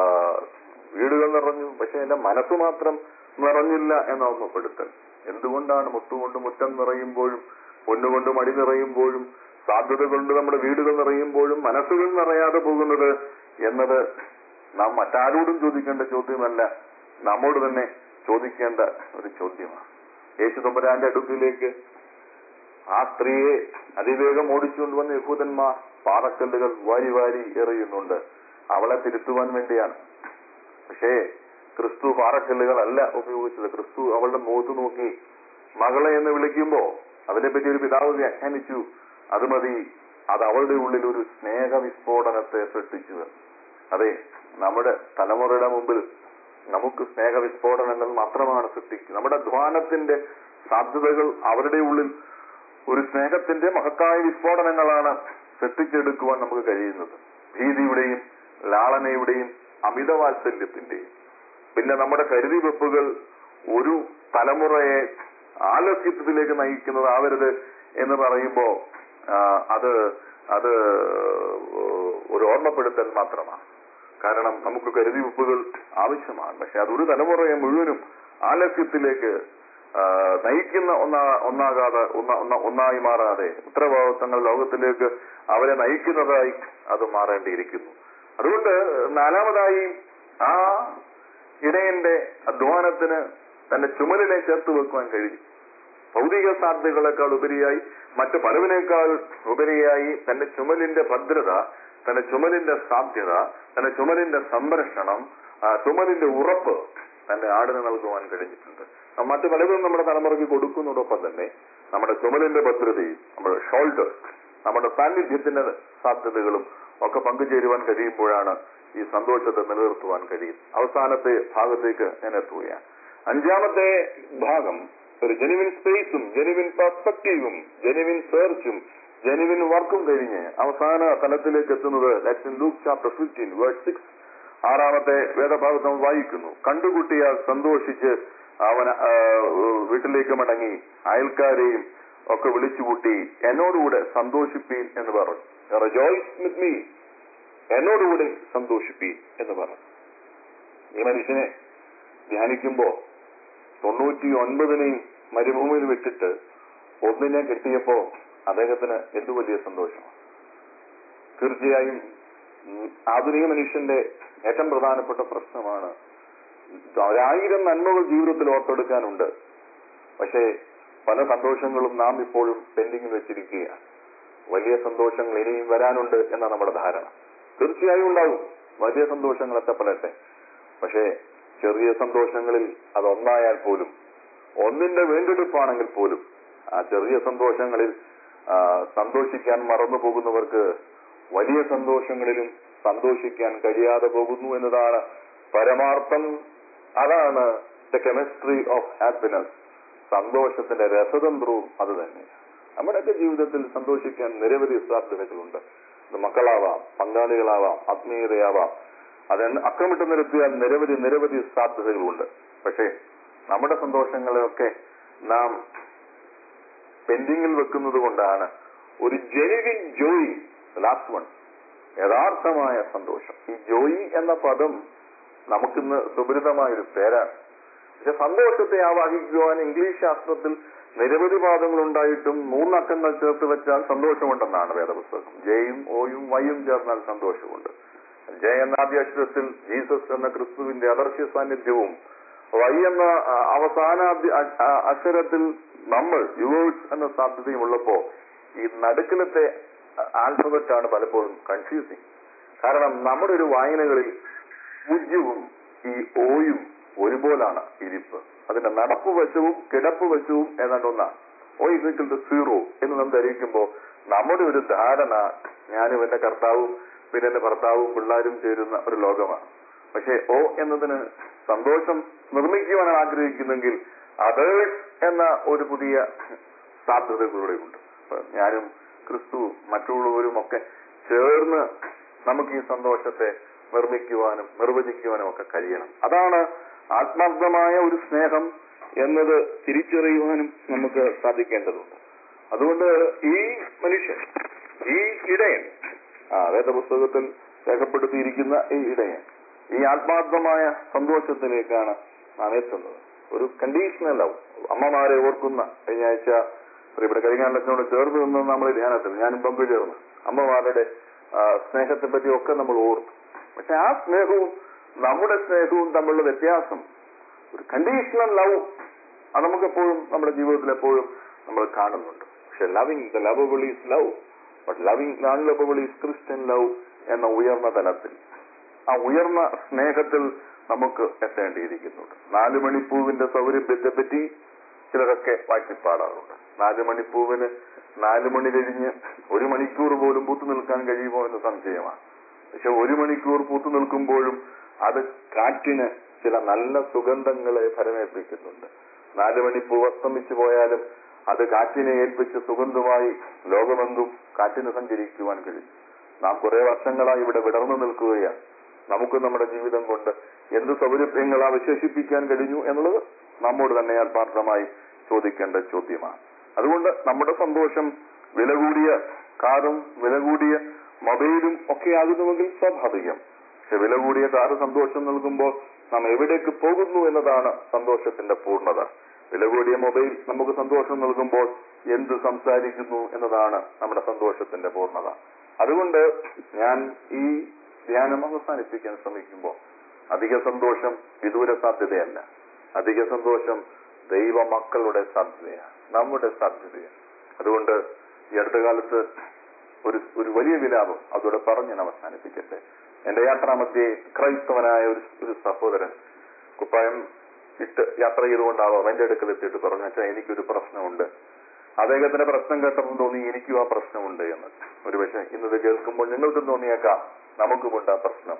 വീടുകൾ നിറഞ്ഞു പക്ഷെ എന്റെ മനസ്സ് മാത്രം നിറഞ്ഞില്ല എന്ന് ഓർമ്മപ്പെടുത്തൽ എന്തുകൊണ്ടാണ് മുത്തുകൊണ്ട് മുറ്റം നിറയുമ്പോഴും പൊന്നുകൊണ്ട് മടി നിറയുമ്പോഴും സാധ്യത കൊണ്ട് നമ്മുടെ വീടുകൾ നിറയുമ്പോഴും മനസ്സുകൾ നിറയാതെ പോകുന്നത് എന്നത് നാം മറ്റാരോടും ചോദിക്കേണ്ട ചോദ്യമല്ല നമ്മോട് തന്നെ ചോദിക്കേണ്ട ഒരു ചോദ്യമാണ് യേശു തമ്പുരാന്റെ അടുക്കിലേക്ക് ആ സ്ത്രീയെ അതിവേഗം ഓടിച്ചുകൊണ്ടുവന്ന യഹൂദന്മാർ പാറക്കല്ലുകൾ വാരി വാരി എറിയുന്നുണ്ട് അവളെ തിരുത്തുവാൻ വേണ്ടിയാണ് പക്ഷേ ക്രിസ്തു പാറക്കല്ലുകളല്ല ഉപയോഗിച്ചത് ക്രിസ്തു അവളുടെ മുഖത്ത് നോക്കി മകളെ എന്ന് വിളിക്കുമ്പോ അതിനെപ്പറ്റി ഒരു പിതാവ് വ്യാഖ്യാനിച്ചു അത് മതി അത് അവളുടെ ഉള്ളിൽ ഒരു സ്നേഹ വിസ്ഫോടനത്തെ സൃഷ്ടിച്ചു അതെ നമ്മുടെ തലമുറയുടെ മുമ്പിൽ നമുക്ക് സ്നേഹ വിസ്ഫോടനങ്ങൾ മാത്രമാണ് സൃഷ്ടിക്കുക നമ്മുടെ അധ്വാനത്തിന്റെ സാധ്യതകൾ അവരുടെ ഉള്ളിൽ ഒരു സ്നേഹത്തിന്റെ മഹത്തായ വിസ്ഫോടനങ്ങളാണ് സൃഷ്ടിച്ചെടുക്കുവാൻ നമുക്ക് കഴിയുന്നത് ഭീതിയുടെയും ലാളനയുടെയും അമിതവാത്സല്യത്തിന്റെയും പിന്നെ നമ്മുടെ കരുതി വെപ്പുകൾ ഒരു തലമുറയെ ആലസ്യത്തിലേക്ക് നയിക്കുന്നതാവരുത് എന്ന് പറയുമ്പോ ആ, അത് അത് ഒരു ഓർമ്മപ്പെടുത്തൽ മാത്രമാണ് കാരണം നമുക്ക് കരുതി വെപ്പുകൾ ആവശ്യമാണ് പക്ഷെ അതൊരു തലമുറയെ മുഴുവനും ആലസ്യത്തിലേക്ക് ആ, നയിക്കുന്ന ഒന്നാ ഒന്നാകാതെ ഒന്ന- ഒന്ന- ഒന്നായി മാറാതെ ഉത്തരവാദിത്തങ്ങൾ ലോകത്തിലേക്ക് അവരെ നയിക്കുന്നതായി അത് മാറേണ്ടിയിരിക്കുന്നു അതുകൊണ്ട് നാലാമതായി ആ ഇടയന്റെ അധ്വാനത്തിന് തന്റെ ചുമലിനെ ചേർത്ത് വെക്കുവാൻ കഴിയും ഭൗതിക സാധ്യതകളെക്കാൾ ഉപരിയായി മറ്റു പലവിനേക്കാൾ ഉപരിയായി തന്റെ ചുമലിന്റെ ഭദ്രത തന്റെ ചുമലിന്റെ സാധ്യത തന്റെ ചുമലിന്റെ സംരക്ഷണം ആ ചുമലിന്റെ ഉറപ്പ് തന്റെ ആടിന് നൽകുവാൻ കഴിഞ്ഞിട്ടുണ്ട് ആ മറ്റു പലതും നമ്മുടെ തലമുറയ്ക്ക് കൊടുക്കുന്നതോടൊപ്പം തന്നെ നമ്മുടെ ചുമലിന്റെ ഭദ്രതയും നമ്മുടെ ഷോൾഡർ നമ്മുടെ സാന്നിധ്യത്തിന്റെ സാധ്യതകളും ഒക്കെ പങ്കുചേരുവാൻ കഴിയുമ്പോഴാണ് ഈ സന്തോഷത്തെ നിലനിർത്തുവാൻ കഴിയും അവസാനത്തെ ഭാഗത്തേക്ക് ഞാൻ എത്തുകയാണ് അഞ്ചാമത്തെ ഭാഗം ഒരു ജെനുവിൻ സ്പേസും ജെനുവിൻ പെർസ്പെക്റ്റീവും ജെനുവിൻ സെർച്ചും ജെനുവിൻ വർക്കും കഴിഞ്ഞ് അവസാന തലത്തിലേക്ക് എത്തുന്നത് let's in Luke chapter fifteen word six ആറാമത്തെ വേദഭാഗത്ത് നമ്മൾ വായിക്കുന്നു കണ്ടുകുട്ടിയാൽ സന്തോഷിച്ച് അവൻ ആ, വീട്ടിലേക്ക് മടങ്ങി അയൽക്കാരെയും ഒക്കെ വിളിച്ചുകൂട്ടി എന്നോടുകൂടെ സന്തോഷിപ്പീൻ എന്ന് പറഞ്ഞു റജോയ്സ് വിത്ത് മീ എന്നോടുകൂടെ സന്തോഷിപ്പീൻ എന്ന് പറഞ്ഞു ഈ മനുഷ്യനെ ധ്യാനിക്കുമ്പോ തൊണ്ണൂറ്റി ഒൻപതിനെയും മരുഭൂമിയിൽ വിട്ടിട്ട് ഒന്നിനെ കിട്ടിയപ്പോ അദ്ദേഹത്തിന് എന്തു വലിയ സന്തോഷം തീർച്ചയായും ഉം, ആധുനിക മനുഷ്യന്റെ ഏറ്റവും പ്രധാനപ്പെട്ട പ്രശ്നമാണ് ഒരായിരം നന്മകൾ ജീവിതത്തിൽ ഓർത്തെടുക്കാനുണ്ട് പക്ഷേ പല സന്തോഷങ്ങളും നാം ഇപ്പോഴും പെൻഡിങ്ങിൽ വെച്ചിരിക്കുകയാണ് വലിയ സന്തോഷങ്ങൾ ഇനിയും വരാനുണ്ട് എന്ന നമ്മുടെ ധാരണ തീർച്ചയായും ഉണ്ടാകും വലിയ സന്തോഷങ്ങൾ എത്തപ്പെടട്ടെ പക്ഷേ ചെറിയ സന്തോഷങ്ങളിൽ അത് ഒന്നായാൽ പോലും ഒന്നിന്റെ വീണ്ടെടുപ്പാണെങ്കിൽ പോലും ആ ചെറിയ സന്തോഷങ്ങളിൽ ആ, സന്തോഷിക്കാൻ മറന്നു പോകുന്നവർക്ക് വലിയ സന്തോഷങ്ങളിലും സന്തോഷിക്കാൻ കഴിയാതെ പോകുന്നു എന്നതാണ് പരമാർത്ഥം അതാണ് ദ കെമിസ്ട്രി ഓഫ് ഹാപ്പിനെസ് സന്തോഷത്തിന്റെ രസതന്ത്രവും അത് തന്നെ നമ്മുടെയൊക്കെ ജീവിതത്തിൽ സന്തോഷിക്കാൻ നിരവധി സാധ്യതകളുണ്ട് അത് മക്കളാവാം പങ്കാളികളാവാം ആത്മീയതയാവാം അത് അക്കമിട്ട് നിരത്തിയാൽ നിരവധി നിരവധി സാധ്യതകളുണ്ട് പക്ഷേ നമ്മുടെ സന്തോഷങ്ങളെയൊക്കെ നാം പെൻഡിങ്ങിൽ വെക്കുന്നത് കൊണ്ടാണ് ഒരു ജെനുവിൻ ജോയി ലാസ്റ്റ് വൺ യഥാർത്ഥമായ സന്തോഷം ഈ ജോയി എന്ന പദം നമുക്കിന്ന് സുപരിതമായ ഒരു പേരാണ് പക്ഷെ സന്തോഷത്തെ ആവാഹിക്കുവാൻ ഇംഗ്ലീഷ് ശാസ്ത്രത്തിൽ നിരവധി പാദങ്ങൾ ഉണ്ടായിട്ടും മൂന്നക്കങ്ങൾ ചേർത്ത് വെച്ചാൽ സന്തോഷമുണ്ടെന്നാണ് വേദപുസ്തകം ജയും ഓയും വൈയും ചേർന്നാൽ സന്തോഷമുണ്ട് ജയ എന്ന ആദ്യ അക്ഷരത്തിൽ ജീസസ് എന്ന ക്രിസ്തുവിന്റെ അദർശ്യ സാന്നിധ്യവും വൈ എന്ന ആ, അവസാന അദ്യ- അ- ആ, അക്ഷരത്തിൽ നമ്മൾ യുവേഴ്സ് എന്ന സാധ്യതയും ഉള്ളപ്പോ ഈ നടുക്കിലത്തെ ആൽഫബറ്റ് ആണ് പലപ്പോഴും കൺഫ്യൂസിങ് കാരണം നമ്മുടെ ഒരു വായനകളിൽ പൂജ്യവും ഈ ഓയും ഒരുപോലാണ് ഇരിപ്പ് അതിന്റെ നടപ്പ് വശവും കിടപ്പ് വശവും ഏതാണ്ട് ഒന്നാണ് ഓ ഇസിക്കൽ ടു സീറോ എന്ന് നാം ധരിക്കുമ്പോൾ നമ്മുടെ ഒരു ധാരണ ഞാനും എന്റെ കർത്താവും പിന്നെ എന്റെ ഭർത്താവും പിള്ളേരും ചേരുന്ന ഒരു ലോകമാണ് പക്ഷേ ഓ എന്നതിന് സന്തോഷം നിർമ്മിക്കുവാനാണ് ആഗ്രഹിക്കുന്നെങ്കിൽ അതേഴ്സ് എന്ന ഒരു പുതിയ സാധ്യതകളുടെ ഉണ്ട് അപ്പൊ ഞാനും ക്രിസ്തുവും മറ്റുള്ളവരും ഒക്കെ ചേർന്ന് നമുക്ക് ഈ സന്തോഷത്തെ നിർമ്മിക്കുവാനും നിർവചിക്കുവാനും ഒക്കെ കഴിയണം അതാണ് ആത്മാർത്ഥമായ ഒരു സ്നേഹം എന്നത് തിരിച്ചറിയുവാനും നമുക്ക് സാധിക്കേണ്ടതുണ്ട് അതുകൊണ്ട് ഈ മനുഷ്യൻ ഈ ഇടയൻ ആ വേദപുസ്തകത്തിൽ രേഖപ്പെടുത്തിയിരിക്കുന്ന ഈ ഇടയൻ ഈ ആത്മാർത്ഥമായ സന്തോഷത്തിലേക്കാണ് നാം എത്തുന്നത് ഒരു കണ്ടീഷണൽ ലവ് അമ്മമാരെ ഓർക്കുന്ന കഴിഞ്ഞ ആഴ്ച ഇവിടെ കരിങ്ങാലത്തിനോട് ചേർന്ന് നിന്ന് നമ്മൾ ധ്യാനത്തിൽ ഞാനും പങ്കുചേർന്നു അമ്മമാരുടെ ആ, സ്നേഹത്തെ പറ്റി ഒക്കെ നമ്മൾ ഓർത്തു പക്ഷെ ആ സ്നേഹവും നമ്മുടെ സ്നേഹവും തമ്മിലുള്ള വ്യത്യാസം ഒരു കണ്ടീഷണൽ ലവ് അത് നമുക്കെപ്പോഴും നമ്മുടെ ജീവിതത്തിൽ എപ്പോഴും നമ്മൾ കാണുന്നുണ്ട് പക്ഷെ loving the lovable is love but loving non lovable is Christian love എന്ന ഉയർന്ന തലത്തിൽ ആ ഉയർന്ന സ്നേഹത്തിൽ നമുക്ക് എത്തേണ്ടിയിരിക്കുന്നുണ്ട് നാല് മണിപ്പൂവിന്റെ സൗരഭ്യത്തെ പറ്റി ചിലരൊക്കെ വാഴ്ത്തിപ്പാടാറുണ്ട് നാല് മണിപ്പൂവിന് നാല് മണി കഴിഞ്ഞ് ഒരു മണിക്കൂർ പോലും പൂത്തു നിൽക്കാൻ കഴിയുമോ എന്ന് സംശയമാണ് പക്ഷെ ഒരു മണിക്കൂർ പൂത്തു നിൽക്കുമ്പോഴും അത് കാറ്റിന് ചില നല്ല സുഗന്ധങ്ങളെ ഫലമേൽപ്പിക്കുന്നുണ്ട് നാല് മണിപ്പൂ അസ്തമിച്ചു പോയാലും അത് കാറ്റിനെ ഏൽപ്പിച്ച് സുഗന്ധമായി ലോകമെന്തും കാറ്റിന് സഞ്ചരിക്കുവാൻ കഴിയും നാം കുറെ വർഷങ്ങളായി ഇവിടെ വിടർന്നു നിൽക്കുകയാണ് നമുക്ക് നമ്മുടെ ജീവിതം കൊണ്ട് എന്ത് സൗകര്യങ്ങൾ അവശേഷിപ്പിക്കാൻ കഴിഞ്ഞു എന്നുള്ളത് നമ്മോട് തന്നെ ആത്മാർത്ഥമായി ചോദിക്കേണ്ട ചോദ്യമാണ് അതുകൊണ്ട് നമ്മുടെ സന്തോഷം വില കൂടിയ കാറും വില കൂടിയ മൊബൈലും ഒക്കെ ആകുന്നുവെങ്കിൽ സ്വാഭാവികം പക്ഷെ വില കൂടിയ കാറ് സന്തോഷം നൽകുമ്പോൾ നാം എവിടേക്ക് പോകുന്നു എന്നതാണ് സന്തോഷത്തിന്റെ പൂർണ്ണത വില കൂടിയ മൊബൈൽ നമുക്ക് സന്തോഷം നൽകുമ്പോൾ എന്ത് സംസാരിക്കുന്നു എന്നതാണ് നമ്മുടെ സന്തോഷത്തിന്റെ പൂർണ്ണത അതുകൊണ്ട് ഞാൻ ഈ ധ്യാനം അവസാനിപ്പിക്കാൻ ശ്രമിക്കുമ്പോൾ അധിക സന്തോഷം വിദൂര സാധ്യതയല്ല അധിക സന്തോഷം ദൈവമക്കളുടെ സാധ്യതയാണ് നമ്മുടെ സാധ്യതയാണ് അതുകൊണ്ട് ഈ അടുത്ത കാലത്ത് ഒരു ഒരു വലിയ വിലാപം അതോടെ പറഞ്ഞ് ഞാൻ അവസാനിപ്പിക്കട്ടെ എന്റെ യാത്രാമധ്യേ ക്രൈസ്തവനായ ഒരു ഒരു സഹോദരൻ കുപ്പായം ഇട്ട് യാത്ര ചെയ്തുകൊണ്ടാവാം എന്റെ അടുക്കൽ എത്തിയിട്ട് പറഞ്ഞു വെച്ചാൽ എനിക്കൊരു പ്രശ്നമുണ്ട് അദ്ദേഹത്തിന്റെ പ്രശ്നം കേട്ടപ്പോൾ തോന്നി എനിക്കും ആ പ്രശ്നമുണ്ട് എന്ന് ഒരുപക്ഷെ ഇന്നത് കേൾക്കുമ്പോൾ നിങ്ങൾക്കും തോന്നിയേക്കാം നമുക്കുമുണ്ട് ആ പ്രശ്നം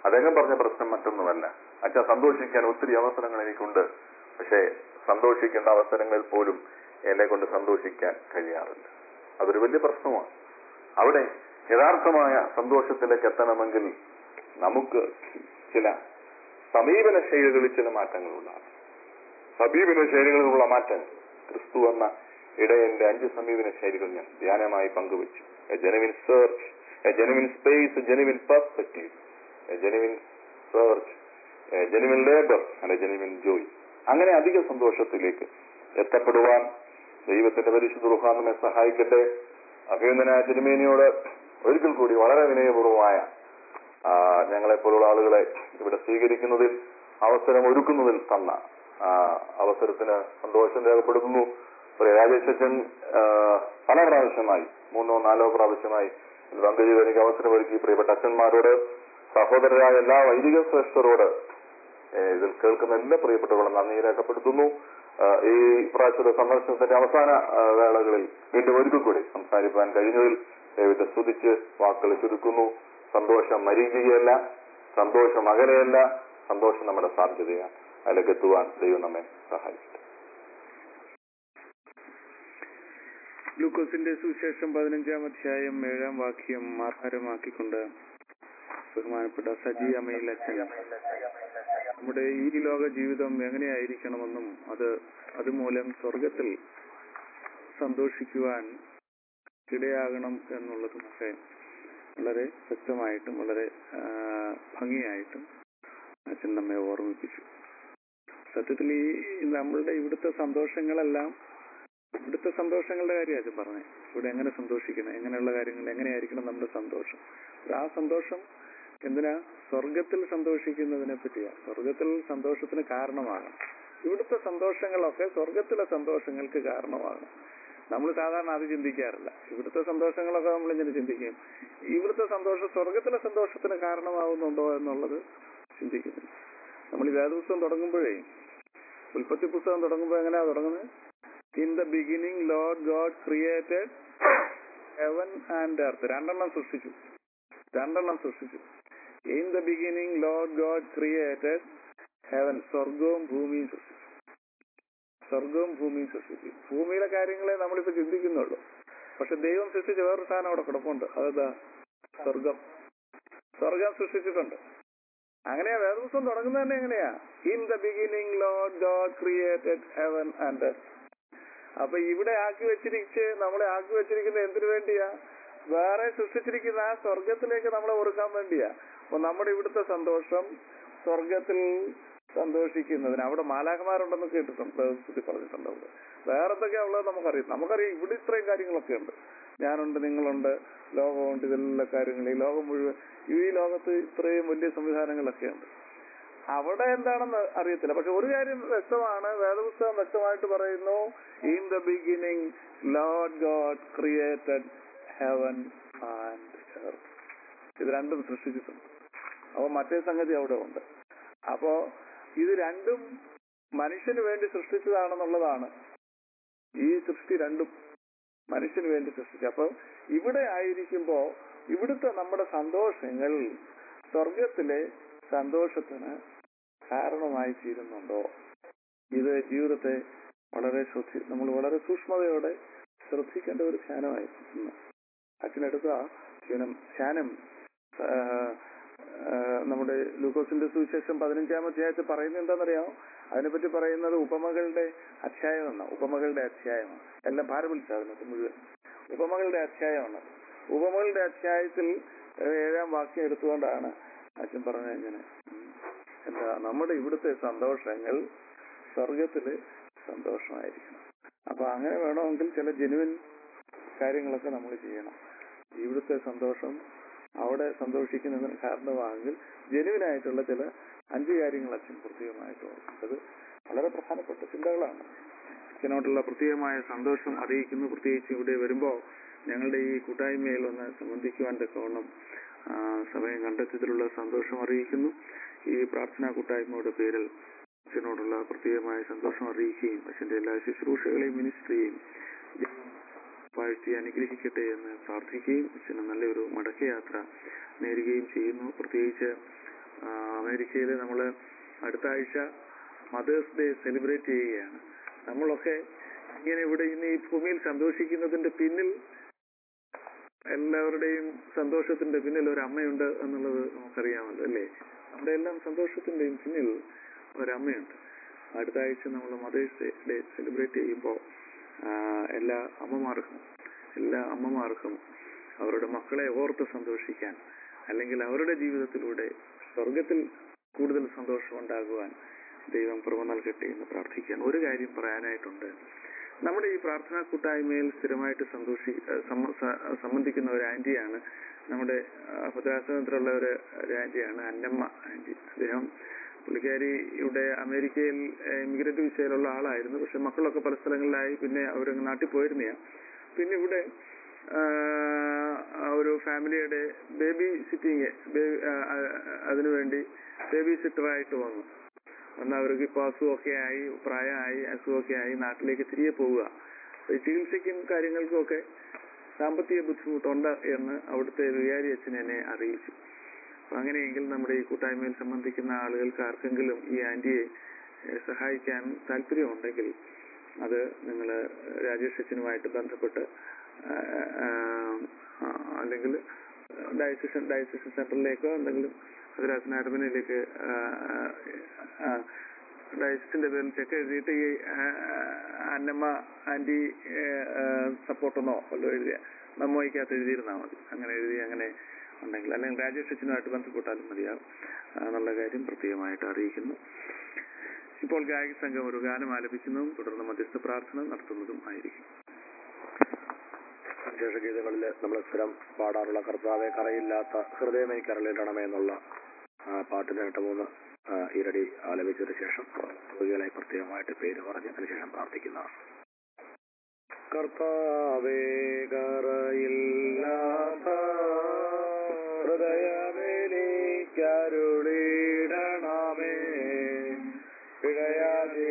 അദ്ദേഹം പറഞ്ഞ പ്രശ്നം മറ്റൊന്നുമല്ല അച്ഛാ സന്തോഷിക്കാൻ ഒത്തിരി അവസരങ്ങൾ എനിക്കുണ്ട് പക്ഷേ സന്തോഷിക്കേണ്ട അവസരങ്ങളിൽ പോലും എന്നെ കൊണ്ട് സന്തോഷിക്കാൻ കഴിയാറില്ല അതൊരു വലിയ പ്രശ്നമാണ് അവിടെ യഥാർത്ഥമായ സന്തോഷത്തിലേക്ക് എത്തണമെങ്കിൽ നമുക്ക് ചില സമീപന ശൈലികളിൽ ചില മാറ്റങ്ങളുണ്ടാകും സമീപന ശൈലികളിലുള്ള മാറ്റങ്ങൾ ക്രിസ്തു എന്ന ഇടയന്റെ അഞ്ച് സമീപന ശൈലികൾ ഞാൻ ധ്യാനമായി പങ്കുവച്ചു a genuine search a genuine space a genuine perspective a genuine search a genuine labour and a genuine joy അങ്ങനെ അധിക സന്തോഷത്തിലേക്ക് എത്തപ്പെടുവാൻ ദൈവത്തിന്റെ പരിശുദ്ധ റുഹാൻ നമ്മെ സഹായിക്കട്ടെ അഭിനന്ദനായ തിരുമേനിയോട് ഒരിക്കൽ കൂടി വളരെ വിനയപൂർവമായ ആ, ഞങ്ങളെപ്പോലുള്ള ആളുകളെ ഇവിടെ സ്വീകരിക്കുന്നതിൽ അവസരം ഒരുക്കുന്നതിൽ തന്ന ആ, അവസരത്തിന് സന്തോഷം രേഖപ്പെടുത്തുന്നു ശ്രീ രാജേഷ് അച്ഛൻ ആ, പല പ്രാവശ്യമായി മൂന്നോ നാലോ പ്രാവശ്യമായി ഇത് പങ്കുചെയ്ത് എനിക്ക് അവസരമൊരുക്കി പ്രിയപ്പെട്ട അച്ഛന്മാരോട് സഹോദരരായ എല്ലാ വൈദിക ശ്രേഷ്ഠരോട് ഏ, ഇതിൽ കേൾക്കുന്ന എല്ലാ പ്രിയപ്പെട്ടവരും നന്ദി രേഖപ്പെടുത്തുന്നു ആ, ഈ പ്രാവശ്യത്തെ സന്ദർശനത്തിന്റെ അവസാന ആ, വേളകളിൽ വീണ്ടും ഒരിക്കൽ കൂടി സംസാരിക്കാൻ കഴിഞ്ഞതിൽ ദൈവത്തെ സ്തുതിച്ച് വാക്കുകൾ ചുരുക്കുന്നു സന്തോഷം മരീചികയല്ല സന്തോഷം അകലെയല്ല സന്തോഷം നമ്മുടെ സാധ്യതയാണ് അതിലേക്ക് എത്തുവാൻ ദൈവം നമ്മെ സഹായിക്കട്ടെ ലൂക്കോസിന്റെ സുവിശേഷം പതിനഞ്ചാം അധ്യായം ഏഴാം വാക്യം ആധാരമാക്കിക്കൊണ്ട് ബഹുമാനപ്പെട്ട സജി അമയിൽ അച്ഛൻ നമ്മുടെ ഈ ലോക ജീവിതം എങ്ങനെയായിരിക്കണമെന്നും അത് അതുമൂലം സ്വർഗത്തിൽ സന്തോഷിക്കുവാൻ ഇടയാകണം എന്നുള്ളതുമൊക്കെ വളരെ വ്യക്തമായിട്ടും വളരെ ആ, ഭംഗിയായിട്ടും അച്ഛൻ നമ്മെ ഓർമ്മിപ്പിച്ചു സത്യത്തിൽ ഈ നമ്മളുടെ ഇവിടുത്തെ സന്തോഷങ്ങളെല്ലാം ഇവിടുത്തെ സന്തോഷങ്ങളുടെ കാര്യം അച്ഛൻ പറഞ്ഞത് ഇവിടെ എങ്ങനെ സന്തോഷിക്കണം എങ്ങനെയുള്ള കാര്യങ്ങൾ എങ്ങനെയായിരിക്കണം നമ്മുടെ സന്തോഷം ആ സന്തോഷം എന്തിനാ സ്വർഗത്തിൽ സന്തോഷിക്കുന്നതിനെ പറ്റിയാ സ്വർഗത്തിൽ സന്തോഷത്തിന് കാരണമാകണം ഇവിടുത്തെ സന്തോഷങ്ങളൊക്കെ സ്വർഗത്തിലെ സന്തോഷങ്ങൾക്ക് കാരണമാകണം നമ്മൾ സാധാരണ അത് ചിന്തിക്കാറില്ല ഇവിടുത്തെ സന്തോഷങ്ങളൊക്കെ നമ്മൾ ഇങ്ങനെ ചിന്തിക്കും ഇവിടുത്തെ സന്തോഷം സ്വർഗത്തിലെ സന്തോഷത്തിന് കാരണമാകുന്നുണ്ടോ എന്നുള്ളത് ചിന്തിക്കുന്നില്ല നമ്മൾ ഈ വേദപുസ്തകം തുടങ്ങുമ്പോഴേ ഉൽപ്പത്തി പുസ്തകം തുടങ്ങുമ്പോൾ എങ്ങനെയാ തുടങ്ങുന്നത് in the beginning Lord God created heaven and earth രണ്ടെണ്ണം സൃഷ്ടിച്ചു രണ്ടെണ്ണം സൃഷ്ടിച്ചു in the beginning Lord God created heaven സ്വർഗവും ഭൂമിയും സൃഷ്ടിച്ചു സ്വർഗവും ഭൂമിയും സൃഷ്ടിച്ചു ഭൂമിയിലെ കാര്യങ്ങളെ നമ്മളിപ്പോ ചിന്തിക്കുന്നുള്ളൂ പക്ഷെ ദൈവം സൃഷ്ടിച്ച വേറൊരു സാധനം അവിടെ കിടപ്പുണ്ട് അതെന്താ സ്വർഗം സ്വർഗം സൃഷ്ടിച്ചിട്ടുണ്ട് അങ്ങനെയാ വേദപുസ്തകം തുടങ്ങുന്നത് തന്നെ എങ്ങനെയാ in the beginning Lord God created heaven and അപ്പൊ ഇവിടെ ആക്കി വെച്ചിരിച്ച് നമ്മളെ ആക്കി വെച്ചിരിക്കുന്ന എന്തിനു വേണ്ടിയാ വേറെ സൃഷ്ടിച്ചിരിക്കുന്ന ആ സ്വർഗത്തിലേക്ക് നമ്മളെ ഒരുക്കാൻ വേണ്ടിയാ അപ്പൊ നമ്മുടെ ഇവിടുത്തെ സന്തോഷം സ്വർഗത്തിൽ സന്തോഷിക്കുന്നതിന് അവിടെ മാലാഖമാരുണ്ടെന്ന് കേട്ടിട്ടുണ്ട് വേദപുസ്തകത്തിൽ പറഞ്ഞിട്ടുണ്ട് അവിടെ വേറെ എന്തൊക്കെയാ ഉള്ളത് നമുക്കറിയാം നമുക്കറിയാം ഇവിടെ ഇത്രയും കാര്യങ്ങളൊക്കെ ഉണ്ട് ഞാനുണ്ട് നിങ്ങളുണ്ട് ലോകമുണ്ട് ഇതെല്ലാം കാര്യങ്ങൾ ഈ ലോകം മുഴുവൻ ഈ ലോകത്ത് ഇത്രയും വലിയ സംവിധാനങ്ങളൊക്കെ ഉണ്ട് അവിടെ എന്താണെന്ന് അറിയത്തില്ല പക്ഷെ ഒരു കാര്യം വ്യക്തമാണ് വേദപുസ്തകം വ്യക്തമായിട്ട് പറയുന്നു in the beginning Lord God created heaven and earth ഇത് രണ്ടും സൃഷ്ടിച്ചിട്ടുണ്ട് അപ്പൊ മറ്റേ സംഗതി അവിടെ ഉണ്ട് അപ്പോ ഇത് രണ്ടും മനുഷ്യന് വേണ്ടി സൃഷ്ടിച്ചതാണെന്നുള്ളതാണ് ഈ സൃഷ്ടി രണ്ടും മനുഷ്യന് വേണ്ടി സൃഷ്ടിച്ചു അപ്പൊ ഇവിടെ ആയിരിക്കുമ്പോ ഇവിടുത്തെ നമ്മുടെ സന്തോഷങ്ങൾ സ്വർഗത്തിലെ സന്തോഷത്തിന് കാരണമായി തീരുന്നുണ്ടോ ഇത് ജീവിതത്തെ വളരെ ശ്രദ്ധി നമ്മൾ വളരെ സൂക്ഷ്മതയോടെ ശ്രദ്ധിക്കേണ്ട ഒരു ധ്യാനമായിരുന്നു അച്ഛനെടുത്ത ധ്യാനം ധ്യാനം ആ, ആ, നമ്മുടെ ലൂക്കോസിന്റെ സുവിശേഷം പതിനഞ്ചാം അധ്യായത്തിൽ പറയുന്നത് എന്താണെന്നറിയാമോ അതിനെപ്പറ്റി പറയുന്നത് ഉപമകളുടെ അധ്യായം എന്ന ഉപമകളുടെ അധ്യായമാണ് എല്ലാം പാരബിൾസ് അതിനകത്ത് മുഴുവൻ ഉപമകളുടെ അധ്യായമാണ് ഉപമകളുടെ അധ്യായത്തിൽ ഏഹ്, ഏഴാം വാക്യം എടുത്തുകൊണ്ടാണ് അച്ഛൻ പറഞ്ഞത് ഇങ്ങനെ ഉം. എന്താ നമ്മുടെ ഇവിടുത്തെ സന്തോഷങ്ങൾ സ്വർഗത്തില് സന്തോഷമായിരിക്കണം അപ്പൊ അങ്ങനെ വേണമെങ്കിൽ ചില ജെനുവിൻ കാര്യങ്ങളൊക്കെ നമ്മൾ ചെയ്യണം ഇവിടുത്തെ സന്തോഷം അവിടെ സന്തോഷിക്കുന്നതിന് കാരണമാണെങ്കിൽ ജെനുവിനായിട്ടുള്ള ചില അഞ്ച് കാര്യങ്ങൾ അച്ഛൻ പ്രത്യേകമായിട്ട് ഓർക്കുന്നത് വളരെ പ്രധാനപ്പെട്ട ചിന്തകളാണ് അച്ഛനോടുള്ള പ്രത്യേകമായ സന്തോഷം അറിയിക്കുന്നു പ്രത്യേകിച്ച് ഇവിടെ വരുമ്പോൾ ഞങ്ങളുടെ ഈ കൂട്ടായ്മയിൽ ഒന്ന് സംബന്ധിക്കുവാൻ തക്കവണ്ണം ആ, സമയം കണ്ടെത്തിയതിലുള്ള സന്തോഷം അറിയിക്കുന്നു ഈ പ്രാർത്ഥനാ കൂട്ടായ്മയുടെ പേരിൽ അച്ഛനോടുള്ള പ്രത്യേകമായ സന്തോഷം അറിയിക്കുകയും അച്ഛന്റെ എല്ലാ ശുശ്രൂഷകളെയും മിനിസ്ട്രിയെയും വാഴ്ത്തി അനുഗ്രഹിക്കട്ടെ എന്ന് പ്രാർത്ഥിക്കുകയും അച്ഛന് നല്ലൊരു മടക്കയാത്ര നേരുകയും ചെയ്യുന്നു പ്രത്യേകിച്ച് അമേരിക്കയിൽ നമ്മൾ അടുത്ത ആഴ്ച മദേഴ്സ് ഡേ സെലിബ്രേറ്റ് ചെയ്യുകയാണ് നമ്മളൊക്കെ ഇങ്ങനെ ഇവിടെ ഇന്ന് ഈ ഭൂമിയിൽ സന്തോഷിക്കുന്നതിന്റെ പിന്നിൽ എല്ലാവരുടെയും സന്തോഷത്തിന്റെ പിന്നിൽ ഒരു അമ്മയുണ്ട് എന്നുള്ളത് നമുക്കറിയാമല്ലോ അല്ലേ നമ്മുടെ എല്ലാം സന്തോഷത്തിന്റെയും പിന്നിൽ ഒരമ്മയുണ്ട് അടുത്ത ആഴ്ച നമ്മൾ മദേഴ്സ് ഡേ സെലിബ്രേറ്റ് ചെയ്യുമ്പോൾ എല്ലാ അമ്മമാർക്കും എല്ലാ അമ്മമാർക്കും അവരുടെ മക്കളെ ഓർത്ത് സന്തോഷിക്കാൻ അല്ലെങ്കിൽ അവരുടെ ജീവിതത്തിലൂടെ സ്വർഗത്തിൽ കൂടുതൽ സന്തോഷം ഉണ്ടാകുവാൻ ദൈവം കൃപ നൽകട്ടെ എന്ന് പ്രാർത്ഥിക്കാൻ ഒരു കാര്യം പറയാനായിട്ടുണ്ട് നമ്മുടെ ഈ പ്രാർത്ഥനാ കൂട്ടായ്മയിൽ സ്ഥിരമായിട്ട് സന്തോഷി ഏഹ് സമ്മ- സ- സംബന്ധിക്കുന്ന ഒരു ആന്റിയാണ് നമ്മുടെ ആ, ഭദ്രാസനത്തിലുള്ള ഒരു ഒരു ആന്റിയാണ് അന്നമ്മ ആന്റി അദ്ദേഹം പുള്ളിക്കാരി ഇവിടെ അമേരിക്കയിൽ ഇമിഗ്രന്റ് വിസയിലുള്ള ആളായിരുന്നു പക്ഷെ മക്കളൊക്കെ പല സ്ഥലങ്ങളിലായി പിന്നെ അവർ നാട്ടിൽ പോയിരുന്നയാ പിന്നെ ഇവിടെ ആ, ആ ഒരു ഫാമിലിയുടെ ബേബി സിറ്റിങ് അതിനുവേണ്ടി ബേബി സിറ്ററായിട്ട് വന്നു എന്നാൽ അവർക്ക് ഇപ്പോൾ അസുഖമൊക്കെ ആയി പ്രായമായി അസുഖമൊക്കെ ആയി നാട്ടിലേക്ക് തിരികെ പോവുക അപ്പൊ ഈ ചികിത്സയ്ക്കും കാര്യങ്ങൾക്കും ഒക്കെ സാമ്പത്തിക ബുദ്ധിമുട്ടുണ്ട് എന്ന് അവിടുത്തെ വികാരി അച്ഛൻ എന്നെ അറിയിച്ചു അപ്പൊ അങ്ങനെയെങ്കിൽ നമ്മുടെ ഈ കൂട്ടായ്മയിൽ സംബന്ധിക്കുന്ന ആളുകൾക്ക് ആർക്കെങ്കിലും ഈ ആന്റിയെ ഏഹ്, സഹായിക്കാൻ താല്പര്യമുണ്ടെങ്കിൽ അത് നിങ്ങൾ രാജേഷ് അച്ഛനുമായിട്ട് ബന്ധപ്പെട്ട് അല്ലെങ്കിൽ ഡയസിഷൻ ഡയസിഷൻ സെന്ററിലേക്കോ എന്തെങ്കിലും ഭദ്രാസന അഡ്മിനിലേക്ക് ഡയസിന്റെ പേരിൽ ചെക്ക് എഴുതിയിട്ട് ഈ ആ, അന്നമ്മ ആന്റി സപ്പോർട്ടെന്നോ വല്ലതും എഴുതിയ നമ്മോയ്ക്കകത്ത് എഴുതിയിരുന്നാൽ മതി അങ്ങനെ എഴുതി അങ്ങനെ ഉണ്ടെങ്കിൽ അല്ലെങ്കിൽ രാജേഷ് അച്ഛനുമായിട്ട് ബന്ധപ്പെട്ടാലും മതിയാവും ആ, എന്നുള്ള കാര്യം പ്രത്യേകമായിട്ട് അറിയിക്കുന്നു ഇപ്പോൾ ഗായക സംഘം ഒരു ഗാനം ആലപിക്കുന്നതും തുടർന്ന് മധ്യസ്ഥ പ്രാർത്ഥന നടത്തുന്നതും ആയിരിക്കും വിശേഷ ഗീതങ്ങളിൽ നമ്മൾ സ്ഥിരം പാടാറുള്ള കർത്താവെ കറയില്ലാത്ത ഹൃദയം എനിക്ക് അരളിടണമേ എന്നുള്ള ആ, പാട്ടിന് രണ്ട് മൂന്ന് ആ, ഈരടി ആലപിച്ചതിന് ശേഷം രോഗികളെ പ്രത്യേകമായിട്ട് പേര് പറഞ്ഞ് അതിനുശേഷം പ്രാർത്ഥിക്കുന്ന കർത്താവേ കറയില്ലാത്ത ഹൃദയമെനിക്കരുളിടണമേ പിഴയാതെ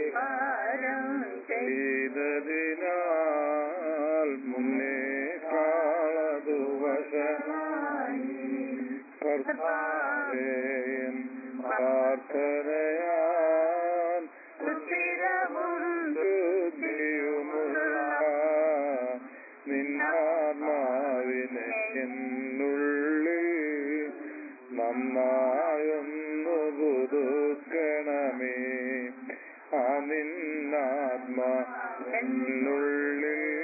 ചെയ്തതിനാൽ മുന്നേ കാളതു വശമായി കർത്താവേ എൻ പ്രാർത്ഥനയാൽ ബുദ്ധിയുമുള്ള നിന്നാത്മാവിനെ എന്നുള്ളിൽ നന്നായൊന്നു പുതുക്കണമേ ആ നിന്നാത്മ എന്നുള്ളിൽ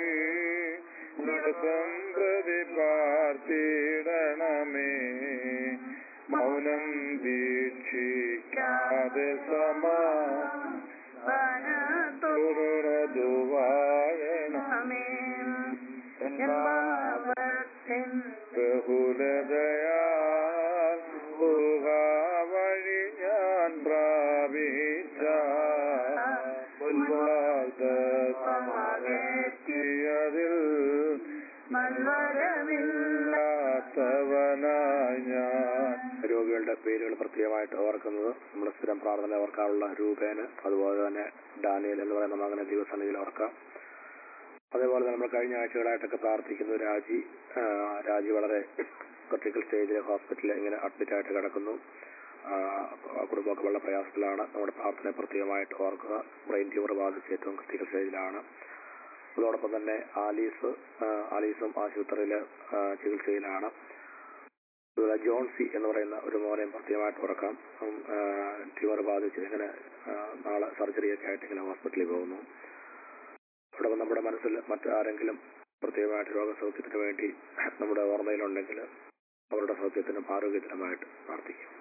സംപ്രതി പാർത്തിടണമേ മൗനം ദീക്ഷിക്കാതെ സമാ തുടരതു വാഴണമേ ബഹുലതയാൽ ഊഹാവഴി ഞാൻ പ്രാപിച്ച ഉൽവാദ സമാഗത്തിയതിൽ മൽവരമില്ലാത്തവനായി ഞാൻ രോഗികളുടെ പേരുകൾ പ്രത്യേകമായിട്ട് ഓർക്കുന്നത് നമ്മുടെ സ്ഥിരം പ്രാർത്ഥന ഓർക്കാനുള്ള രൂപേന് അതുപോലെ തന്നെ ഡാനിയൽ എന്ന് പറയുന്ന മകനെ ദിവസനിധിയിൽ ഓർക്കാം അതേപോലെ തന്നെ നമ്മൾ കഴിഞ്ഞ ആഴ്ചകളായിട്ടൊക്കെ പ്രാർത്ഥിക്കുന്നു രാജി ആ, രാജി വളരെ ക്രിട്ടിക്കൽ സ്റ്റേജിൽ ഹോസ്പിറ്റലിൽ ഇങ്ങനെ അഡ്മിറ്റ് ആയിട്ട് കിടക്കുന്നു ആ, ആ കുടുംബമൊക്കെ വളരെ പ്രയാസത്തിലാണ് നമ്മുടെ പ്രാർത്ഥനയെ പ്രത്യേകമായിട്ട് ഓർക്കുക ബ്രെയിൻ ട്യൂമർ ബാധിച്ച് ഏറ്റവും ക്രിട്ടിക്കൽ സ്റ്റേജിലാണ് അതോടൊപ്പം തന്നെ ആലീസ് ആ, ആലീസും ആശുപത്രിയിൽ ചികിത്സയിലാണ് അതുപോലെ ജോൺസി എന്ന് പറയുന്ന ഒരു മോനെയും പ്രത്യേകമായിട്ട് ഉറക്കാം ട്യൂമർ ബാധിച്ച് ഇങ്ങനെ ആ, നാളെ സർജറിയൊക്കെ ആയിട്ട് ഇങ്ങനെ ഹോസ്പിറ്റലിൽ പോകുന്നു ഇവിടെ നമ്മുടെ മനസ്സിൽ മറ്റാരെങ്കിലും പ്രത്യേകമായിട്ട് രോഗസൗഖ്യത്തിന് വേണ്ടി നമ്മുടെ ഓർമ്മയിലുണ്ടെങ്കിൽ അവരുടെ സൗഖ്യത്തിനും ആരോഗ്യത്തിനുമായിട്ട് പ്രാർത്ഥിക്കും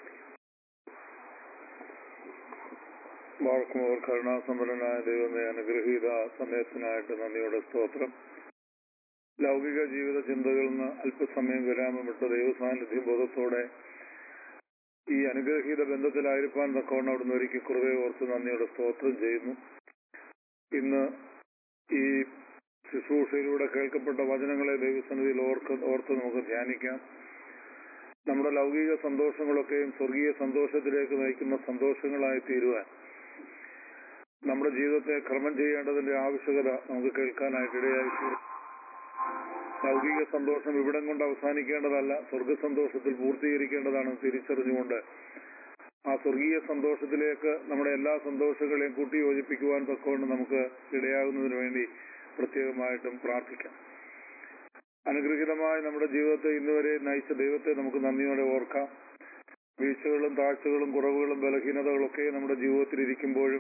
വാഴ്ക്കുമോർ കരുണാസമ്പന്നനായ ദൈവമേ അനുഗ്രഹീത സമയത്തിനായിട്ട് നന്ദിയുടെ സ്തോത്രം ലൗകിക ജീവിത ചിന്തകളിൽ നിന്ന് അല്പസമയം വിരാമമിട്ട ദൈവ സാന്നിധ്യ ബോധത്തോടെ ഈ അനുഗ്രഹീത ബന്ധത്തിലായിരിക്കാൻ തക്കവണ്ണം അവിടുന്ന് ഒരുക്കി കൃപയെ ഓർത്ത് നന്ദിയുടെ സ്തോത്രം ചെയ്യുന്നു ഇന്ന് ഈ ശുശ്രൂഷയിലൂടെ കേൾക്കപ്പെട്ട വചനങ്ങളെ ദൈവസന്നിധിയിൽ ഓർക്ക് ഓർത്ത് നമുക്ക് ധ്യാനിക്കാം നമ്മുടെ ലൗകിക സന്തോഷങ്ങളൊക്കെയും സ്വർഗീയ സന്തോഷത്തിലേക്ക് നയിക്കുന്ന സന്തോഷങ്ങളായി തീരുവാൻ നമ്മുടെ ജീവിതത്തെ ക്രമം ചെയ്യേണ്ടതിന്റെ ആവശ്യകത നമുക്ക് കേൾക്കാനായിട്ട് ഇടയായി തീരും ലൗകിക സന്തോഷം ഇവിടം കൊണ്ട് അവസാനിക്കേണ്ടതല്ല സ്വർഗ സന്തോഷത്തിൽ പൂർത്തീകരിക്കേണ്ടതാണ് തിരിച്ചറിഞ്ഞുകൊണ്ട് ആ സ്വർഗീയ സന്തോഷത്തിലേക്ക് നമ്മുടെ എല്ലാ സന്തോഷങ്ങളെയും കൂട്ടി യോജിപ്പിക്കുവാൻ തക്കവണ്ണം നമുക്ക് ഇടയാകുന്നതിന് വേണ്ടി പ്രത്യേകമായിട്ടും പ്രാർത്ഥിക്കാം അനുഗ്രഹീതമായി നമ്മുടെ ജീവിതത്തെ ഇന്നുവരെ നയിച്ച ദൈവത്തെ നമുക്ക് നന്ദിയോടെ ഓർക്കാം വീഴ്ചകളും താഴ്ചകളും കുറവുകളും ബലഹീനതകളും ഒക്കെ നമ്മുടെ ജീവിതത്തിൽ ഇരിക്കുമ്പോഴും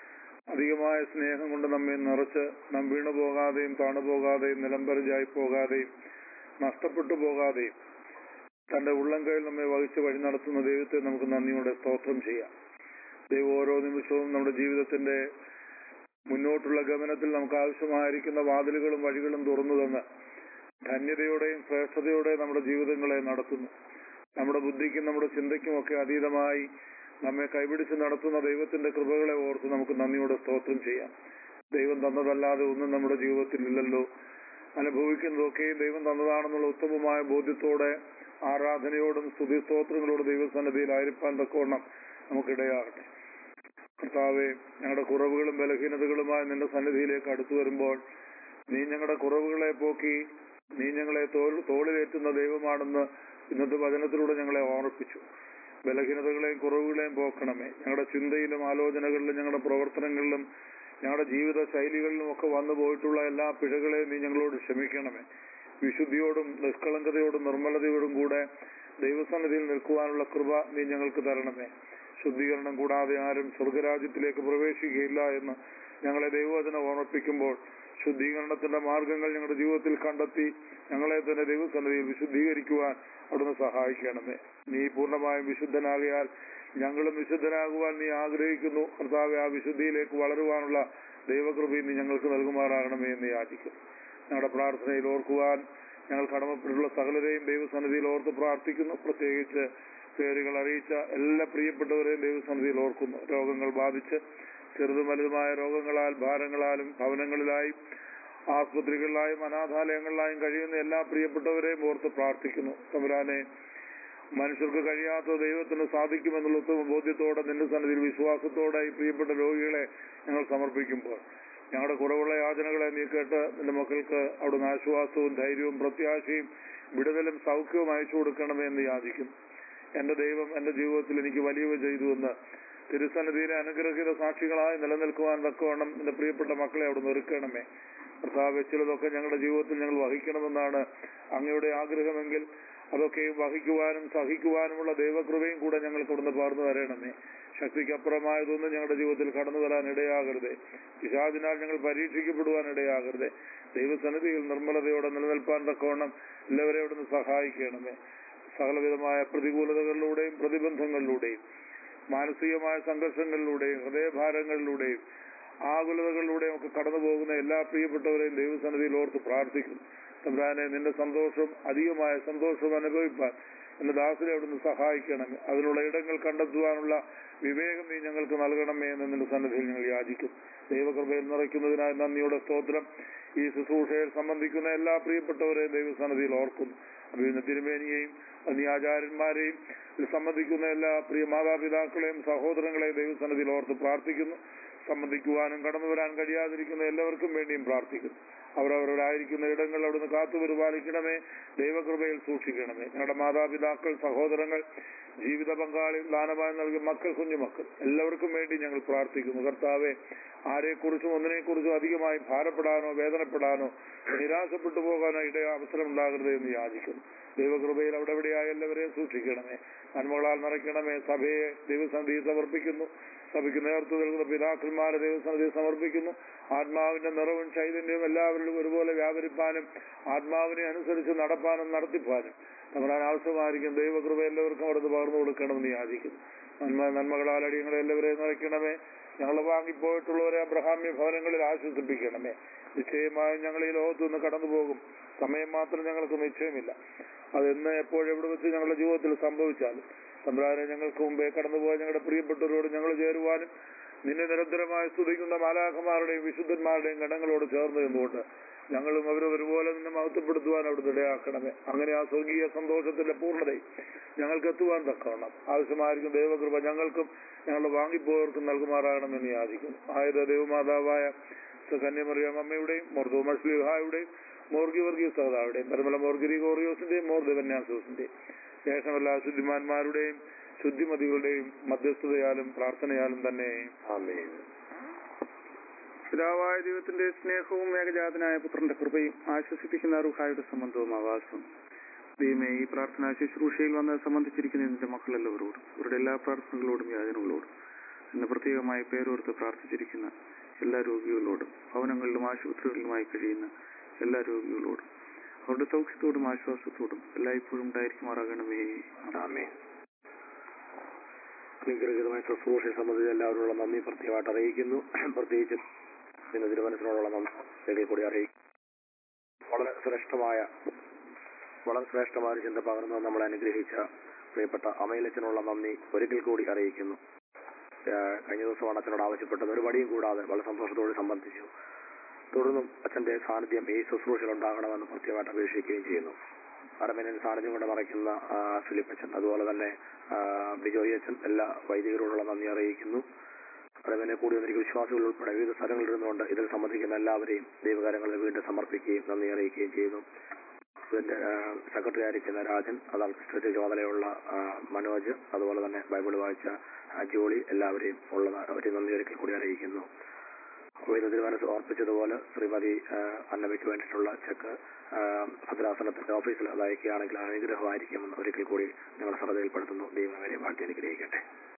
അധികമായ സ്നേഹം കൊണ്ട് നമ്മെ നിറച്ച് നാം വീണു പോകാതെയും താണു പോകാതെയും നിലംപരിചായി പോകാതെയും നഷ്ടപ്പെട്ടു പോകാതെയും തന്റെ ഉള്ളംകൈയിൽ നമ്മെ വഹിച്ച് വഴി നടത്തുന്ന ദൈവത്തെ നമുക്ക് നന്ദിയോടെ സ്തോത്രം ചെയ്യാം ദൈവം ഓരോ നിമിഷവും നമ്മുടെ ജീവിതത്തിന്റെ മുന്നോട്ടുള്ള ഗമനത്തിൽ നമുക്ക് ആവശ്യമായിരിക്കുന്ന വാതിലുകളും വഴികളും തുറന്നു തന്ന് ധന്യതയോടെയും ശ്രേഷ്ഠതയോടെയും നമ്മുടെ ജീവിതങ്ങളെ നടത്തുന്നു നമ്മുടെ ബുദ്ധിക്കും നമ്മുടെ ചിന്തയ്ക്കും ഒക്കെ അതീതമായി നമ്മെ കൈപിടിച്ച് നടത്തുന്ന ദൈവത്തിന്റെ കൃപകളെ ഓർത്ത് നമുക്ക് നന്ദിയോടെ സ്തോത്രം ചെയ്യാം ദൈവം തന്നതല്ലാതെ ഒന്നും നമ്മുടെ ജീവിതത്തിൽ ഇല്ലല്ലോ അനുഭവിക്കുന്നതൊക്കെ ദൈവം തന്നതാണെന്നുള്ള ഉത്തമമായ ബോധ്യത്തോടെ ആരാധനയോടും സ്തുതി സ്തോത്രങ്ങളോടും ദൈവസന്നദ്ധിയിലായിരിക്കാൻ തക്കവണ്ണം നമുക്കിടയാകട്ടെ കർത്താവെ ഞങ്ങളുടെ കുറവുകളും ബലഹീനതകളുമായി നിന്റെ സന്നിധിയിലേക്ക് അടുത്തു വരുമ്പോൾ നീ ഞങ്ങളുടെ കുറവുകളെ പോക്കി നീ ഞങ്ങളെ തോൾ തോളിലേറ്റുന്ന ദൈവമാണെന്ന് ഇന്നത്തെ വചനത്തിലൂടെ ഞങ്ങളെ ഓർമ്മിപ്പിച്ചു ബലഹീനതകളെയും കുറവുകളെയും പോക്കണമേ ഞങ്ങളുടെ ചിന്തയിലും ആലോചനകളിലും ഞങ്ങളുടെ പ്രവർത്തനങ്ങളിലും ഞങ്ങളുടെ ജീവിത ശൈലികളിലും ഒക്കെ വന്നു പോയിട്ടുള്ള എല്ലാ പിഴകളെയും നീ ഞങ്ങളോട് ക്ഷമിക്കണമേ വിശുദ്ധിയോടും നിഷ്കളങ്കതയോടും നിർമ്മലതയോടും കൂടെ ദൈവസന്നിധിയിൽ നിൽക്കുവാനുള്ള കൃപ നീ ഞങ്ങൾക്ക് തരണമേ ശുദ്ധീകരണം കൂടാതെ ആരും സ്വർഗരാജ്യത്തിലേക്ക് പ്രവേശിക്കുകയില്ല എന്ന് ഞങ്ങളെ ദൈവവചനം ഓർമ്മിപ്പിക്കുമ്പോൾ ശുദ്ധീകരണത്തിന്റെ മാർഗങ്ങൾ ഞങ്ങളുടെ ജീവിതത്തിൽ കണ്ടെത്തി ഞങ്ങളെ തന്നെ ദൈവസന്നിധിയിൽ വിശുദ്ധീകരിക്കുവാൻ അവിടുന്ന് സഹായിക്കണമേ നീ പൂർണ്ണമായും വിശുദ്ധനാകിയാൽ ഞങ്ങളും വിശുദ്ധനാകുവാൻ നീ ആഗ്രഹിക്കുന്നു കർത്താവെ ആ വിശുദ്ധിയിലേക്ക് വളരുവാനുള്ള ദൈവകൃപയും നീ ഞങ്ങൾക്ക് നൽകുമാറാകണമേ എന്ന് യാചിക്കുന്നു ഞങ്ങളുടെ പ്രാർത്ഥനയിൽ ഓർക്കുവാൻ ഞങ്ങൾ കടമപ്പെട്ടുള്ള സകലരെയും ദൈവസന്നിധിയിൽ ഓർത്ത് പ്രാർത്ഥിക്കുന്നു പ്രത്യേകിച്ച് പേരുകൾ അറിയിച്ച എല്ലാ പ്രിയപ്പെട്ടവരെയും ദൈവസന്നിധിയിൽ ഓർക്കുന്നു രോഗങ്ങൾ ബാധിച്ച് ചെറുതും വലുതുമായ രോഗങ്ങളാൽ ഭാരങ്ങളാലും ഭവനങ്ങളിലായും ആസ്പത്രികളിലായും അനാഥാലയങ്ങളിലായും കഴിയുന്ന എല്ലാ പ്രിയപ്പെട്ടവരെയും ഓർത്ത് പ്രാർത്ഥിക്കുന്നു തമ്പുരാനെ മനുഷ്യർക്ക് കഴിയാത്ത ദൈവത്തിന് സാധിക്കുമെന്നുള്ള ഉത്തമ ബോധ്യത്തോടെ നിന്റെ സന്നിധിയിൽ വിശ്വാസത്തോടെ ഈ പ്രിയപ്പെട്ട രോഗികളെ ഞങ്ങൾ സമർപ്പിക്കുമ്പോൾ ഞങ്ങളുടെ കുറവുള്ള യാചനകളെ നീ കേട്ട് നിന്റെ മക്കൾക്ക് അവിടുന്ന് ആശ്വാസവും ധൈര്യവും പ്രത്യാശയും വിടുതലും സൗഖ്യവും അയച്ചു കൊടുക്കണമേ എന്ന് യാചിക്കുന്നു എന്റെ ദൈവം എന്റെ ജീവിതത്തിൽ എനിക്ക് വലിയവ ചെയ്തുവെന്ന് തിരുസന്നിധിയിലെ അനുഗ്രഹിത സാക്ഷികളായി നിലനിൽക്കുവാൻ തക്കവണ്ണം എന്റെ പ്രിയപ്പെട്ട മക്കളെ അവിടുന്ന് ഒരുക്കണമേ കർത്താവ് ചിലതൊക്കെ ഞങ്ങളുടെ ജീവിതത്തിൽ ഞങ്ങൾ വഹിക്കണമെന്നാണ് അങ്ങയുടെ ആഗ്രഹമെങ്കിൽ അതൊക്കെ വഹിക്കുവാനും സഹിക്കുവാനുമുള്ള ദൈവകൃപയും കൂടെ ഞങ്ങൾക്ക് ഇവിടുന്ന് പകർന്നു തരണമേ ശക്തിക്കപ്പുറമായതൊന്നും ഞങ്ങളുടെ ജീവിതത്തിൽ കടന്നു വരാൻ ഇടയാകരുതേ പിശാചിനാൽ ഞങ്ങൾ പരീക്ഷിക്കപ്പെടുവാൻ ഇടയാകരുതേ ദൈവസന്നിധിയിൽ നിർമ്മലതയോടെ നിലനിൽപ്പാൻ തക്കവണ്ണം എല്ലാവരെയും ഇവിടുന്ന് സഹായിക്കണമേ സകലവിധമായ പ്രതികൂലതകളിലൂടെയും പ്രതിബന്ധങ്ങളിലൂടെയും മാനസികമായ സംഘർഷങ്ങളിലൂടെയും ഹൃദയഭാരങ്ങളിലൂടെയും ആകുലതകളിലൂടെയും ഒക്കെ കടന്നു പോകുന്ന എല്ലാ പ്രിയപ്പെട്ടവരെയും ദൈവസന്നിധിയിൽ ഓർത്ത് പ്രാർത്ഥിക്കുന്നു തമ്പ്രാനെ നിന്റെ സന്തോഷം അധികമായ സന്തോഷം അനുഭവിപ്പാൻ എന്റെ ദാസരെ അവിടുന്ന് സഹായിക്കണമേ അതിനുള്ള ഇടങ്ങൾ കണ്ടെത്തുവാനുള്ള വിവേകം നീ ഞങ്ങൾക്ക് നൽകണമേ എന്ന് നിന്റെ സന്നിധിയിൽ ഞങ്ങൾ യാചിക്കും ദൈവകൃപയിൽ നിറയ്ക്കുന്നതിനായി നന്ദിയുടെ സ്തോത്രം ഈ ശുശ്രൂഷയിൽ സംബന്ധിക്കുന്ന എല്ലാ പ്രിയപ്പെട്ടവരെയും ദൈവസന്നിധിയിൽ ഓർക്കുന്നു അഭിന്ന തിരുമേനിയെയും അന്യാചാര്യന്മാരെയും ഇതിൽ സംബന്ധിക്കുന്ന എല്ലാ പ്രിയ മാതാപിതാക്കളെയും സഹോദരങ്ങളെയും ദൈവസന്നിധിയിൽ ഓർത്ത് പ്രാർത്ഥിക്കുന്നു സംബന്ധിക്കുവാനും കടന്നു വരാൻ കഴിയാതിരിക്കുന്ന എല്ലാവർക്കും വേണ്ടിയും പ്രാർത്ഥിക്കുന്നു അവരവരായിരിക്കുന്ന ഇടങ്ങൾ അവിടുന്ന് കാത്തു പരിപാലിക്കണമേ ദൈവകൃപയിൽ സൂക്ഷിക്കണമേ ഞങ്ങളുടെ മാതാപിതാക്കൾ സഹോദരങ്ങൾ ജീവിത പങ്കാളി ദാനമായി നൽകിയ മക്കൾ കുഞ്ഞുമക്കൾ എല്ലാവർക്കും വേണ്ടി ഞങ്ങൾ പ്രാർത്ഥിക്കുന്നു കർത്താവെ ആരെക്കുറിച്ചും ഒന്നിനെക്കുറിച്ചും അധികമായി ഭാരപ്പെടാനോ വേദനപ്പെടാനോ നിരാശപ്പെട്ടു പോകാനോ ഇടയ അവസരം ഉണ്ടാകരുത് എന്ന് യാചിക്കുന്നു ദൈവകൃപയിൽ അവിടെ എവിടെയായി എല്ലാവരെയും സൂക്ഷിക്കണമേ നന്മകളാൽ നിറയ്ക്കണമേ സഭയെ ദൈവസന്ധിയിൽ സമർപ്പിക്കുന്നു സഭയ്ക്ക് നേതൃത്വം നൽകുന്ന പിതാക്കന്മാരെ ദൈവസന്നിധി സമർപ്പിക്കുന്നു ആത്മാവിന്റെ നിറവും ചൈതന്യവും എല്ലാവരിലും ഒരുപോലെ വ്യാപരിപ്പാനും ആത്മാവിനെ അനുസരിച്ച് നടപ്പാനും നടത്തിപ്പാനും നമ്മുടെ ആവശ്യമായിരിക്കും ദൈവകൃപ എല്ലാവർക്കും അവിടുന്ന് പകർന്നു കൊടുക്കണമെന്ന് യാചിക്കുന്നു നന്മ നന്മകളാൽ അടിയങ്ങളെ എല്ലാവരെയും നിറയ്ക്കണമേ ഞങ്ങൾ വാങ്ങിപ്പോയിട്ടുള്ളവരെ അബ്രഹാമ്യ ഭവനങ്ങളിൽ ആശ്വസിപ്പിക്കണമേ നിശ്ചയമായും ഞങ്ങൾ ഈ ലോകത്തു നിന്ന് കടന്നു പോകും സമയം മാത്രം ഞങ്ങൾക്ക് നിശ്ചയമില്ല അതെന്ന് എപ്പോഴെവിടെ വെച്ച് ഞങ്ങളുടെ ജീവിതത്തിൽ സംഭവിച്ചാലും തമ്പ്രാനെ ഞങ്ങൾക്ക് മുമ്പേ കടന്നുപോയ ഞങ്ങളുടെ പ്രിയപ്പെട്ടവരോട് ഞങ്ങൾ ചേരുവാനും നിന്നെ നിരന്തരമായി സ്തുതിക്കുന്ന മാലാഖമാരുടെയും വിശുദ്ധന്മാരുടെയും ഗണങ്ങളോട് ചേർന്ന് നിന്നുകൊണ്ട് ഞങ്ങളും അവരെ ഒരുപോലെ നിന്നെ മഹത്വപ്പെടുത്തുവാൻ അവിടുന്ന് ഇടയാക്കണമേ അങ്ങനെ ആ സ്വർഗീയ സന്തോഷത്തിന്റെ പൂർണ്ണതയും ഞങ്ങൾക്ക് എത്തുവാൻ തക്കവണ്ണം ആവശ്യമായിരിക്കും ദൈവകൃപ ഞങ്ങൾക്കും ഞങ്ങളുടെ വാങ്ങിപ്പോയവർക്കും നൽകുമാറാകണമെന്ന് യാചിക്കുന്നു ആയത് ദൈവമാതാവായ കന്യമറിയാം അമ്മയുടെയും മർദ്ദോമസ്ലിഹായുടെയും മോർഗി വർഗീസ് സഹതാവുടെയും പരമല മോർഗിരി ഗോറിയോസിന്റെയും മോർ ദേവന്യാസോസിന്റെയും ശേഷമല്ല ശുദ്ധിമാന്മാരുടെയും ശുദ്ധിമതികളുടെയും മധ്യസ്ഥതയാലും പ്രാർത്ഥനയാലും തന്നെ ആമേൻ പിതാവായ ദൈവത്തിന്റെ സ്നേഹവും ഏകജാതനായ പുത്രന്റെ കൃപയും ആശ്വസിപ്പിക്കുന്ന റുഹായുടെ സംബന്ധവും ആവാസവും ദൈവമേ ഈ പ്രാർത്ഥനാ ശുശ്രൂഷയിൽ വന്ന് സംബന്ധിച്ചിരിക്കുന്ന നിന്റെ മക്കളെല്ലാവരോടും അവരുടെ എല്ലാ പ്രാർത്ഥനകളോടും യാചനകളോടും ഇന്ന് പ്രത്യേകമായി പേരോർത്ത് പ്രാർത്ഥിച്ചിരിക്കുന്ന എല്ലാ രോഗികളോടും ഭവനങ്ങളിലും ആശുപത്രികളിലുമായി കഴിയുന്ന എല്ലാ രോഗികളോടും അവരുടെ സൗഖ്യത്തോടും ആശ്വാസത്തോടും എല്ലായ്പ്പോഴും ഉണ്ടായിരിക്കുമാറാകണമേ ആമേൻ അനുഗ്രഹീതമായ ശുശ്രൂഷയെ സംബന്ധിച്ച് എല്ലാവരോടുള്ള നന്ദി പ്രത്യേകമായിട്ട് അറിയിക്കുന്നു പ്രത്യേകിച്ച് ഇന്ന് തിരുവനന്തപുരത്തിനോടുള്ള നന്ദി ഒരിക്കൽ കൂടി അറിയിക്കും വളരെ ശ്രേഷ്ഠമായ വളരെ ശ്രേഷ്ഠമായ ഒരു ചിന്ത പകർന്ന് നമ്മളെ അനുഗ്രഹിച്ച പ്രിയപ്പെട്ട അമയിലച്ചനുള്ള നന്ദി ഒരിക്കൽ കൂടി അറിയിക്കുന്നു ഏഹ് കഴിഞ്ഞ ദിവസമാണ് അച്ഛനോട് ആവശ്യപ്പെട്ടത് ഒരു വടിയും കൂടാതെ വളരെ സന്തോഷത്തോടെ സംബന്ധിച്ചു തുടർന്നും അച്ഛന്റെ സാന്നിധ്യം ഈ ശുശ്രൂഷയിൽ ഉണ്ടാകണമെന്ന് പ്രത്യേകമായിട്ട് അപേക്ഷിക്കുകയും ചെയ്യുന്നു അരമേനൻ സാന്നിധ്യം കൊണ്ട് മറയ്ക്കുന്ന ആ, ഫിലിപ്പ് അച്ഛൻ അതുപോലെ തന്നെ ആ, ബിജോയ് അച്ഛൻ എല്ലാ വൈദികരോടുള്ള നന്ദി അറിയിക്കുന്നു അരമേനെ കൂടി വന്നിരിക്കുന്ന വിശ്വാസികൾ ഉൾപ്പെടെ വിവിധ സ്ഥലങ്ങളിൽ ഇരുന്നുകൊണ്ട് ഇതിൽ സംബന്ധിക്കുന്ന എല്ലാവരെയും ദൈവകാര്യങ്ങളിൽ വീണ്ടും സമർപ്പിക്കുകയും നന്ദി അറിയിക്കുകയും ചെയ്യുന്നു ഇതിന്റെ ആ, സെക്രട്ടറി ആയിരിക്കുന്ന രാജൻ അതാണ് ക്രിസ്ത്യത്തെ ചുമതലയുള്ള ആ, മനോജ് അതുപോലെ തന്നെ ബൈബിൾ വായിച്ച ആ, ജോളി എല്ലാവരെയും ഉള്ള അവരെ നന്ദി ഒരിക്കൽ കൂടി അറിയിക്കുന്നു ഉയരത്തിൽ മനസ്സ് ഓർപ്പിച്ചതുപോലെ ശ്രീമതി ആ, അന്നമ്മയ്ക്ക് വേണ്ടിയിട്ടുള്ള ചെക്ക് ആ, ഭദ്രാസനത്തിന്റെ ഓഫീസിൽ അത് അയക്കുകയാണെങ്കിൽ അനുഗ്രഹമായിരിക്കുമെന്ന് ഒരിക്കൽ കൂടി ഞങ്ങൾ ശ്രദ്ധയിൽപ്പെടുത്തുന്നു ദൈവം അവരെ വാഴ്ത്തി അനുഗ്രഹിക്കട്ടെ